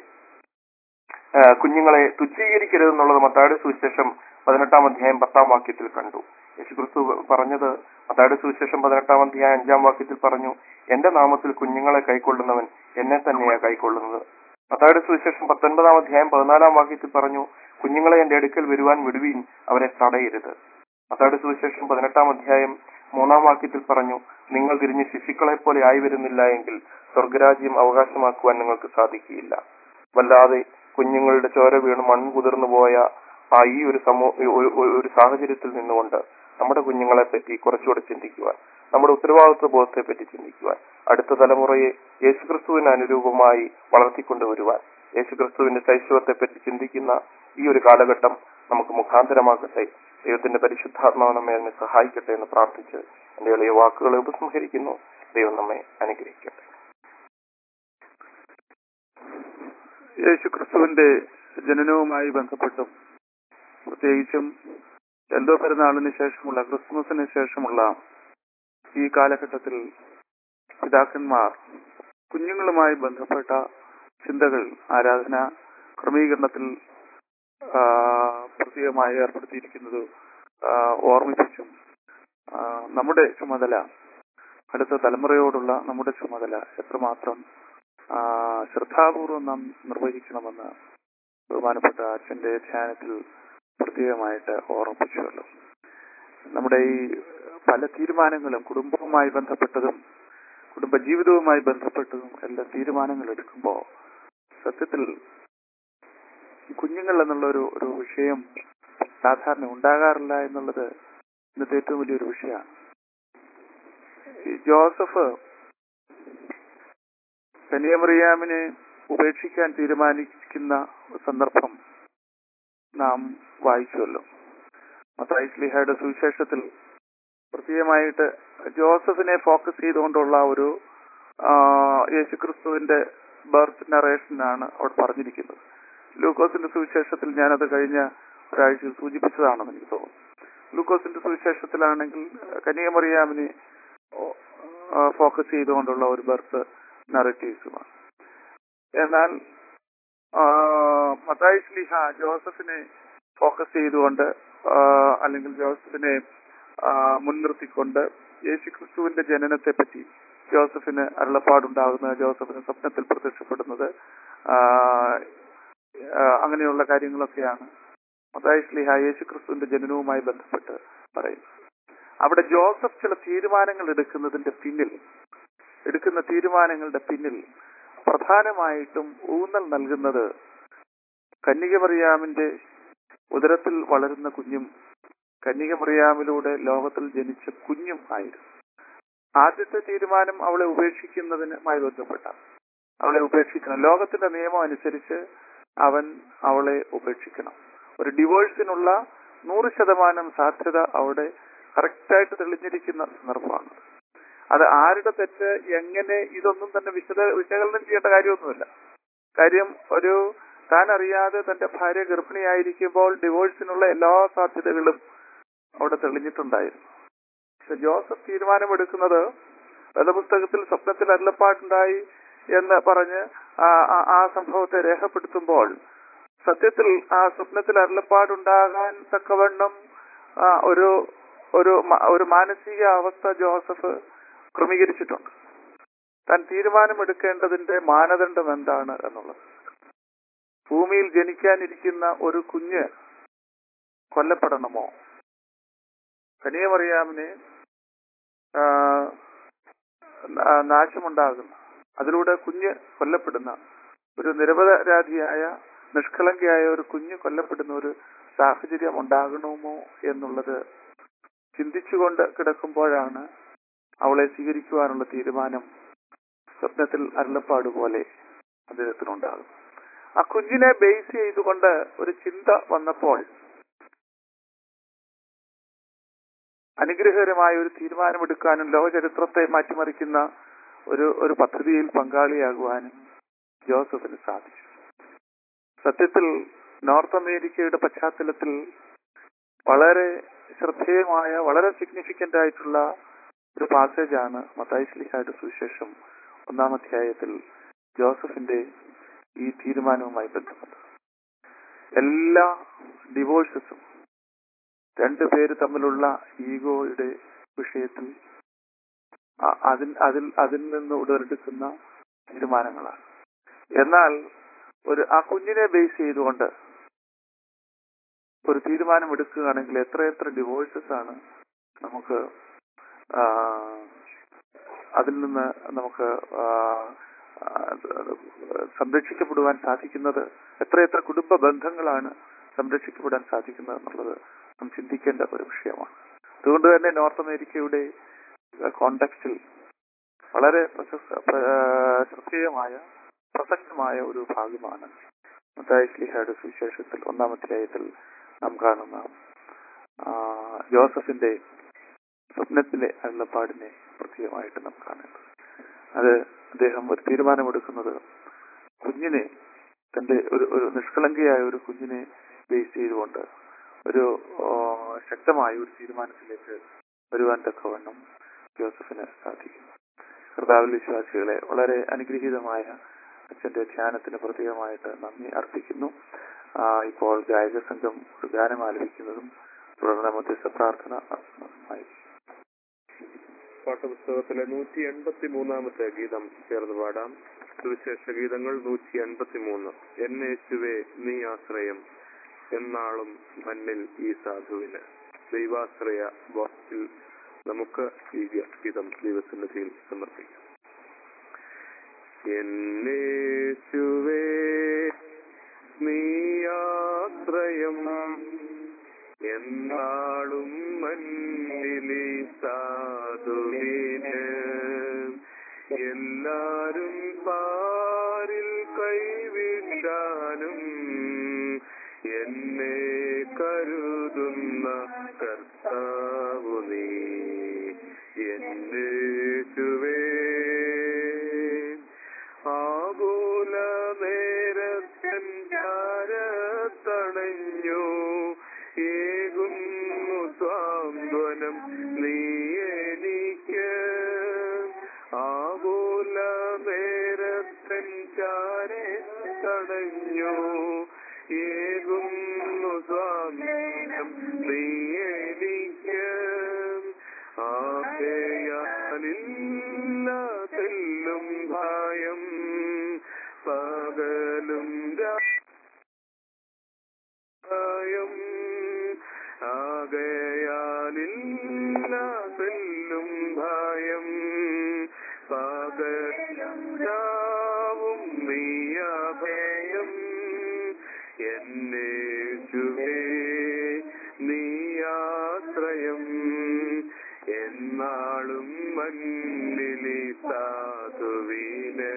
[SPEAKER 5] ആ, കുഞ്ഞുങ്ങളെ തുച്ഛീകരിക്കരുതെന്നുള്ളത് മത്തായുടെ സുവിശേഷം പതിനെട്ടാം അധ്യായം പത്താം വാക്യത്തിൽ കണ്ടു യേശുക്രിസ്തു പറഞ്ഞത് മത്തായുടെ സുവിശേഷം പതിനെട്ടാം അധ്യായം അഞ്ചാം വാക്യത്തിൽ പറഞ്ഞു എന്റെ നാമത്തിൽ കുഞ്ഞുങ്ങളെ കൈക്കൊള്ളുന്നവൻ എന്നെ തന്നെയാ കൈക്കൊള്ളുന്നത് മത്തായുടെ സുവിശേഷം പത്തൊൻപതാം അധ്യായം പതിനാലാം വാക്യത്തിൽ പറഞ്ഞു കുഞ്ഞുങ്ങളെ എന്റെ അടുക്കൽ വരുവാൻ വിടുവീൻ അവരെ തടയരുത് മത്തായുടെ സുവിശേഷം പതിനെട്ടാം അധ്യായം മൂന്നാം വാക്യത്തിൽ പറഞ്ഞു നിങ്ങൾ തിരിഞ്ഞ് ശിശുക്കളെ പോലെ ആയി വരുന്നില്ല എങ്കിൽ സ്വർഗരാജ്യം അവകാശമാക്കുവാൻ നിങ്ങൾക്ക് സാധിക്കുകയില്ല വല്ലാതെ കുഞ്ഞുങ്ങളുടെ ചോര വീണ് മണ്ണ് കുതിർന്നു പോയ ആ ഈ ഒരു സമൂഹ ഒരു- ഒരു- ഒരു സാഹചര്യത്തിൽ നിന്നുകൊണ്ട് നമ്മുടെ കുഞ്ഞുങ്ങളെ പറ്റി കുറച്ചുകൂടെ ചിന്തിക്കുവാൻ നമ്മുടെ ഉത്തരവാദിത്വ ബോധത്തെ പറ്റി ചിന്തിക്കുവാൻ അടുത്ത തലമുറയെ യേശുക്രിസ്തുവിന് അനുരൂപമായി വളർത്തിക്കൊണ്ടുവരുവാൻ യേശുക്രിസ്തുവിന്റെ ശൈശവത്തെ പറ്റി ചിന്തിക്കുന്ന ഈ ഒരു കാലഘട്ടം നമുക്ക് മുഖാന്തരമാകട്ടെ ദൈവത്തിന്റെ പരിശുദ്ധാത്മാവ് നമ്മെ അതിനെ സഹായിക്കട്ടെ എന്ന് പ്രാർത്ഥിച്ച് എന്റെ എളിയ വാക്കുകളെ ഉപസംഹരിക്കുന്നു ദൈവം നമ്മെ അനുഗ്രഹിക്കട്ടെ
[SPEAKER 6] യേശുക്രിസ്തുവിന്റെ ജനനവുമായി ബന്ധപ്പെട്ടും പ്രത്യേകിച്ചും എന്തോ പെരുന്നാളിന് ശേഷമുള്ള ക്രിസ്മസിന് ശേഷമുള്ള ഈ കാലഘട്ടത്തിൽ പിതാക്കന്മാർ കുഞ്ഞുങ്ങളുമായി ബന്ധപ്പെട്ട ചിന്തകൾ ആരാധന ക്രമീകരണത്തിൽ ആ, പ്രത്യേകമായി ഏർപ്പെടുത്തിയിരിക്കുന്നത് ആ, ഓർമ്മിപ്പിച്ചും ആ, നമ്മുടെ ചുമതല അടുത്ത തലമുറയോടുള്ള നമ്മുടെ ചുമതല എത്രമാത്രം ആ, ശ്രദ്ധാപൂർവം നാം നിർവഹിക്കണമെന്ന് ബഹുമാനപ്പെട്ട അച്ഛന്റെ ധ്യാനത്തിൽ പ്രത്യേകമായിട്ട് ഓർമ്മിപ്പിച്ചുവല്ലോ നമ്മുടെ ഈ പല തീരുമാനങ്ങളും കുടുംബവുമായി ബന്ധപ്പെട്ടതും കുടുംബജീവിതവുമായി ബന്ധപ്പെട്ടതും എല്ലാ തീരുമാനങ്ങൾ എടുക്കുമ്പോൾ സത്യത്തിൽ ഈ കുഞ്ഞുങ്ങൾ എന്നുള്ള ഒരു ഒരു വിഷയം സാധാരണ ഉണ്ടാകാറില്ല എന്നുള്ളത് ഇന്നത്തെ ഏറ്റവും വലിയൊരു വിഷയമാണ് ഈ ജോസഫ് കന്യാമറിയാമിനെ ഉപേക്ഷിക്കാൻ തീരുമാനിക്കുന്ന സന്ദർഭം നാം വായിച്ചുവല്ലോ മത്തായിസ്ലിഹയുടെ സുവിശേഷത്തിൽ പ്രത്യേകമായിട്ട് ജോസഫിനെ ഫോക്കസ് ചെയ്തുകൊണ്ടുള്ള ഒരു ആ, യേശുക്രിസ്തുവിന്റെ ബർത്ത് നറേഷനാണ് അവിടെ പറഞ്ഞിരിക്കുന്നത് ലൂക്കോസിന്റെ സുവിശേഷത്തിൽ ഞാനത് കഴിഞ്ഞ ഒരാഴ്ച സൂചിപ്പിച്ചതാണെന്ന് എനിക്ക് തോന്നുന്നു ലൂക്കോസിന്റെ സുവിശേഷത്തിലാണെങ്കിൽ കന്യാമറിയാമിനെ ഫോക്കസ് ചെയ്തുകൊണ്ടുള്ള ഒരു ബർത്ത് നറേറ്റീവ്സുമാണ് എന്നാൽ മത്തായി സ്ലിഹ ജോസഫിനെ ഫോക്കസ് ചെയ്തുകൊണ്ട് ആ, അല്ലെങ്കിൽ ജോസഫിനെ ആ, മുൻനിർത്തിക്കൊണ്ട് യേശുക്രിസ്തുവിന്റെ ജനനത്തെ പറ്റി ജോസഫിന് അരുളപ്പാടുണ്ടാകുന്നത് ജോസഫിന് സ്വപ്നത്തിൽ പ്രത്യക്ഷപ്പെടുന്നത് ആ, ആ, അങ്ങനെയുള്ള കാര്യങ്ങളൊക്കെയാണ് മത്തായി സ്ലിഹ യേശുക്രിസ്തുവിന്റെ ജനനവുമായി ബന്ധപ്പെട്ട് പറയുന്നത് അവിടെ ജോസഫ് ചില തീരുമാനങ്ങൾ എടുക്കുന്നതിന്റെ പിന്നിൽ എടുക്കുന്ന തീരുമാനങ്ങളുടെ പിന്നിൽ പ്രധാനമായിട്ടും ഊന്നൽ നൽകുന്നത് കന്യകമറിയാമിന്റെ ഉദരത്തിൽ വളരുന്ന കുഞ്ഞും കന്യകമറിയാമിലൂടെ ലോകത്തിൽ ജനിച്ച കുഞ്ഞും ആയിരുന്നു ആദ്യത്തെ തീരുമാനം അവളെ ഉപേക്ഷിക്കുന്നതിനുമായി ബന്ധപ്പെട്ട അവളെ ഉപേക്ഷിക്കണം ലോകത്തിന്റെ നിയമം അനുസരിച്ച് അവൻ അവളെ ഉപേക്ഷിക്കണം ഒരു ഡിവോഴ്സിനുള്ള നൂറ് ശതമാനം സാധ്യത അവിടെ കറക്റ്റായിട്ട് തെളിഞ്ഞിരിക്കുന്ന സന്ദർഭമാണ് അത് ആരുടെ തെറ്റ് എങ്ങനെ ഇതൊന്നും തന്നെ വിശദ വിശകലനം ചെയ്യേണ്ട കാര്യമൊന്നുമില്ല കാര്യം ഒരു താൻ അറിയാതെ തന്റെ ഭാര്യ ഗർഭിണിയായിരിക്കുമ്പോൾ ഡിവോഴ്സിനുള്ള എല്ലാ സാധ്യതകളും അവിടെ തെളിഞ്ഞിട്ടുണ്ടായിരുന്നു പക്ഷെ ജോസഫ് തീരുമാനമെടുക്കുന്നത് വേദപുസ്തകത്തിൽ സ്വപ്നത്തിൽ അരുളപ്പാടുണ്ടായി എന്ന് പറഞ്ഞ് ആ- ആ- ആ സംഭവത്തെ രേഖപ്പെടുത്തുമ്പോൾ സത്യത്തിൽ ആ സ്വപ്നത്തിൽ അരുളപ്പാടുണ്ടാകാൻ തക്കവണ്ണം ആ, ഒരു ഒരു മ- ഒരു മാനസിക അവസ്ഥ ജോസഫ് ക്രമീകരിച്ചിട്ടുണ്ട് താൻ തീരുമാനമെടുക്കേണ്ടതിന്റെ മാനദണ്ഡം എന്താണ് എന്നുള്ളത് ഭൂമിയിൽ ജനിക്കാനിരിക്കുന്ന ഒരു കുഞ്ഞ് കൊല്ലപ്പെടണമോ കനിയമറിയാമിനെ ആ, ആ, നാശമുണ്ടാകുന്ന അതിലൂടെ കുഞ്ഞ് കൊല്ലപ്പെടുന്ന ഒരു നിരപരാധിയായ നിഷ്കളങ്കയായ ഒരു കുഞ്ഞ് കൊല്ലപ്പെടുന്ന ഒരു സാഹചര്യം ഉണ്ടാകണമോ എന്നുള്ളത് ചിന്തിച്ചുകൊണ്ട് കിടക്കുമ്പോഴാണ് അവളെ സ്വീകരിക്കുവാനുള്ള തീരുമാനം സ്വപ്നത്തിൽ അരുളപ്പാട് പോലെ അദ്ദേഹത്തിനുണ്ടാകും ആ കുഞ്ഞിനെ ബേസ് ചെയ്തുകൊണ്ട് ഒരു ചിന്ത വന്നപ്പോൾ അനുഗ്രഹകരമായ ഒരു തീരുമാനമെടുക്കാനും ലോകചരിത്രത്തെ മാറ്റിമറിക്കുന്ന ഒരു ഒരു പദ്ധതിയിൽ പങ്കാളിയാകുവാനും ജോസഫിന് സാധിച്ചു സത്യത്തിൽ നോർത്ത് അമേരിക്കയുടെ പശ്ചാത്തലത്തിൽ വളരെ ശ്രദ്ധേയമായ വളരെ സിഗ്നിഫിക്കന്റ് ആയിട്ടുള്ള ഒരു പാസേജാണ് മത്തായി സ്ലിഹായുടെ സുവിശേഷം ഒന്നാം അധ്യായത്തിൽ ജോസഫിന്റെ ഈ തീരുമാനവുമായി ബന്ധപ്പെട്ടത് എല്ലാ ഡിവോഴ്സസും രണ്ടു പേര് തമ്മിലുള്ള ഈഗോയുടെ വിഷയത്തിൽ അ- അതിൽ അതിൽ അതിൽ നിന്ന് ഉടലെടുക്കുന്ന തീരുമാനങ്ങളാണ് എന്നാൽ ഒരു ആ കുഞ്ഞിനെ ബേസ് ചെയ്തുകൊണ്ട് ഒരു തീരുമാനം എടുക്കുകയാണെങ്കിൽ എത്രയെത്ര ഡിവോഴ്സസ് ആണ് നമുക്ക് ആ, അതിൽ നിന്ന് നമുക്ക് ആ, ആ, സംരക്ഷിക്കപ്പെടുവാൻ സാധിക്കുന്നത് എത്രയെത്ര കുടുംബ ബന്ധങ്ങളാണ് സംരക്ഷിക്കപ്പെടാൻ സാധിക്കുന്നത് എന്നുള്ളത് നാം ചിന്തിക്കേണ്ട ഒരു വിഷയമാണ് അതുകൊണ്ട് തന്നെ നോർത്ത് അമേരിക്കയുടെ കോണ്ടക്സ്റ്റിൽ വളരെ പ്രശസ്ത പ്ര- ആ, ശ്രദ്ധേയമായ പ്രസക്തമായ ഒരു ഭാഗമാണ് മത്തായി ശ്ലീഹയുടെ സുവിശേഷത്തിൽ ഒന്നാം അധ്യായത്തിൽ നാം കാണുന്ന ആ, ജോസഫിന്റെ സ്വപ്നത്തിലെ അരുളപ്പാടിനെ പ്രത്യേകമായിട്ട് നാം കാണേണ്ടത് അത് അദ്ദേഹം ഒരു തീരുമാനമെടുക്കുന്നത് കുഞ്ഞിനെ തന്റെ ഒരു ഒരു നിഷ്കളങ്കയായ ഒരു കുഞ്ഞിനെ ബേസ് ചെയ്തുകൊണ്ട് ഒരു ആ, ശക്തമായ ഒരു തീരുമാനത്തിലേക്ക് വരുവാൻ തക്കവണ്ണം ജോസഫിന് സാധിക്കും കർത്താവിൽ വിശ്വാസികളെ വളരെ അനുഗ്രഹീതമായ അച്ഛന്റെ ധ്യാനത്തിന് പ്രത്യേകമായിട്ട് നന്ദി അർപ്പിക്കുന്നു ആ, ഇപ്പോൾ ഗായക സംഘം ഒരു ഗാനം ആലപിക്കുന്നതും തുടർന്ന് മധ്യസ്ഥ പ്രാർത്ഥന നടത്തുന്നതുമായിരിക്കും
[SPEAKER 3] പാഠപുസ്തകത്തിലെ നൂറ്റി എൺപത്തി മൂന്നാമത്തെ ഗീതം ചേർന്ന് പാടാം സുവിശേഷ ഗീതങ്ങൾ നൂറ്റി എൺപത്തി മൂന്ന് എന്നേശുവേ നീ ആശ്രയം എന്നാളും മണ്ണിൽ ഈ സാധുവിന് ദൈവാശ്രയ ബോക്സിൽ നമുക്ക് ഈ ഗീതം ദൈവസന്നിധിയിൽ സമർപ്പിക്കാം എന്നേശുവേ നീയാശ്രയം എന്നാളും മന്നിലി സാധുവിന് എല്ലാരും പാരിൽ കൈവിട്ടാലും എന്നെ കരുതുന്ന കർത്താവു നീ എന്റെ ചുവേ ആകൂല നേരത്തൻ ചാരത്തണഞ്ഞു ഏകുന്നു സ്വാന്തനം നീ എനിക്ക് ആകൂല നേരത്തൻ ചാരെ തടഞ്ഞു ഏകുന്നു സ്വാന്തനം നീ എനിക്ക് ആകയാലില്ല തെല്ലും ഭയം പകലും രായം ആകയാലില്ല തെല്ലും ഭയം പകലും രാവും നീയഭയം എന്നെ ചുവേ നീയാശ്രയം എന്നാളും മണ്ണിലി സാധുവിന്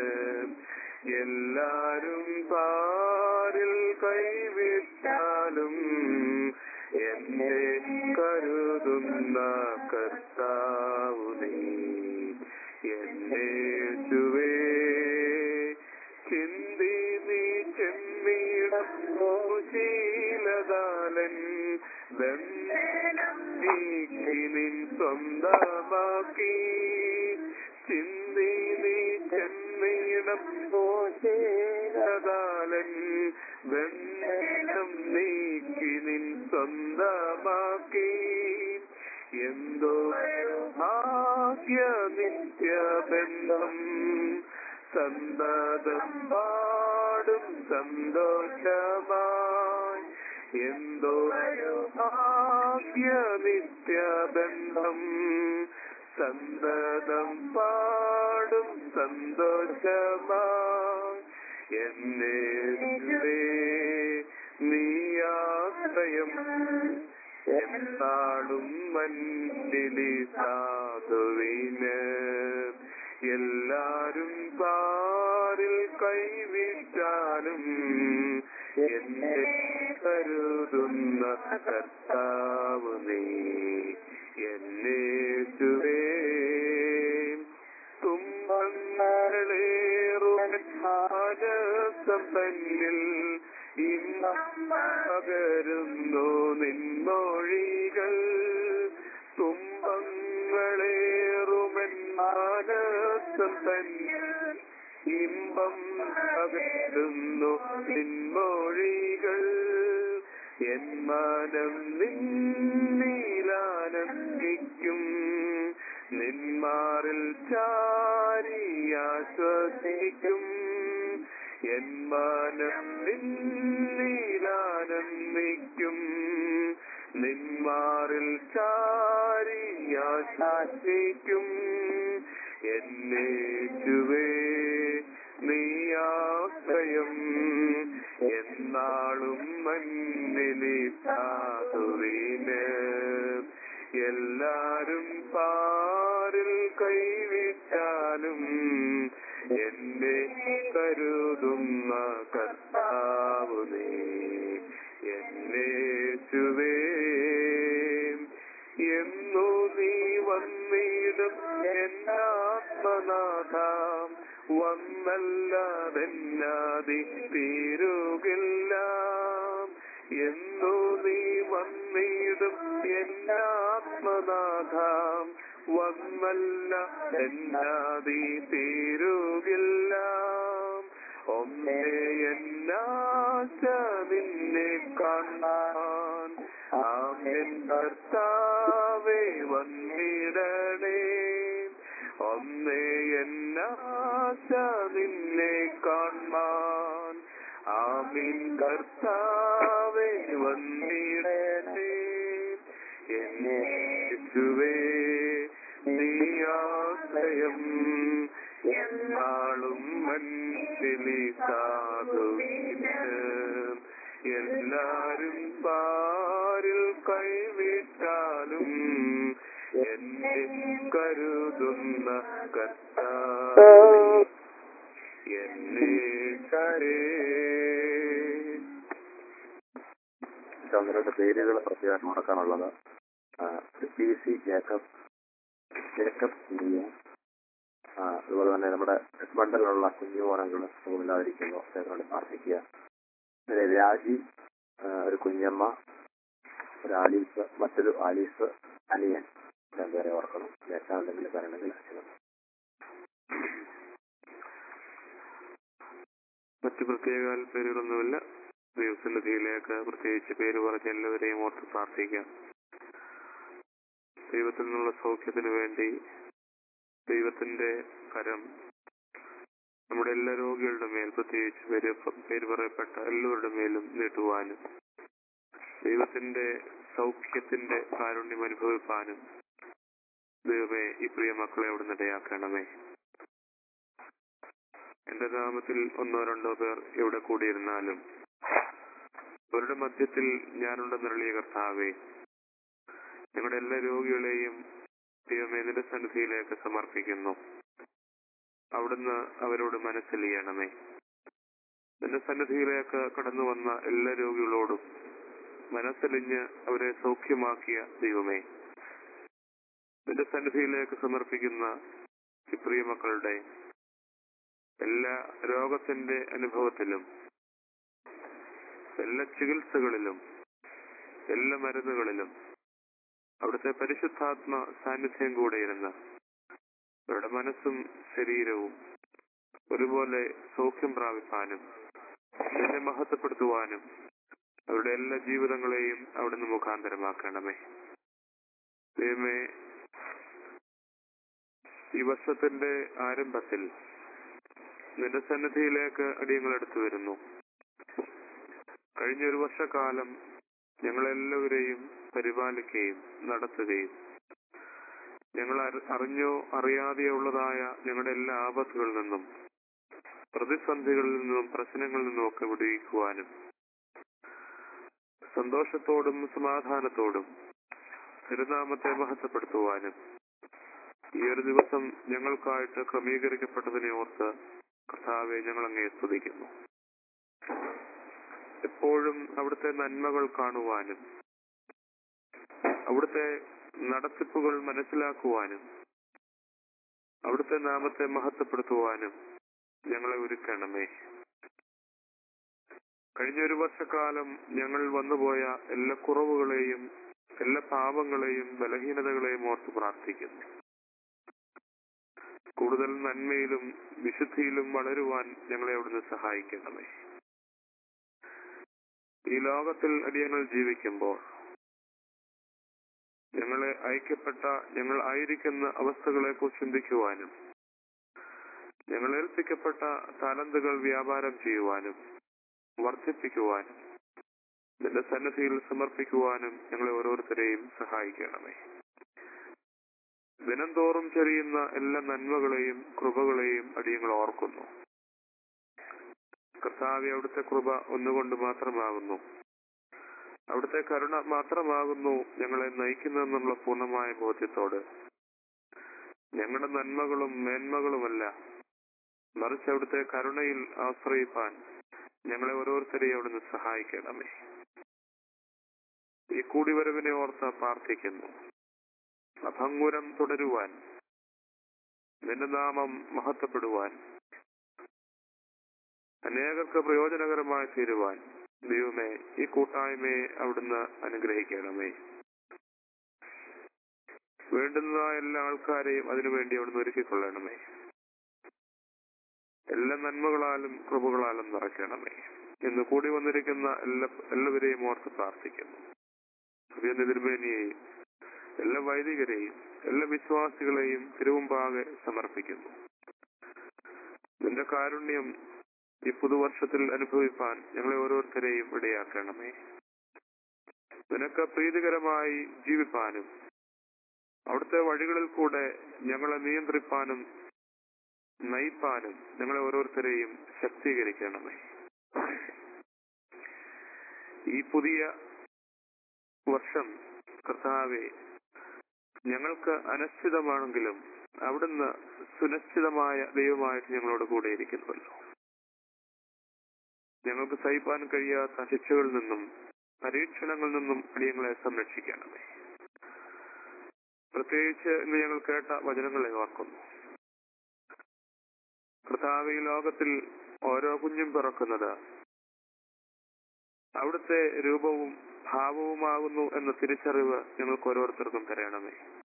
[SPEAKER 3] എല്ലാരും പാരിൽ കൈവിട്ടാലും എന്നെ കരുതുന്ന കർത്താവു നീ എന്നെ ചുവേ ചിന്തി നീ ചെമ്മീടം ശീലകാലൻ നീക്കി നിൻ സ്വന്തമാക്കി ചിന്തി നീ ചെമ്മീടം ശീലകാലൻ വെണ്ണം നീക്കി നിൻ സ്വന്തമാക്കി എന്തോ ഭാഗ്യ നിത്യബന്ധം സന്തതം പാടും സന്തോഷമായി എന്തോ ഭാഗ്യ നിത്യബന്ധം സന്തതം പാടും സന്തോഷമായി എന്നെ നീയാശ്രയം എന്നാളും മന്നിലി സാധുവിന് എല്ലാരും പാരിൽ കൈവിട്ടാലും എന്നെ കരുതുന്ന കർത്താവ് നീ എന്നെ ചുവേ തുമ്പങ്ങളേറും തന്നിൽ ഇന്നും പകരുന്നു നിൻമൊഴികൾ തുമ്പങ്ങളേറുമൻ മാനസം തന്നിൽ ഇമ്പം പകരുന്നു നിൻമൊഴികൾ എൻ മനം നിന്നീലാനന്ദിക്കും നിന്മാറിൽ ചാരിയാശ്വസിക്കും എൻ മനം നിന്നീലാനന്ദിക്കും നിന്മാറിൽ ചാരിയാശ്വസിക്കും എന്നെ ചുവേ നീയാശ്രയം എന്നാളും മന്നിലി സാധുവിന് എല്ലാരും പാരിൽ കൈവിട്ടാലും എന്നെ കരുതുന്ന കർത്താവ് നീ എന്നെ ചുവേ എന്നു നീ വന്നിടും എന്നാത്മനാഥാം വന്നല്ലാതെന്നാതി തീരുകില്ല എന്നു നീ വന്നിടും എന്നാത്മനാഥാം വന്നല്ല എന്നാതി തീരുകില്ല ഒന്നേ എന്നാശ നിന്നെ കാണാൻ ആമേൻ കർത്താവേ വന്നിടണേ ഒന്നേ എന്നാശ നിന്നെ കാണാൻ ആമീൻ കർത്താവേ വന്നിടണേ എന്നെ യേശുവേ നീയാശ്രയം എന്നാളും മൻസിലി സാധുവിന് കൈവിട്ടാലും എന്നെ കരുതുന്ന കർത്താവ് എന്നെ കരേ
[SPEAKER 2] ചന്ദ്രന്റെ പേരുകൾ പ്രത്യേകം നടക്കാനുള്ളത് P C Jacob Jacob India ആ, അതുപോലെ തന്നെ നമ്മുടെ ബണ്ടലിലുള്ള കുഞ്ഞുമോനങ്ങൾ സുഖമില്ലാതിരിക്കുന്നു അദ്ദേഹത്തോട് പ്രാർത്ഥിക്കുക പിന്നെ രാജി ആ, ഒരു കുഞ്ഞമ്മ ഒരു ആലീസ് മറ്റൊരു ആലീസ് അനിയൻ രണ്ടുപേരെ ഓർക്കണം ദേശാണ്ടെങ്കിൽ പറയണമെങ്കിൽ അച്ഛനും
[SPEAKER 3] മറ്റു പ്രത്യേക പേരുകളൊന്നുമില്ല ദൈവസന്നിധിയിലേക്ക് പ്രത്യേകിച്ച് പേര് പറഞ്ഞ എല്ലാവരെയും ഓർത്ത് പ്രാർത്ഥിക്കാം ദൈവത്തിൽ നിന്നുള്ള സൗഖ്യത്തിന് വേണ്ടി ദൈവത്തിന്റെ കരം നമ്മുടെ എല്ലാ രോഗികളുടെ മേൽ പ്രത്യേകിച്ച് പേര് പേര് പറയപ്പെട്ട എല്ലാവരുടെ മേലും നീട്ടുവാനും ദൈവത്തിന്റെ സൗഖ്യത്തിന്റെ കാരുണ്യം അനുഭവിപ്പാനും ദൈവമേ ഈ പ്രിയ മക്കളെ അവിടുന്ന് ഇടയാക്കണമേ എന്റെ നാമത്തിൽ ഒന്നോ രണ്ടോ പേർ ഇവിടെ കൂടിയിരുന്നാലും അവരുടെ മധ്യത്തിൽ ഞാനുണ്ടെന്നുള്ള കർത്താവേ ഞങ്ങളുടെ എല്ലാ രോഗികളെയും ദൈവമേ നിന്റെ സന്നിധിയിലേക്ക് സമർപ്പിക്കുന്നു അവിടുന്ന് അവരോട് മനസ്സിലിയണമേ നിന്റെ സന്നിധിയിലേക്ക് കടന്നു വന്ന എല്ലാ രോഗികളോടും മനസ്സലിഞ്ഞ് അവരെ സൗഖ്യമാക്കിയ ദൈവമേ നിന്റെ സന്നിധിയിലേക്ക് സമർപ്പിക്കുന്ന ഈ പ്രിയ മക്കളുടെ എല്ലാ രോഗത്തിന്റെ അനുഭവത്തിലും എല്ലാ ചികിത്സകളിലും എല്ലാ മരുന്നുകളിലും അവിടുത്തെ പരിശുദ്ധാത്മ സാന്നിധ്യം കൂടെ ഇരുന്ന് അവരുടെ മനസ്സും ശരീരവും ഒരുപോലെ സൗഖ്യം പ്രാപിപ്പാനും നിന്നെ മഹത്വപ്പെടുത്തുവാനും അവരുടെ എല്ലാ ജീവിതങ്ങളെയും അവിടുന്ന് മുഖാന്തരമാക്കണമേ ദൈവമേ ഈ വർഷത്തിന്റെ ആരംഭത്തിൽ നിന്റെ സന്നിധിയിലേക്ക് അടിയങ്ങൾ എടുത്തു വരുന്നു കഴിഞ്ഞ ഒരു വർഷക്കാലം ഞങ്ങളെല്ലാവരെയും പരിപാലിക്കുകയും നടത്തുകയും ഞങ്ങൾ അറി- അറിഞ്ഞോ അറിയാതെയോ ഉള്ളതായ ഞങ്ങളുടെ എല്ലാ ആപത്തുകളിൽ നിന്നും പ്രതിസന്ധികളിൽ നിന്നും പ്രശ്നങ്ങളിൽ നിന്നും ഒക്കെ വിടുവിക്കുവാനും സന്തോഷത്തോടും സമാധാനത്തോടും തിരുനാമത്തെ മഹത്വപ്പെടുത്തുവാനും ഈ ഒരു ദിവസം ഞങ്ങൾക്കായിട്ട് ക്രമീകരിക്കപ്പെട്ടതിനെ ഓർത്ത് കർത്താവെ ഞങ്ങൾ അങ്ങേ സ്തുതിക്കുന്നു എപ്പോഴും അവിടുത്തെ നന്മകൾ കാണുവാനും അവിടുത്തെ നടത്തിപ്പുകൾ മനസ്സിലാക്കുവാനും അവിടുത്തെ നാമത്തെ മഹത്വപ്പെടുത്തുവാനും ഞങ്ങളെ ഒരുക്കണമേ കഴിഞ്ഞ ഒരു വർഷക്കാലം ഞങ്ങൾ വന്നുപോയ എല്ലാ കുറവുകളെയും എല്ലാ പാപങ്ങളെയും ബലഹീനതകളെയും ഓർത്ത് പ്രാർത്ഥിക്കുന്നു കൂടുതൽ നന്മയിലും വിശുദ്ധിയിലും വളരുവാൻ ഞങ്ങളെ അവിടുന്ന് സഹായിക്കണമേ ഈ ലോകത്തിൽ അടിയങ്ങൾ ജീവിക്കുമ്പോൾ ഞങ്ങളെ ഐക്യപ്പെട്ട ഞങ്ങൾ ആയിരിക്കുന്ന അവസ്ഥകളെ കുറിച്ച് ചിന്തിക്കുവാനും ഞങ്ങൾ ഏൽപ്പിക്കപ്പെട്ട താലന്തുകൾ വ്യാപാരം ചെയ്യുവാനും വർദ്ധിപ്പിക്കുവാനും നിന്റെ സന്നദ്ധിയിൽ സമർപ്പിക്കുവാനും ഞങ്ങളെ ഓരോരുത്തരെയും സഹായിക്കണമേ ദിനംതോറും ചെറിയുന്ന എല്ലാ നന്മകളെയും കൃപകളെയും അടിയങ്ങൾ ഓർക്കുന്നു കർത്താവെ അവിടുത്തെ കൃപ ഒന്നുകൊണ്ട് മാത്രമാകുന്നു അവിടുത്തെ കരുണ മാത്രമാകുന്നു ഞങ്ങളെ നയിക്കുന്നതെന്നുള്ള പൂർണ്ണമായ ബോധ്യത്തോട് ഞങ്ങളുടെ നന്മകളും മേന്മകളുമല്ല മറിച്ച് അവിടുത്തെ കരുണയിൽ ആശ്രയിപ്പാൻ ഞങ്ങളെ ഓരോരുത്തരെയും അവിടുന്ന് സഹായിക്കണമേ ഈ കൂടിവരവിനെ ഓർത്ത് പ്രാർത്ഥിക്കുന്നു അഭംഗുരം തുടരുവാൻ നിന്റെ നാമം മഹത്വപ്പെടുവാൻ അനേകർക്ക് പ്രയോജനകരമായി തീരുവാൻ ദൈവമേ ഈ കൂട്ടായ്മയെ അവിടുന്ന് അനുഗ്രഹിക്കണമേ വേണ്ടുന്ന എല്ലാ ആൾക്കാരെയും അതിനുവേണ്ടി അവിടുന്ന് ഒരുക്കിക്കൊള്ളണമേ എല്ലാ നന്മകളാലും കൃപകളാലും നിറയ്ക്കണമേ ഇന്ന് കൂടി വന്നിരിക്കുന്ന എല്ലാ എല്ലാവരെയും ഓർത്ത് പ്രാർത്ഥിക്കുന്നു പ്രിയ തിരുമേനിയെയും എല്ലാ വൈദികരെയും എല്ലാ വിശ്വാസികളെയും തിരുവുമ്പാകെ സമർപ്പിക്കുന്നു നിന്റെ കാരുണ്യം ഈ പുതുവർഷത്തിൽ അനുഭവിപ്പാൻ ഞങ്ങളെ ഓരോരുത്തരെയും ഇടയാക്കണമേ നിനക്ക് പ്രീതികരമായി ജീവിപ്പാനും അവിടുത്തെ വഴികളിൽ കൂടെ ഞങ്ങളെ നിയന്ത്രിപ്പാനും നയിപ്പാനും ഞങ്ങളെ ഓരോരുത്തരെയും ശക്തീകരിക്കണമേ ഈ പുതിയ വർഷം കർത്താവെ ഞങ്ങൾക്ക് അനിശ്ചിതമാണെങ്കിലും അവിടുന്ന് സുനിശ്ചിതമായ ദൈവമായിട്ട് ഞങ്ങളോട് കൂടെ ഇരിക്കുന്നുവല്ലോ ഞങ്ങൾക്ക് സഹിപ്പാൻ കഴിയാത്ത ശിക്ഷകളിൽ നിന്നും പരീക്ഷണങ്ങളിൽ നിന്നും അടിയങ്ങളെ സംരക്ഷിക്കണമേ പ്രത്യേകിച്ച് ഇന്ന് ഞങ്ങൾ കേട്ട വചനങ്ങളെ ഓർക്കുന്നു കർത്താവ് ഈ ലോകത്തിൽ ഓരോ കുഞ്ഞും പിറക്കുന്നത് അവിടുത്തെ രൂപവും ഭാവവുമാകുന്നു എന്ന തിരിച്ചറിവ് ഞങ്ങൾക്ക് ഓരോരുത്തർക്കും തരണമേ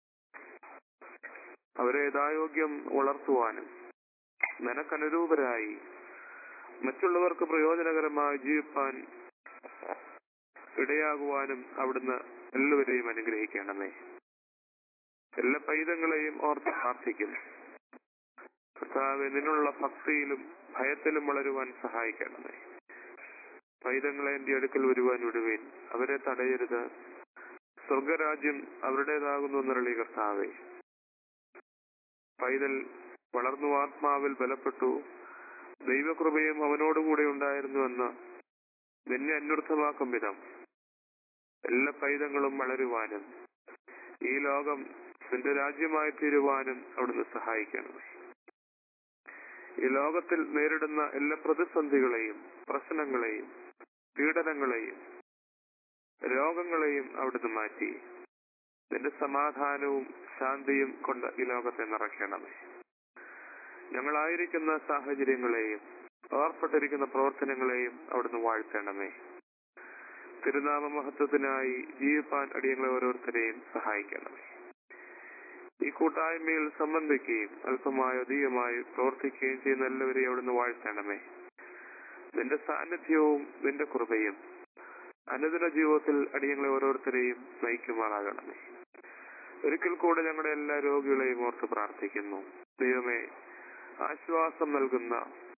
[SPEAKER 3] അവരെ യഥായോഗ്യം വളർത്തുവാനും നിനക്കനുരൂപരായി മറ്റുള്ളവർക്ക് പ്രയോജനകരമായി ജീവിപ്പാൻ ഇടയാകുവാനും അവിടുന്ന് എല്ലാവരെയും അനുഗ്രഹിക്കണമേ എല്ലാ പൈതങ്ങളെയും ഓർത്ത് പ്രാർത്ഥിക്കുന്നു കർത്താവ് നിന്നുള്ള ഭക്തിയിലും ഭയത്തിലും വളരുവാൻ സഹായിക്കണമേ പൈതങ്ങളെ എന്റെ അടുക്കൽ വരുവാൻ വിടുവേൻ അവരെ തടയരുത് സ്വർഗരാജ്യം അവരുടേതാകുന്നു എന്നരളി കർത്താവേ പൈതൽ വളർന്നു ആത്മാവിൽ ബലപ്പെട്ടു ദൈവകൃപയും അവനോടുകൂടെ ഉണ്ടായിരുന്നുവെന്ന് നിന്നെ അന്വർത്ഥമാക്കും വിധം എല്ലാ പൈതങ്ങളും വളരുവാനും ഈ ലോകം നിന്റെ രാജ്യമായി തീരുവാനും അവിടുന്ന് സഹായിക്കണമേ ഈ ലോകത്തിൽ നേരിടുന്ന എല്ലാ പ്രതിസന്ധികളെയും പ്രശ്നങ്ങളെയും പീഡനങ്ങളെയും രോഗങ്ങളെയും അവിടുന്ന് മാറ്റി നിന്റെ സമാധാനവും ശാന്തിയും കൊണ്ട് ഈ ലോകത്തെ നിറയ്ക്കണമേ ഞങ്ങളായിരിക്കുന്ന സാഹചര്യങ്ങളെയും ഏർപ്പെട്ടിരിക്കുന്ന പ്രവർത്തനങ്ങളെയും അവിടുന്ന് വാഴ്ത്തണമേ തിരുനാമ മഹത്വത്തിനായി ജീവിപ്പാൻ അടിയങ്ങളെ ഓരോരുത്തരെയും സഹായിക്കണമേ ഈ കൂട്ടായ്മയിൽ സംബന്ധിക്കുകയും അല്പമായോ അധികമായോ പ്രവർത്തിക്കുകയും ചെയ്യുന്ന എല്ലാവരെയും അവിടുന്ന് വാഴ്ത്തണമേ നിന്റെ സാന്നിധ്യവും നിന്റെ കൃപയും അനുദിന ജീവിതത്തിൽ അടിയങ്ങളെ ഓരോരുത്തരെയും നയിക്കുമാറാകണമേ ഒരിക്കൽ കൂടെ ഞങ്ങളുടെ എല്ലാ രോഗികളെയും ഓർത്ത് പ്രാർത്ഥിക്കുന്നു ദൈവമേ ആശ്വാസം നൽകുന്ന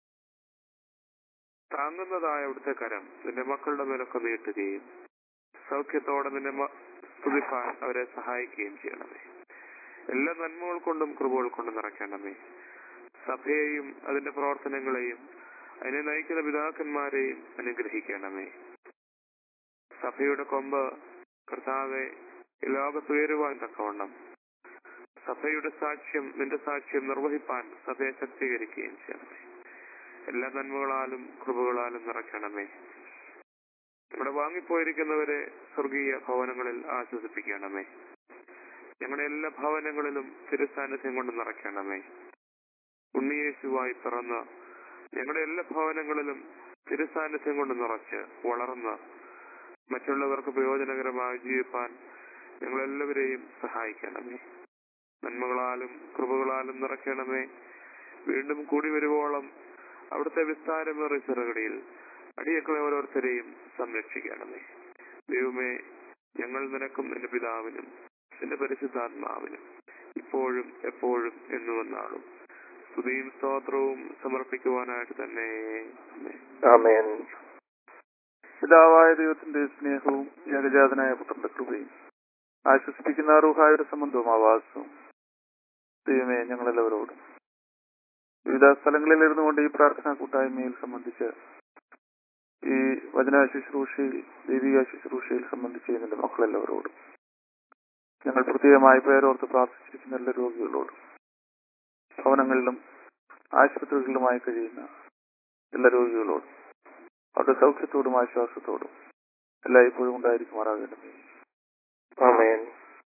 [SPEAKER 3] താങ്ങുന്നതായ അവിടുത്തെ കരം നിന്റെ മക്കളുടെ മേലൊക്കെ നീട്ടുകയും സൗഖ്യത്തോടെ നിന്നെ മ- സ്തുതിപ്പാൻ അവരെ സഹായിക്കുകയും ചെയ്യണമേ എല്ലാ നന്മകൾ കൊണ്ടും കൃപകൾ കൊണ്ടും നിറയ്ക്കണമേ സഭയെയും അതിന്റെ പ്രവർത്തനങ്ങളെയും അതിനെ നയിക്കുന്ന പിതാക്കന്മാരെയും അനുഗ്രഹിക്കണമേ സഭയുടെ കൊമ്പ് കർത്താവെ ഈ ലോകത്ത് ഉയരുവാൻ തക്കവണ്ണം സഭയുടെ സാക്ഷ്യം നിന്റെ സാക്ഷ്യം നിർവഹിപ്പാൻ സഭയെ ശക്തീകരിക്കുകയും ചെയ്യണമേ എല്ലാ നന്മകളാലും കൃപകളാലും നിറയ്ക്കണമേ ഇവിടെ വാങ്ങിപ്പോയിരിക്കുന്നവരെ സ്വർഗീയ ഭവനങ്ങളിൽ ആശ്വസിപ്പിക്കണമേ ഞങ്ങളുടെ എല്ലാ ഭവനങ്ങളിലും തിരുസാന്നിധ്യം കൊണ്ട് നിറയ്ക്കണമേ ഉണ്ണിയേശുവായി പിറന്ന് ഞങ്ങളുടെ എല്ലാ ഭവനങ്ങളിലും തിരുസാന്നിധ്യം കൊണ്ട് നിറച്ച് വളർന്ന് മറ്റുള്ളവർക്ക് പ്രയോജനകരമായി ജീവിപ്പാൻ ഞങ്ങളെല്ലാവരെയും സഹായിക്കണമേ നന്മകളാലും കൃപകളാലും നിറയ്ക്കണമേ വീണ്ടും കൂടി വരുവോളം അവിടുത്തെ വിസ്താരമേറിയ ചെറുകടിയിൽ അടിയക്കളെ ഓരോരുത്തരെയും സംരക്ഷിക്കണമേ ദൈവമേ ഞങ്ങൾ നിനക്കും നിന്റെ പിതാവിനും നിന്റെ പരിശുദ്ധാത്മാവിനും ഇപ്പോഴും എപ്പോഴും എന്നുവെന്നാളും സ്തുതിയും സ്തോത്രവും സമർപ്പിക്കുവാനായിട്ട് തന്നെ ആമേൻ.
[SPEAKER 5] ആമേൻ
[SPEAKER 6] പിതാവായ ദൈവത്തിന്റെ സ്നേഹവും ഏകജാതനായ പുത്രന്റെ കൃപയും ആശ്വസിപ്പിക്കുന്ന റൂഹായുടെ സംബന്ധവും ആവാസവും ദൈവമേ ഞങ്ങളെല്ലാവരോടും വിവിധ സ്ഥലങ്ങളിൽ ഇരുന്നുകൊണ്ട് ഈ പ്രാർത്ഥനാ കൂട്ടായ്മയിൽ സംബന്ധിച്ച് ഈ വചന ശുശ്രൂഷയിൽ ദൈവിക ശുശ്രൂഷയിൽ സംബന്ധിച്ച് ഇതിന്റെ മക്കളെല്ലാവരോടും ഞങ്ങൾ പ്രത്യേകമായി പേരോർത്ത് പ്രാർത്ഥിച്ചിരിക്കുന്ന എല്ലാ രോഗികളോടും ഭവനങ്ങളിലും ആശുപത്രികളിലുമായി കഴിയുന്ന എല്ലാ രോഗികളോടും അവരുടെ സൗഖ്യത്തോടും ആശ്വാസത്തോടും എല്ലായ്പ്പോഴും ഉണ്ടായിരിക്കുമാറാകണമേ
[SPEAKER 5] ആമേൻ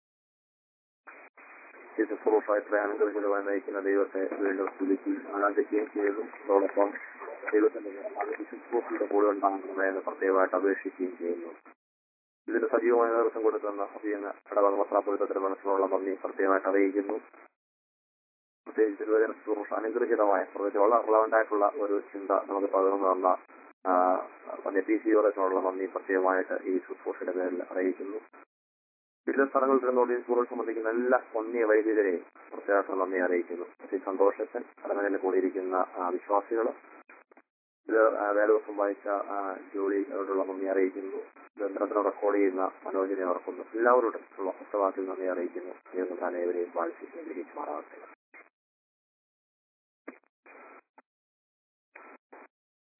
[SPEAKER 2] ഈ ശുശ്രൂഷായിട്ട് അനുഗ്രഹിതമായി നയിക്കുന്ന ദൈവത്തെ വീണ്ടും സ്തുതിക്കുകയും ആരാധിക്കുകയും ചെയ്യുന്നു അതോടൊപ്പം ദൈവത്തിന്റെ ശുശ്രൂഷയുടെ കൂടെ ഉണ്ടാകണമേ എന്ന് പ്രത്യേകമായിട്ട് അപേക്ഷിക്കുകയും ചെയ്യുന്നു ഇതിന് സജീവമായ നേതൃത്വം കൊടുക്കുന്ന അഭിയുന്ന ഇടവക പത്രാപുരത്തിന്റെ മനസ്സിലുള്ള നന്ദി പ്രത്യേകമായിട്ട് അറിയിക്കുന്നു പ്രത്യേകിച്ച് തിരുവചന ശുശ്രൂഷ അനുഗ്രഹിതമായ പ്രത്യേകിച്ച് വളരെ relevant ആയിട്ടുള്ള ഒരു ചിന്ത നമുക്ക് പകർന്നു തന്ന പന്യ പി സി യോറസിനുള്ള നന്ദി പ്രത്യേകമായിട്ട് ഈ ശുശ്രൂഷയുടെ പേരിൽ അറിയിക്കുന്നു വിവിധ സ്ഥലങ്ങളിൽ നിന്നുകൊണ്ട് ഈ ശുശ്രൂഷ സംബന്ധിക്കുന്ന എല്ലാ ഒന്നിയ വൈദികരെയും പ്രത്യേകമായിട്ട് നന്ദി അറിയിക്കുന്നു ശ്രീ സന്തോഷച്ചൻ അരമനയിൽ കൂടിയിരിക്കുന്ന ആ, വിശ്വാസികൾ ഇത് ആ, വേദവസം വായിച്ച ആ, ജോലി അവരോടുള്ള നന്ദി അറിയിക്കുന്നു ബന്ധത്തിന് റെക്കോർഡ് ചെയ്യുന്ന മനോജിനെ ഓർക്കുന്നു എല്ലാവരോടും ഉള്ള ഉത്തരവാദിത്തം നന്ദി അറിയിക്കുന്നു ദൈവം താൻ ഏവരെയും വാഴ്ച ഗ്രഹിച്ചു മാറാവട്ടെ